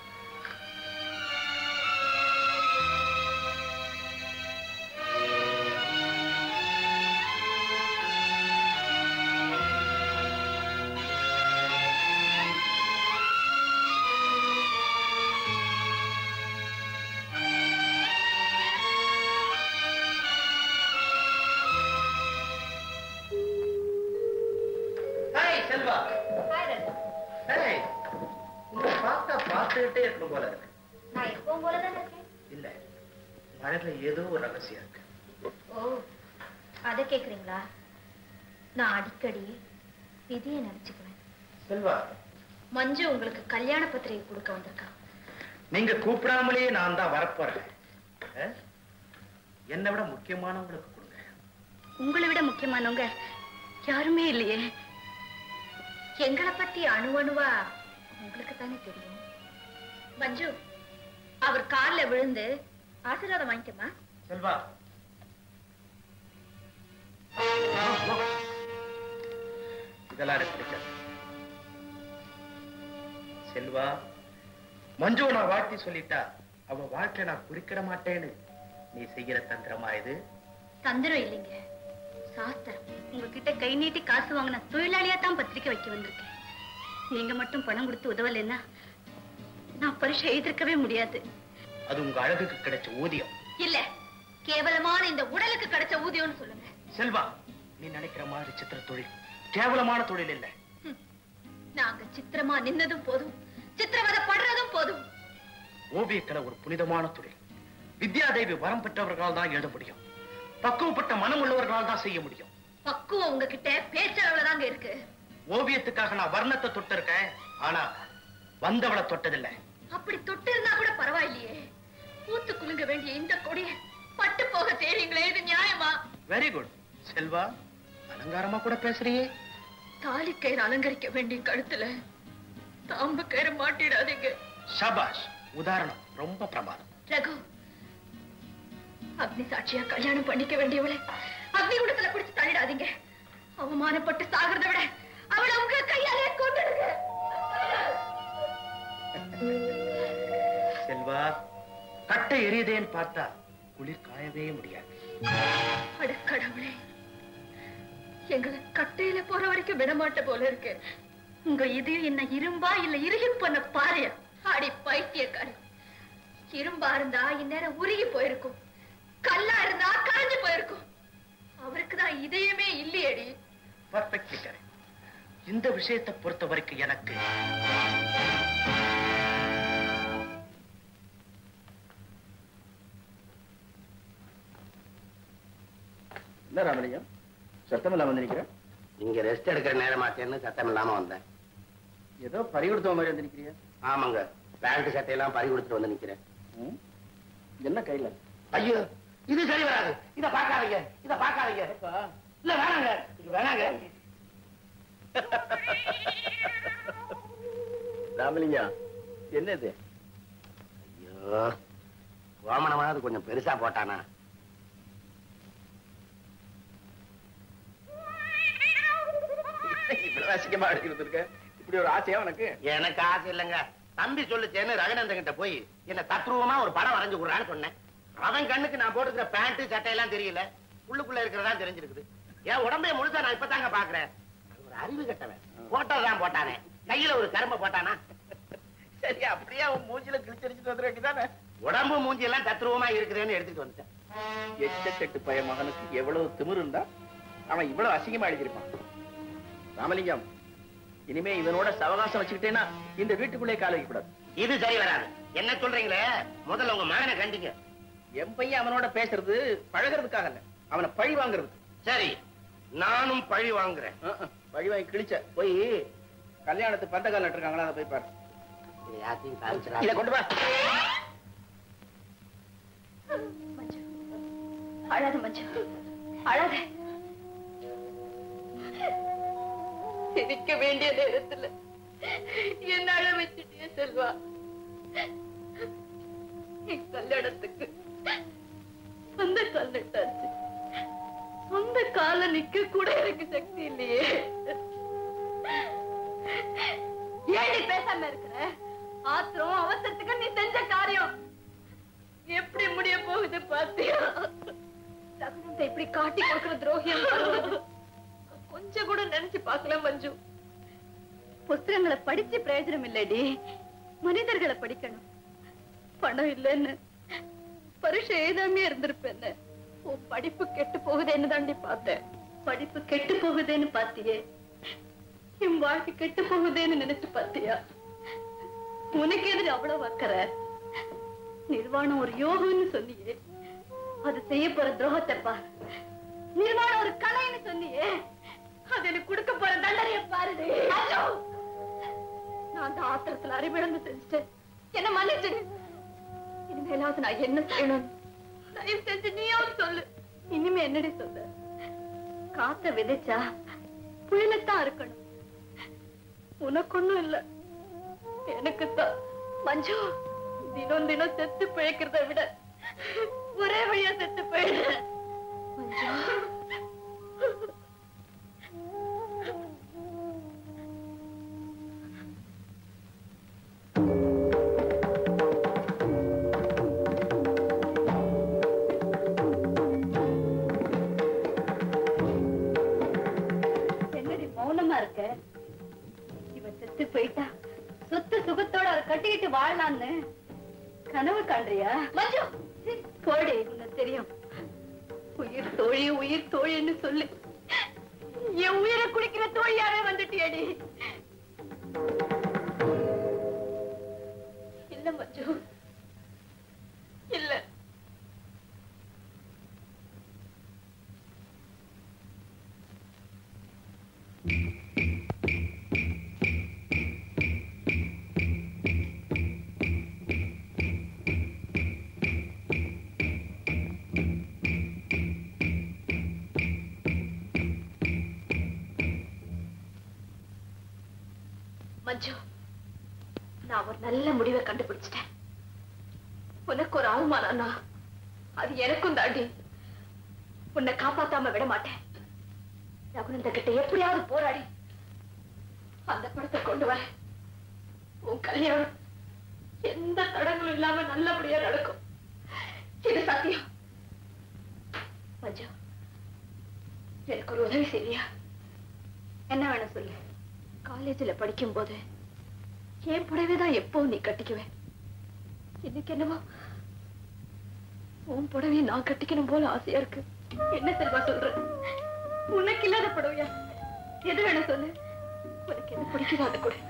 ஹாய் செல்வா ஹாய் உங்களை பார்த்தா பார்த்துக்கிட்டே இருக்கணும் போல இருக்கு நான் எப்பவும் போலதான் இருக்கேன் இல்ல மனதுல ஏதோ ஒரு ரகசியம் இருக்கு ஓ அதை கேக்குறீங்களா நான் அடிக்கடி விதியை நினைச்சுக்குவேன் செல்வா மஞ்சு உங்களுக்கு கல்யாண பத்திரிகை கொடுக்க வந்திருக்கா நீங்க கூப்பிடாமலேயே நான் தான் வரப்போறேன் அஹ்? என்னை விட முக்கியமானவங்களுக்கு கொடுங்க உங்களை விட முக்கியமானவங்க யாருமே இல்லையே எங்களை பத்தி அணு அணுவா உங்களுக்கு தானே தெரியும் மஞ்சு அவர் கால்ல விழுந்து ஆசீர்வாதம் வாங்கிக்கமா செல்வா இதெல்லாம் எனக்கு பிடிக்காது செல்வா மஞ்சு நான் வாழ்த்தி சொல்லிட்டா அவ வாழ்க்கை நான் குறிக்கிட மாட்டேன்னு நீ செய்கிற தந்திரமா இது தந்திரம் இல்லைங்க சாஸ்திரம் உங்ககிட்ட கை நீட்டி காசு வாங்கின தொழிலாளியா தான் பத்திரிக்கை வைக்க வந்திருக்கேன் நீங்க மட்டும் பணம் கொடுத்து உதவலைன்னா நான் பரீட்சை எழுதிருக்கவே முடியாது அது உங்க அழகுக்கு கிடைச்ச ஊதியம் இல்ல கேவலமான இந்த உடலுக்கு கிடைச்ச ஊதியம்னு சொல்லுங்க செல்வா நீ நினைக்கிற மாதிரி சித்திர தொழில் கேவலமான தொழில் இல்லை நாங்க சித்திரமா நின்னதும் போதும் சித்திரவதை படுறதும் போதும் ஓவியக்கலை ஒரு புனிதமான தொழில் வித்யாதேவி வரம் பெற்றவர்களால் தான் எழுத முடியும் பக்குவப்பட்ட மனம் உள்ளவர்களால் தான் செய்ய முடியும் பக்குவம் உங்ககிட்ட பேச்சளவுல தாங்க இருக்கு ஓவியத்துக்காக நான் வர்ணத்தை தொட்டிருக்கேன் ஆனா வந்தவளை தொட்டதில்லை அப்படி தொட்டு இருந்தா கூட பரவாயில்லையே பூத்து குலுங்க வேண்டிய இந்த கொடிய பட்டு போக தேவீங்களே இது நியாயமா வெரி குட் செல்வா அலங்காரமா கூட பேசுறியே தாலி கயிறு அலங்கரிக்க வேண்டிய கழுத்துல தாம்பு கயிறு மாட்டிடாதீங்க ஷபாஷ் உதாரணம் ரொம்ப பிரமாதம் ரகு அக்னி சாட்சியா கல்யாணம் பண்ணிக்க வேண்டியவளை அக்னி குடத்துல பிடிச்சு தள்ளிடாதீங்க அவமானப்பட்டு சாகிறத விட அவளை உங்க கையாலே கொண்டுடுங்க செல்வா கட்டை எரியுதேன்னு பார்த்தா குளிர் காயவே முடியாது அட கடவுளே எங்களை கட்டையில போற வரைக்கும் விடமாட்ட போல இருக்கு உங்க இது என்ன இரும்பா இல்ல இறுகி பண்ண பாறையா அடி பைத்தியக்காரி இரும்பா இருந்தா இந்நேரம் உருகி போயிருக்கும் கல்லா இருந்தா காஞ்சு போயிருக்கும் அவருக்கு தான் இதயமே இல்லையேடி பர்ஃபெக்ட்லி கரெக்ட் இந்த விஷயத்தை பொறுத்த வரைக்கும் எனக்கு என்ன ராமலிங்கம் சத்தம் இல்லாம வந்து நிக்கிறேன் இங்க ரெஸ்ட் எடுக்கிற நேரமாச்சேன்னு சத்தம் இல்லாம வந்தேன் ஏதோ பறி கொடுத்த மாதிரி வந்து நிக்கிறியா ஆமாங்க பேண்ட் சட்டையெல்லாம் பறி கொடுத்துட்டு வந்து நிக்கிறேன் ம்? என்ன கையில ஐயோ இது சரி வராது இத பாக்காதீங்க இத பாக்காதீங்க இல்ல வேணாங்க இது வேணாங்க ராமலிங்கம் என்னது ஐயோ கோமணமாவது கொஞ்சம் பெருசா போட்டானா இவ்வளவு அசிங்கமா அடிக்கிறது இருக்க இப்படி ஒரு ஆசையா உனக்கு எனக்கு ஆசை இல்லைங்க தம்பி சொல்லுச்சேன்னு ரகநந்தன் கிட்ட போய் என்ன தத்ரூபமா ஒரு படம் வரைஞ்சு கொடுறான்னு சொன்னேன் அவன் கண்ணுக்கு நான் போட்டுக்கிற பேண்ட் சட்டையெல்லாம் தெரியல உள்ளுக்குள்ள இருக்கிறதா தெரிஞ்சிருக்குது என் உடம்பைய முழுசா நான் இப்பதாங்க பாக்குறேன் அது ஒரு அறிவு கட்டவன் போட்டோ தான் போட்டானே கையில ஒரு கரும்பை போட்டானா சரி அப்படியே அவன் மூஞ்சில கிழிச்சடிச்சுட்டு வந்துட வேண்டியதானே உடம்பு மூஞ்சி எல்லாம் தத்ரூபமா இருக்குதுன்னு எடுத்துட்டு வந்துட்டேன் எச்சக்கெட்டு பய மகனுக்கு எவ்வளவு திமிரு இருந்தா அவன் இவ்வளவு அசிங்கமா எழுதியிருப்பான் ராமலிங்கம் இனிமே இவனோட சவகாசம் வச்சுக்கிட்டேன்னா இந்த வீட்டுக்குள்ளே கால வைக்கக்கூடாது இது சரி வராது என்ன சொல்றீங்களே முதல்ல உங்க மகனை கண்டிங்க என் பையன் அவனோட பேசுறது பழகிறதுக்காக இல்ல அவனை பழி வாங்குறது சரி நானும் பழி வாங்குறேன் அஹ், அஹ், பழி வாங்கி கிழிச்ச போய் கல்யாணத்துக்கு பந்தக்கால் நட்டுருக்காங்களா அதை போய் பாரு இது யாத்தையும் காமிச்சிடாத. இதை கொண்டு வா மஞ்சு அழாத மஞ்சு அழாத சிரிக்க வேண்டிய நேரத்துல என்ன அழ வச்சுட்டே செல்வா என் கல்யாணத்துக்கு சொந்த கால் நட்டாச்சு சொந்த கால நிக்க கூட எனக்கு சக்தி இல்லையே ஏன் நீ பேசாம இருக்கிற ஆத்திரம் அவசரத்துக்கு நீ செஞ்ச காரியம் எப்படி முடிய போகுது பாத்தியா ரகுநந்த இப்படி காட்டி கொடுக்கிற துரோகியம் வருவது கொஞ்சம் கூட நினைச்சு பார்க்கல மஞ்சு புஸ்தகங்களை படிச்சு பிரயோஜனம் இல்லடி மனிதர்களை படிக்கணும் பணம் இல்லைன்னு பரீட்சை எழுதாமே இருந்திருப்பேன் உன் படிப்பு கெட்டு போகுதேன்னு தாண்டி பார்த்தேன் படிப்பு கெட்டு போகுதேன்னு பாத்தியே என் வாழ்க்கை கெட்டு போகுதேன்னு நினைச்சு பாத்தியா உனக்கு எதிர அவ்வளவு அக்கறை நிர்வாணம் ஒரு யோகம்னு சொன்னியே அது செய்ய போற துரோகத்தை பார் நிர்வாணம் ஒரு கலைன்னு சொன்னியே அது எனக்கு கொடுக்க போற தண்டனைய பாருடி ஐயோ! நான் அந்த ஆத்திரத்துல அறிவிழந்து செஞ்சுட்டேன் என்ன மன்னிச்சிடு இனிமேலாவது நான் என்ன செய்யணும் தயவு செஞ்சு நீயாவது சொல்லு இனிமே என்னடி சொல்லு காத்த விதைச்சா புயலத்தான் இருக்கணும் உனக்கு ஒண்ணும் இல்ல எனக்கு தான் மஞ்சு தினம் தினம் செத்து பிழைக்கிறத விட ஒரே வழியா செத்து போயிடு மஞ்சு என்னடி மௌனமா இருக்க இவ செத்து போயிட்டா சொத்து சுகத்தோட அவ கட்டிக்கிட்டு வாழலான்னு கனவு காண்றியா மஞ்சு சீ, போடி உனக்கு தெரியும் உயிர் தோழி உயிர் தோழின்னு சொல்லி என் உயிரை குடிக்கிற தோழியாவே வந்துட்டியடி இல்ல மஞ்சு இல்ல மஞ்சு நான் ஒரு நல்ல முடிவை கண்டுபிடிச்சிட்டேன் உனக்கு ஒரு அவமானம்னா அது எனக்கும் தாண்டி உன்னை காப்பாத்தாம விட மாட்டேன் ரகுநந்த கிட்ட எப்படியாவது போராடி அந்த படத்தை கொண்டு வர உன் கல்யாணம் எந்த தடங்களும் இல்லாம நல்லபடியா நடக்கும் இது சத்தியம் மஞ்சு எனக்கு ஒரு உதவி செய்வியா என்ன வேணும் சொல்லு காலேஜ்ல படிக்கும் போது என் புடவை தான் எப்போ நீ கட்டிக்குவேன் இன்னைக்கு என்னவோ உன் புடவையை நான் கட்டிக்கணும் போல ஆசையா இருக்கு என்ன செல்வா சொல்ற உனக்கு இல்லாத புடவையா எது வேணும் சொல்லு உனக்கு எது பிடிக்குதோ அதை கொடு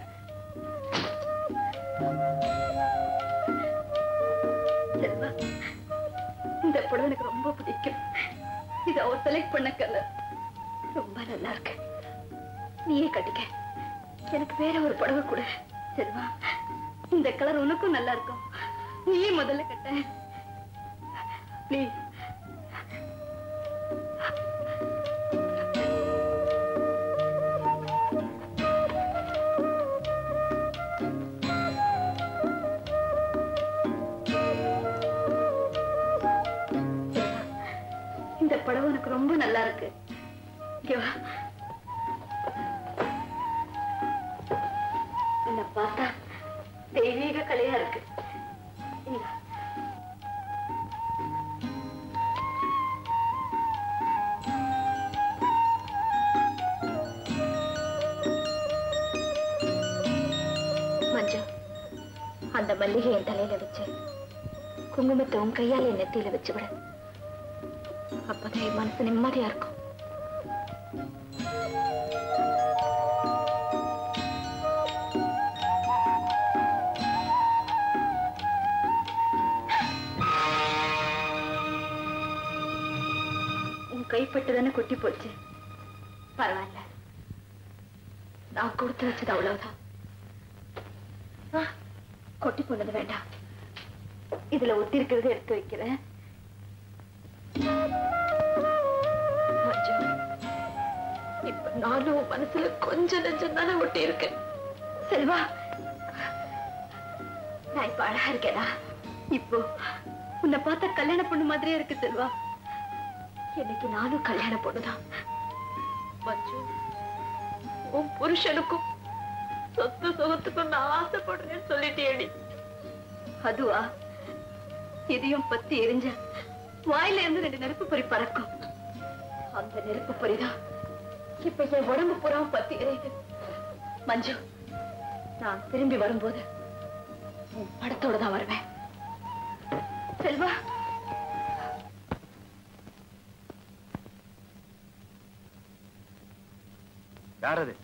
செல்வா இந்த புடவை எனக்கு ரொம்ப பிடிக்கும் இது அவர் செலக்ட் பண்ண கலர் ரொம்ப நல்லா இருக்கு நீயே கட்டிக்க எனக்கு வேற ஒரு புடவை கொடு செல்வா இந்த கலர் உனக்கும் நல்லா இருக்கும் நீயே முதல்ல கட்ட ப்ளீஸ் இந்த புடவை உனக்கு ரொம்ப நல்லா இருக்கு இங்க வா உன்னை பார்த்தா தெய்வீக கலையா இருக்கு இந்தா. மஞ்சு அந்த மல்லிகை என் தலையில வச்சு குங்குமத்தை உன் கையால என் நெத்தியில வச்சு விட அப்பதான் என் மனசு நிம்மதியா இருக்கும் உன் கைப்பட்டு தானே கொட்டி போச்சு பரவாயில்ல நான் கொடுத்து வச்சது அவ்வளவுதான் ஆ, கொட்டி போனது வேண்டாம் இதுல ஒட்டி இருக்கிறத எடுத்து வைக்கிறேன் மஞ்சு, இப்ப நானும் உன் மனசுல கொஞ்சம் நெஞ்சம் தானே ஒட்டி இருக்கேன் செல்வா நான் இப்ப அழகா இருக்கேனா இப்போ உன்னை பார்த்தா கல்யாண பொண்ணு மாதிரியே இருக்கு செல்வா இன்னைக்கு நானும் கல்யாண பொண்ணுதான் மஞ்சு உன் புருஷனுக்கும் சொத்து சுகத்துக்கும் நான் ஆசைப்படுறேன்னு சொல்லிட்டேடி அதுவா இதயம் பத்தி எரிஞ்ச வாயில இருந்து ரெண்டு நெருப்பு பொறி பறக்கும் அந்த நெருப்பு பொறிதான் இப்ப என் உடம்பு புறம் பத்தி எரியுது மஞ்சு நான் திரும்பி வரும்போது உன் படத்தோட தான் வருவேன் செல்வா யார் அது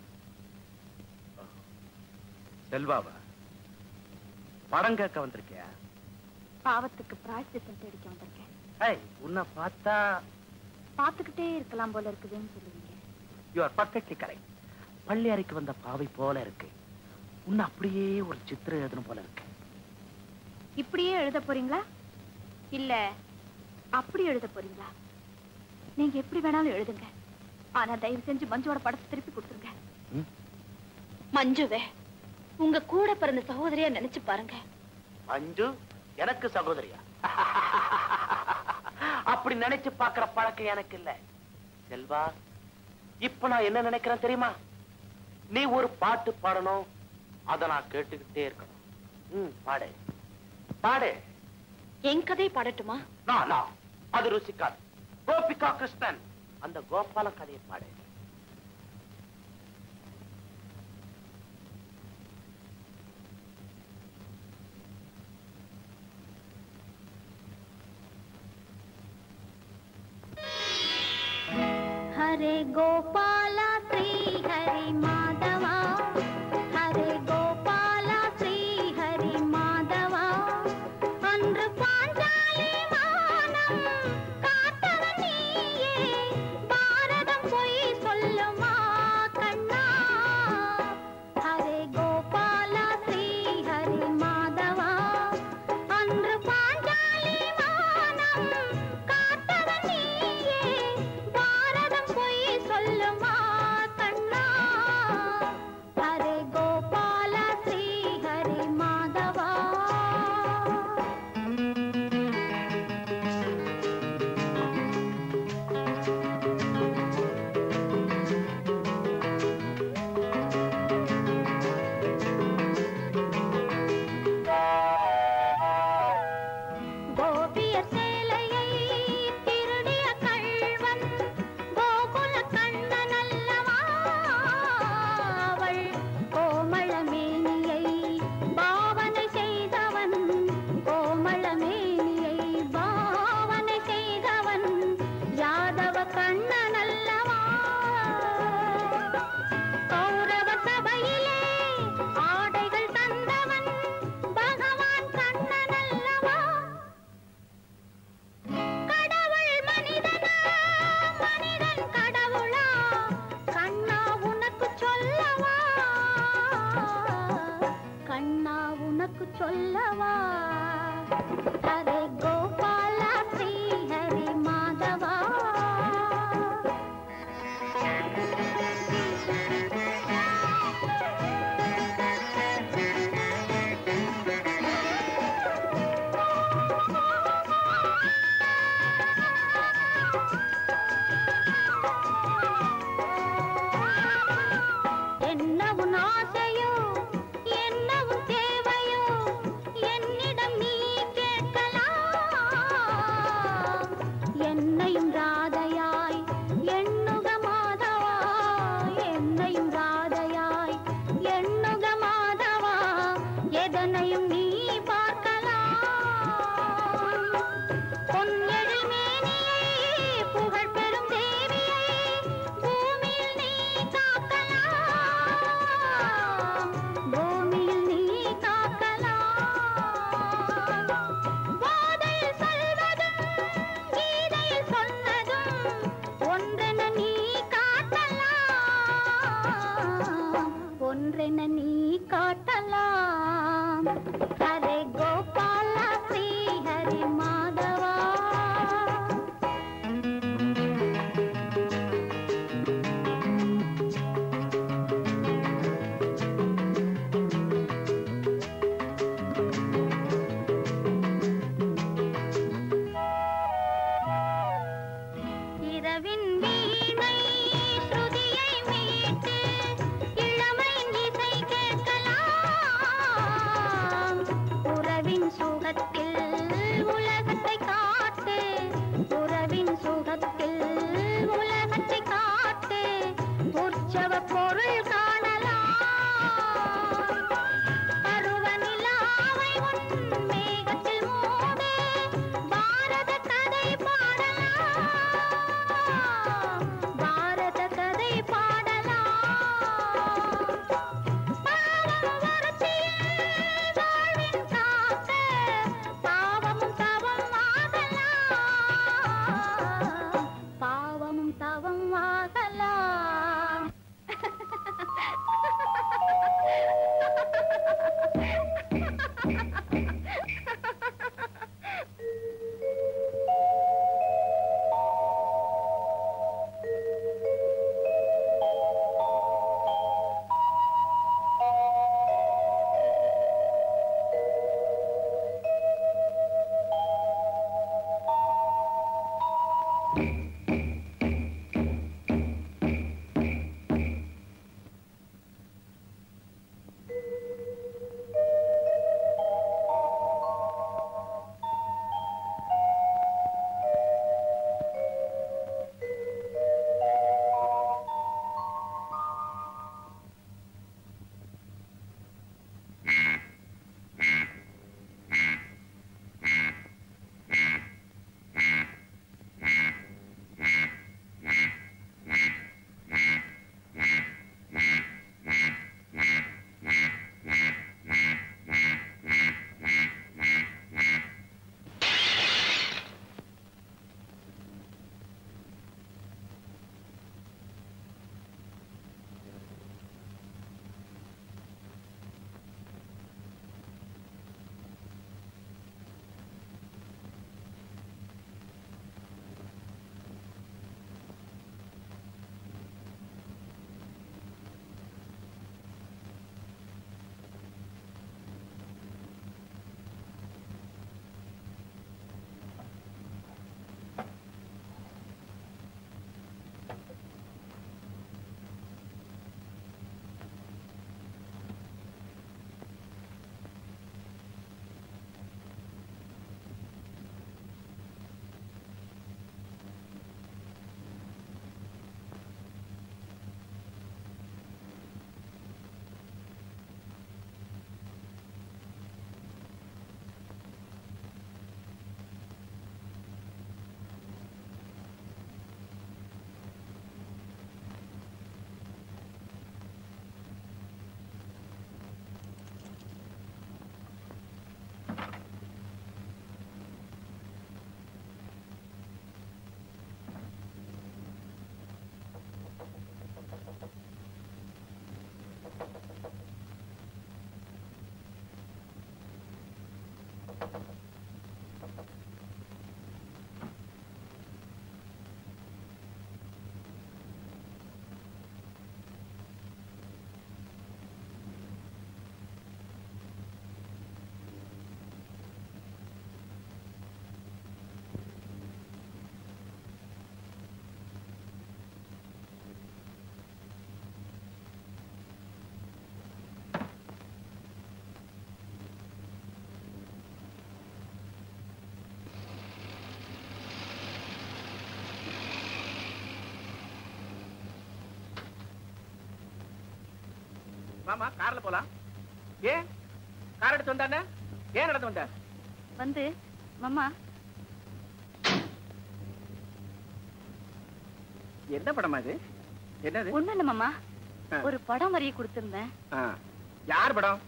செல்வாவா படம் கேட்க வந்திருக்கியா பாவத்துக்கு பிராய்ச்சித்தம் தேடிக்க வந்திருக்கேன் ஏய் உன்னை பார்த்தா பார்த்துக்கிட்டே இருக்கலாம் போல இருக்குதுன்னு சொல்லுவீங்க யூ ஆர் பர்ஃபெக்ட்லி கரெக்ட் பள்ளி அறைக்கு வந்த பாவை போல இருக்கு உன்னை அப்படியே ஒரு சித்திரம் எழுதணும் போல இருக்கு இப்படியே எழுத போறீங்களா இல்ல அப்படி எழுத போறீங்களா நீங்க எப்படி வேணாலும் எழுதுங்க ஆனா தயவு செஞ்சு மஞ்சுவோட படத்தை திருப்பி கொடுத்துருங்க ம்? மஞ்சுவே உங்க கூட பிறந்த சகோதரியா நினைச்சு பாருங்க மஞ்சு எனக்கு சகோதரியா அப்படி நினைச்சு பார்க்கிற பழக்கம் எனக்கு இல்ல செல்வா இப்ப நான் என்ன நினைக்கிறேன் தெரியுமா நீ ஒரு பாட்டு பாடணும் அத நான் கேட்டுக்கிட்டே இருக்கணும் ம் பாடு பாடு என் கதை பாடட்டுமா நான் நான் அது ருசிக்காது கோபிகா கிருஷ்ணன் அந்த கோபால கதையை பாடு हरे गोपाल श्री हरि माधवा हरे गोपाल श्री हरि माधवा அன்று பாஞ்சாலி வானம் காத்தவன் நீயே பாரதம் பொய் சொல்லுமா கண்ணா ஹரே கோபால ஸ்ரீ ஹரி மாதவா அன்று பாஞ்சாலி வானம் காத்தவன் நீயே பாரதம் பொய் சொல்லுமா கண்ணா ஹரே கோபால ஸ்ரீ ஹரி மாதவா கோபியர் சேலையை திருடிய கள்வன் கோகுல கண்ணன் அல்லவா அவள் கோமள மேனியை பாவனை செய்தவன் கோமள மேனியை பாவனை செய்தவன் யாதவ கண்ணன் அல்லவா கௌரவ சபையிலே ஆடைகள் தந்தவன் பகவான் கண்ணன் அல்லவா வாமா கார்ல போலாம் ஏன் கார் எடுத்து வந்தானே ஏன் நடந்து வந்த வந்து மாமா என்ன படமா இது என்னது ஒண்ணும் இல்ல மாமா ஆ. ஒரு படம் வரைய கொடுத்திருந்தேன் ஆ. யார் படம்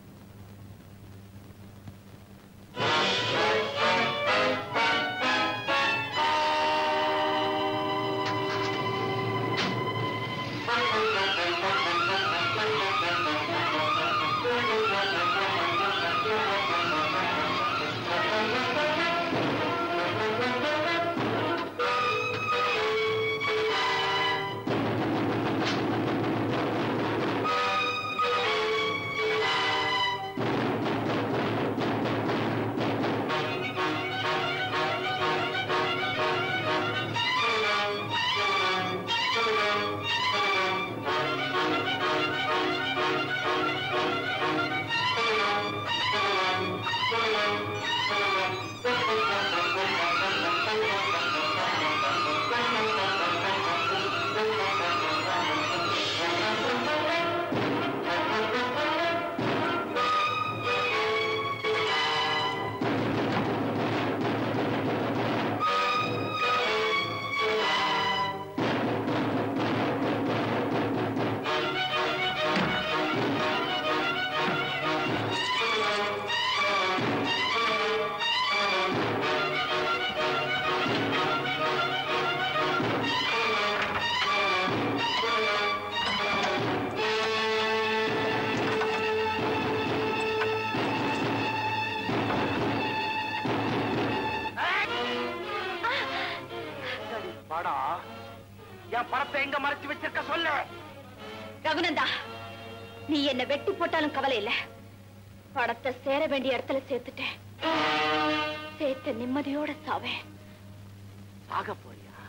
படம் என் படத்தை எங்க மறைச்சு வச்சிருக்க சொல்லு ரகுநந்தா நீ என்ன வெட்டி போட்டாலும் கவலை இல்ல படத்தை சேர வேண்டிய இடத்துல சேர்த்துட்டேன் சேர்த்த நிம்மதியோட சாவேன் சாக போறியா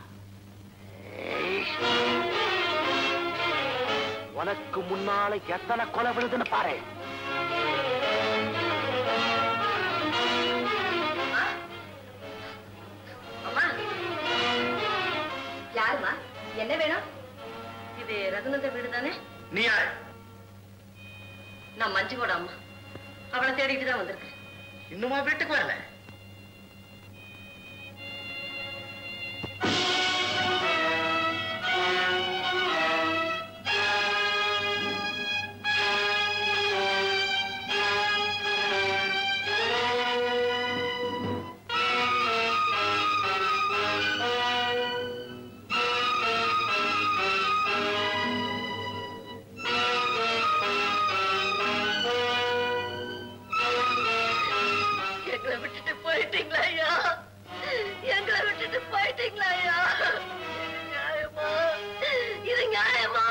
ஏய். உனக்கு முன்னால எத்தனை கொலை விழுதுன்னு பாரு அம்மா யாருமா என்ன வேணும் இது ரகுநந்த வீடு தானே நீ யார் நான் மஞ்சுகோட அம்மா அவளை தேடிட்டு தான் வந்திருக்கேன் இன்னுமா வீட்டுக்கு வரல எங்களை விட்டுட்டு போயிட்டீங்களா ஐயா எங்களை விட்டுட்டு போயிட்டீங்களா ஐயா இது நியாயமா இது நியாயமா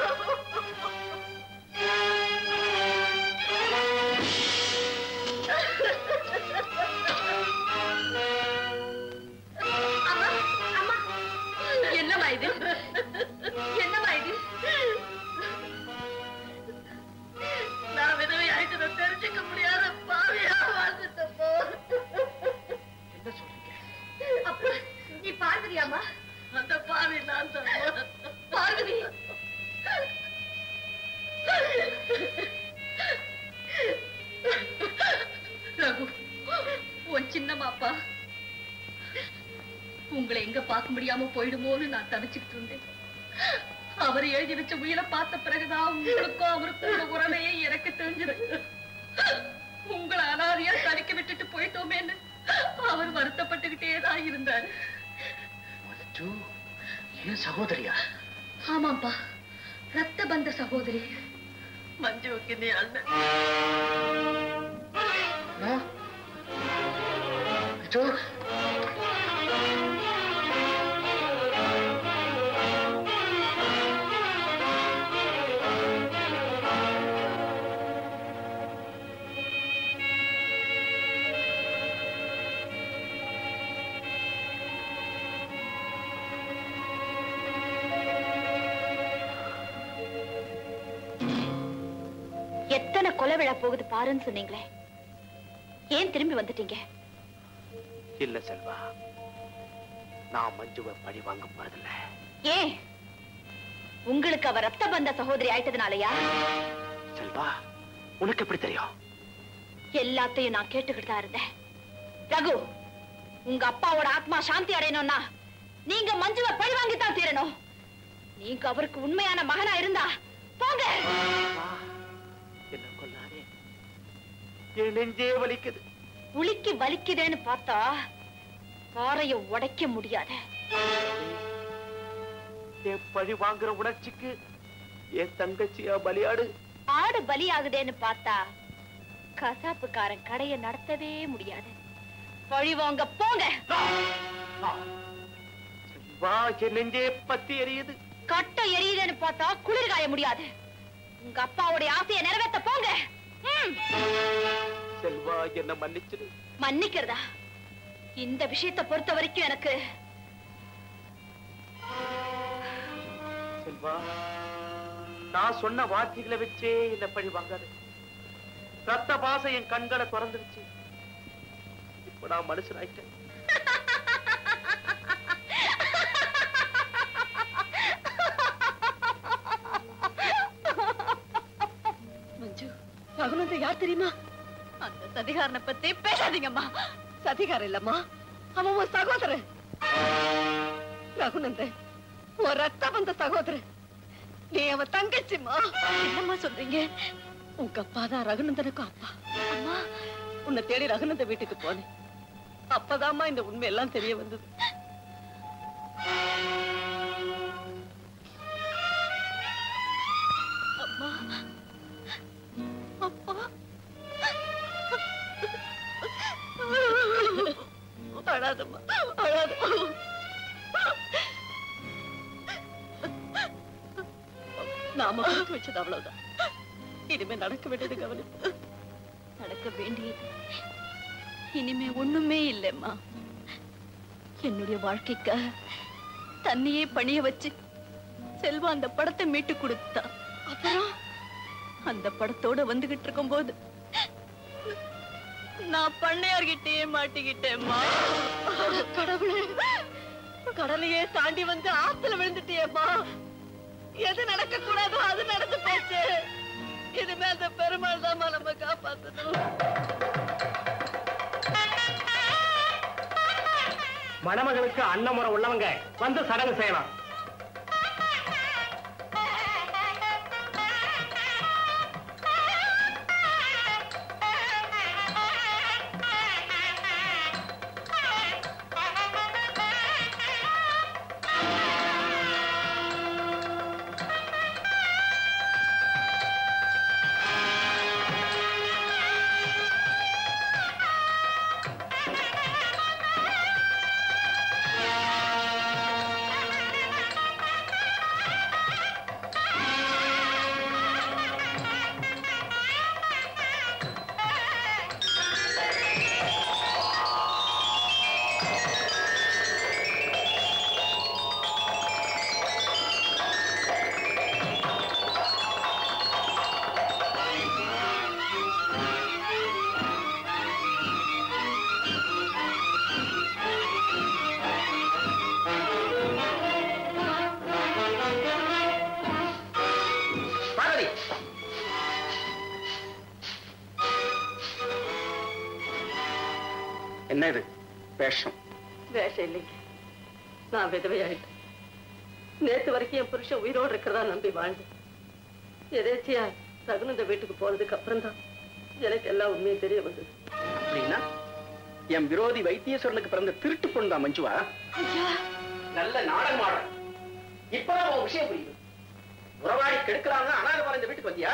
அம்மா, அம்மா. என்னம்மா இது என்னம்மா இது நான் விதவை ஆயிட்டு தெரிஞ்சுக்க முடியாத பாவியா வாழ்ந்துட்டப்போ என்ன சொல்றீங்க அப்பா நீ பார்வதியாமா அந்த பாவி நான் தான் பார்வதி ரகு உன் சின்னமாப்பா உங்களை எங்க பார்க்க முடியாம போயிடுமோன்னு நான் தவிச்சுக்கிட்டு இருந்தேன் அவர் எழுதி வச்ச உயிரை பார்த்த பிறகுதான் உங்களுக்கும் அவருக்கும் ஒரு உறவையே எனக்கு தெரிஞ்சது உங்களை அனாதையா தவிக்க விட்டுட்டு போயிட்டோமேன்னு அவர் வருத்தப்பட்டுக்கிட்டே தான் இருந்தாரு மஞ்சு ஏன் சகோதரியா ஆமாப்பா ரத்த பந்த சகோதரி மஞ்சுவுக்கு நீ அண்ணன் மஞ்சு எத்தனை கொலை விழா போகுது பாருன்னு சொன்னீங்களே ஏன் திரும்பி வந்துட்டீங்க இல்ல செல்வா நான் மஞ்சுவை பழி வாங்க போறதில்ல ஏன் உங்களுக்கு அவ ரத்த பந்த சகோதரி ஆயிட்டதுனாலயா செல்வா உனக்கு எப்படி தெரியும் எல்லாத்தையும் நான் கேட்டுக்கிட்டு தான் இருந்தேன் ரகு உங்க அப்பாவோட ஆத்மா சாந்தி அடையணும்னா நீங்க மஞ்சுவை பழி வாங்கித்தான் தீரணும் நீங்க அவருக்கு உண்மையான மகனா இருந்தா போங்க என்ன கொல்லாதே என் நெஞ்சே வலிக்குது உளிக்கு வலிக்குதேன்னு பார்த்தா பாறைய உடைக்க முடியாத என் பழி வாங்குற உணர்ச்சிக்கு என் தங்கச்சியா பலியாடு ஆடு பலியாகுதேன்னு பார்த்தா கசாப்புக்காரன் கடைய நடத்தவே முடியாது பழி வாங்க போங்க வா என் நெஞ்சே பத்தி எரியுது கட்ட எரியுதுன்னு பார்த்தா குளிர் காய முடியாது உங்க அப்பாவுடைய ஆசையை நிறைவேத்த போங்க ம். செல்வா என்ன மன்னிச்சிடு மன்னிக்கிறதா இந்த விஷயத்தை பொறுத்த வரைக்கும் எனக்கு செல்வா நான் சொன்ன வார்த்தைகளை வச்சே என்ன பழி வாங்காது ரத்த பாசம் என் கண்களை திறந்துருச்சு இப்ப நான் மனுஷனாயிட்டேன் மஞ்சு ரகுநந்தன் யார் தெரியுமா அந்த சதிகாரனை பத்தி பேசாதீங்கம்மா சதிகாரம் இல்லம்மா அவன் உன் சகோதரன் ரகுநந்தன் உன் ரத்த வந்த சகோதரன் நீ அவன் தங்கச்சிம்மா என்னம்மா சொல்றீங்க உங்க அப்பா தான் ரகுநந்தனுக்கும் அப்பா அம்மா உன்னை தேடி ரகுநந்தன் வீட்டுக்கு போனேன் அப்பதாம்மா இந்த உண்மை எல்லாம் தெரிய வந்தது அம்மா அப்பா அழாதம்மா அழாதம்மா நாம கொடுத்து வச்சது அவ்வளவுதான் இனிமே நடக்க வேண்டியது கவனம் நடக்க வேண்டியது இனிமே ஒண்ணுமே இல்லைம்மா என்னுடைய வாழ்க்கைக்கு தன்னையே பணிய வச்சு செல்வா அந்த படத்தை மீட்டு கொடுத்தா அப்புறம் அந்த படத்தோட வந்துகிட்டு இருக்கும்போது நான் பண்ணையார்கிட்டயே மாட்டிக்கிட்டேம்மா கடவுளே கடலையே தாண்டி வந்து ஆத்துல விழுந்துட்டியேம்மா எது நடக்க கூடாதோ அது நடந்து போச்சு இனிமே அந்த பெருமாள் தான் நம்ம காப்பாத்தணும் மணமகளுக்கு அன்னமுறை உள்ளவங்க வந்து சடங்கு செய்யலாம் பார்வதி என்ன இது வேஷம் வேஷம் இல்லைங்க நான் விதவையாயிட்டேன் நேத்து வரைக்கும் என் புருஷன் உயிரோடு இருக்கிறதா நம்பி வாழ்ந்தேன் எதேச்சியா ரகுநந்த வீட்டுக்கு போனதுக்கு அப்புறம் தான் எனக்கு எல்லா உண்மையும் தெரிய வந்தது அப்படின்னா என் விரோதி வைத்தீஸ்வரனுக்கு பிறந்த திருட்டு பொண்ணு தான் மஞ்சுவா நல்ல நாடகம் ஆடுற இப்பதான் உன் விஷயம் புரியுது உறவாடி கெடுக்கிறாங்க அனாதை இந்த வீட்டுக்கு வந்தியா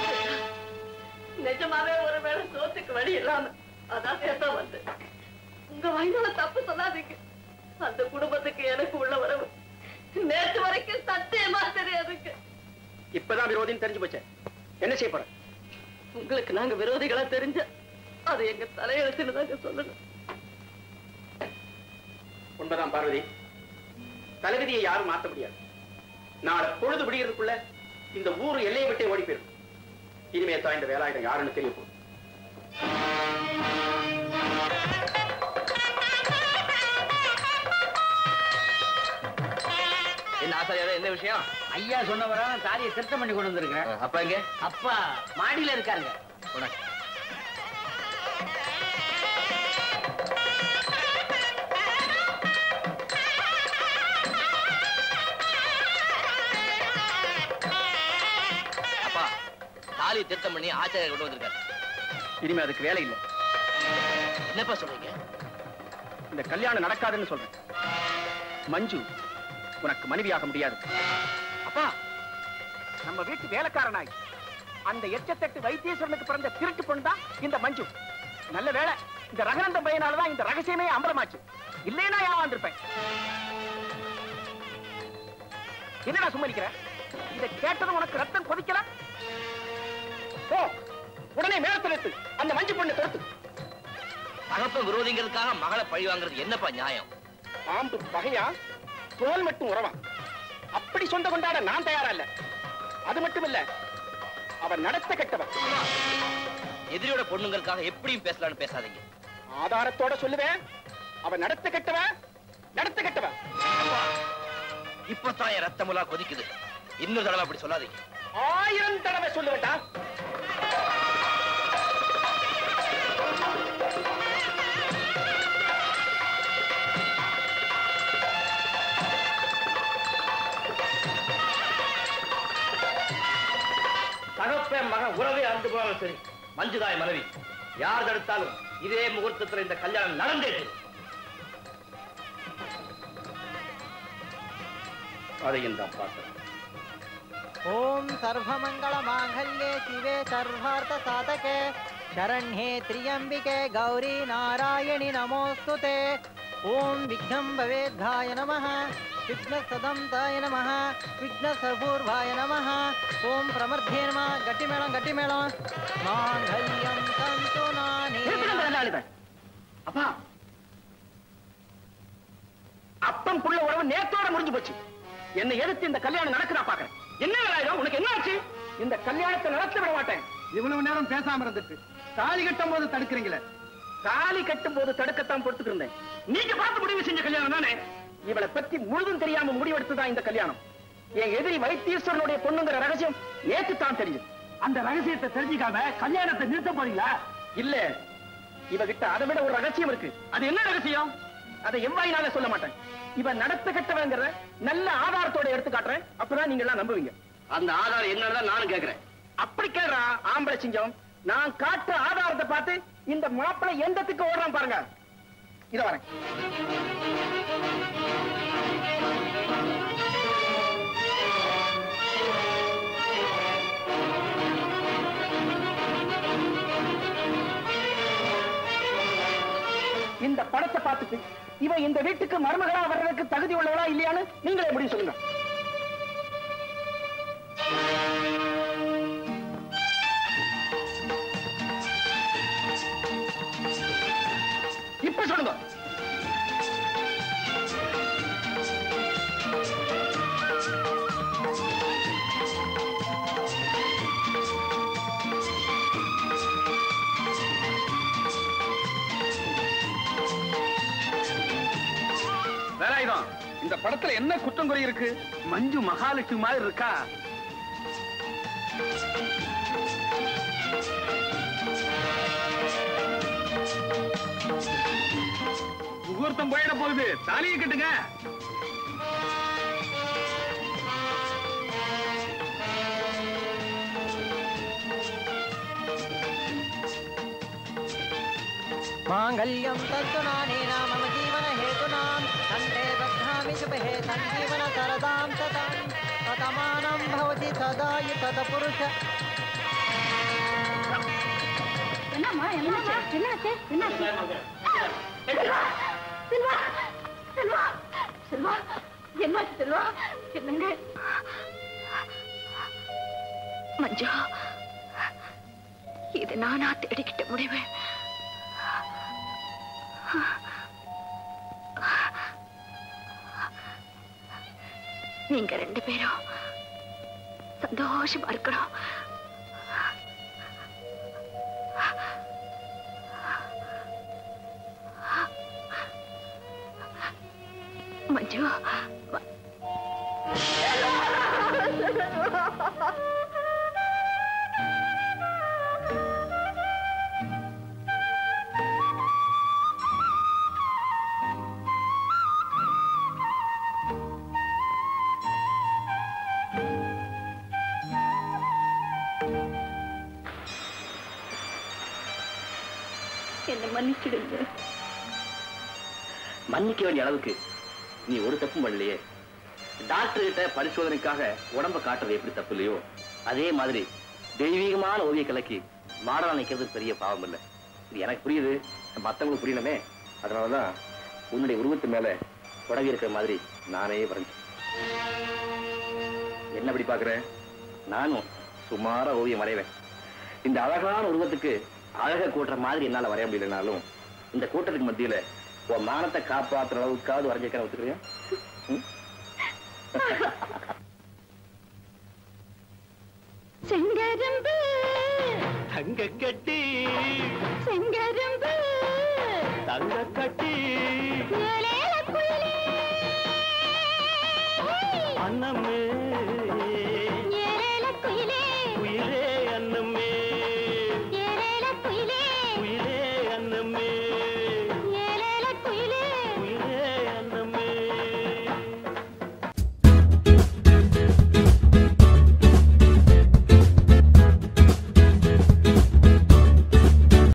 நிஜமாவே ஒருவேளை சோத்துக்கு வழி இல்லாம அதான் பேச வந்தேன் உங்க வயதால தப்பு சொல்லாதீங்க அந்த குடும்பத்துக்கு எனக்கு உள்ள உறவு நேற்று வரைக்கும் சத்தியமா தெரியாதுங்க இப்பதான் விரோதின்னு தெரிஞ்சு போச்சே என்ன செய்ய போற உங்களுக்கு நாங்க விரோதிகளா தெரிஞ்ச அது எங்க தலையெழுத்துன்னு தாங்க சொல்லணும் உண்மைதான் பார்வதி தலைவிதியை யாரும் மாத்த முடியாது நாளை பொழுது விடியறதுக்குள்ள இந்த ஊர் எல்லையை விட்டே ஓடி போயிடும் இனிமே தான் இந்த வேலாயுதம் யாருன்னு தெரிய போகுது என்ன ஆசாரியாரே என்ன விஷயம் ஐயா சொன்னவரா தாலியை திருத்தம் பண்ணி கொண்டு வந்திருக்கிறேன் அப்பா எங்க அப்பா மாடியில இருக்காங்க உனக்கு அப்பா தாலி திருத்தம் பண்ணி ஆச்சாரியர் கொண்டு வந்திருக்காரு இனிமே அதுக்கு வேலை இல்லை என்னப்பா சொல்றீங்க இந்த கல்யாணம் நடக்காதுன்னு சொல்றேன் மஞ்சு உனக்கு மனைவியாக முடியாது அப்பா நம்ம வீட்டு வேலைக்காரனாய் அந்த எச்சத்தட்டு வைத்தீஸ்வரனுக்கு பிறந்த திருட்டு பொண்ணு தான் இந்த மஞ்சு நல்ல வேலை இந்த ரகநந்தம் பையனாலதான் இந்த ரகசியமே அம்பலமாச்சு இல்லைன்னா ஏமாந்திருப்பேன் என்னடா சும்மா நிக்கிற இதை கேட்டதும் உனக்கு ரத்தம் கொதிக்கல போ உடனே மேலத்தில் எடுத்து அந்த மஞ்சு பொண்ணு தொடுத்து தகப்ப விரோதிங்கிறதுக்காக மகளை பழி வாங்குறது என்னப்பா நியாயம் பாம்பு பகையா தோல் மட்டும் உறவா அப்படி சொந்த கொண்டாட நான் தயாரா இல்ல அது மட்டும் இல்ல அவன் நடத்த கெட்டவன் எதிரியோட பொண்ணுங்களுக்காக எப்படியும் பேசலாம்னு பேசாதீங்க ஆதாரத்தோட சொல்லுவேன் அவன் நடத்த கெட்டவன் நடத்த கெட்டவன் இப்பதான் என் ரத்தமுலா கொதிக்குது இன்னொரு தடவை அப்படி சொல்லாதீங்க ஆயிரம் தடவை சொல்லுவேண்டா தகப்பன் மகன் உறவே அந்து போனாலும் சரி மஞ்சுதாய் மனைவி யார் தடுத்தாலும் இதே முகூர்த்தத்துல இந்த கல்யாணம் நடந்தே தீரும். அதையும் தான் பார்க்கிறேன் ॐ सर्वमङ्गलमाङ्गल्ये शिवे सर्वार्थसाधके शरण्ये त्र्यम्बिके गौरी नारायणि नमोऽस्तु ते ॐ विघ्नं भवेद्धाय नमः विघ्नसदन्ताय नमः विघ्नसपूर्वाय नमः ॐ प्रमर्ध्ये नमः गट्टिमेळं गट्टिमेळं माङ्गल्यं तन्तु नानेन அப்பா அப்பம் புள்ள உறவு நேத்தோட முடிஞ்சு போச்சு என்னை எதிர்த்து இந்த கல்யாணம் நடக்குதா பாக்குறேன் என்ன வேலாயுதம் உனக்கு என்ன ஆச்சு இந்த கல்யாணத்தை நடத்த விட மாட்டேன் இவ்வளவு நேரம் பேசாம இருந்துட்டு தாலி கட்டும் போது தடுக்கிறீங்களே தாலி கட்டும் போது தடுக்கத்தான் பொறுத்துட்டு இருந்தேன் நீங்க பார்த்து முடிவு செஞ்ச கல்யாணம் தானே இவளை பத்தி முழுதும் தெரியாம முடிவெடுத்துதான் இந்த கல்யாணம் என் எதிரி வைத்தீஸ்வரனுடைய பொண்ணுங்கிற ரகசியம் நேத்து தான் தெரிஞ்சது அந்த ரகசியத்தை தெரிஞ்சுக்காம கல்யாணத்தை நிறுத்த போறீங்களா இல்ல இவகிட்ட அதை விட ஒரு ரகசியம் இருக்கு அது என்ன ரகசியம் அதை எவ்வாயினால சொல்ல மாட்டேன் இவ நடத்த கட்டவங்கிற நல்ல ஆதாரத்தோட எடுத்து காட்டுறேன் அப்பதான் நீங்க எல்லாம் நம்புவீங்க அந்த ஆதாரம் என்னன்னு நானும் கேக்குறேன் அப்படி கேடுறா ஆம்பளை சிங்கம் நான் காட்டுற ஆதாரத்தை பார்த்து இந்த மாப்பிளை எந்தத்துக்கு ஓடுறான் பாருங்க இத வரேன் இந்த படத்தை பார்த்துட்டு இவ இந்த வீட்டுக்கு மருமகளா வர்றதுக்கு தகுதி உள்ளவளா இல்லையான்னு நீங்களே முடிவு சொல்லுங்க இப்ப சொல்லுங்க வேலாயுதம் இந்த படத்துல என்ன குற்றம் குறை இருக்கு மஞ்சு மகாலட்சுமி மாதிரி இருக்கா முகூர்த்தம் போயிட போகுது தாலியை கட்டுங்க माङ्गल्यं तत्तुनानेन मम जीवनहेतूनां कण्ठे बध्नामि शुभे सञ्जीवन सरदां सतां शतमानं भवति सदा युतपुरुष என்னம்மா என்னாச்சு என்னாச்சு என்னாச்சு செல்வா செல்வா செல்வா செல்வா என்னாச்சு செல்வா என்னங்க மஞ்சு இது நானா தேடிக்கிட்ட முடிவு நீங்க ரெண்டு பேரும் சந்தோஷமா இருக்கணும் மஞ்சு ம- என்னை மன்னிச்சிடுங்க மன்னிக்க வேண்டிய அளவுக்கு நீ ஒரு தப்பும் பண்ணலையே டாக்டர் கிட்ட பரிசோதனைக்காக உடம்ப காட்டுறது எப்படி தப்பு இல்லையோ அதே மாதிரி தெய்வீகமான ஓவிய கலைக்கு மாடலா நிக்கிறது பெரிய பாவம் இல்லை இது எனக்கு புரியுது மத்தவங்களுக்கு புரியணுமே அதனாலதான் உன்னுடைய உருவத்து மேல புடவி இருக்கிற மாதிரி நானே வரைஞ்சேன் என்ன அப்படி பாக்குற நானும் சுமாரா ஓவியம் வரைவேன் இந்த அழகான உருவத்துக்கு அழகை கூட்டுற மாதிரி என்னால வரைய முடியலனாலும் இந்த கூட்டத்துக்கு மத்தியில உன் மானத்தை காப்பாத்துற அளவுக்காவது வரைஞ்சிருக்கேன் ஒத்துக்கிறியா ம்? செங்கரும்பு தங்க கட்டி செங்கரும்பு தங்க கட்டி ஏலேல குயிலே அன்னமே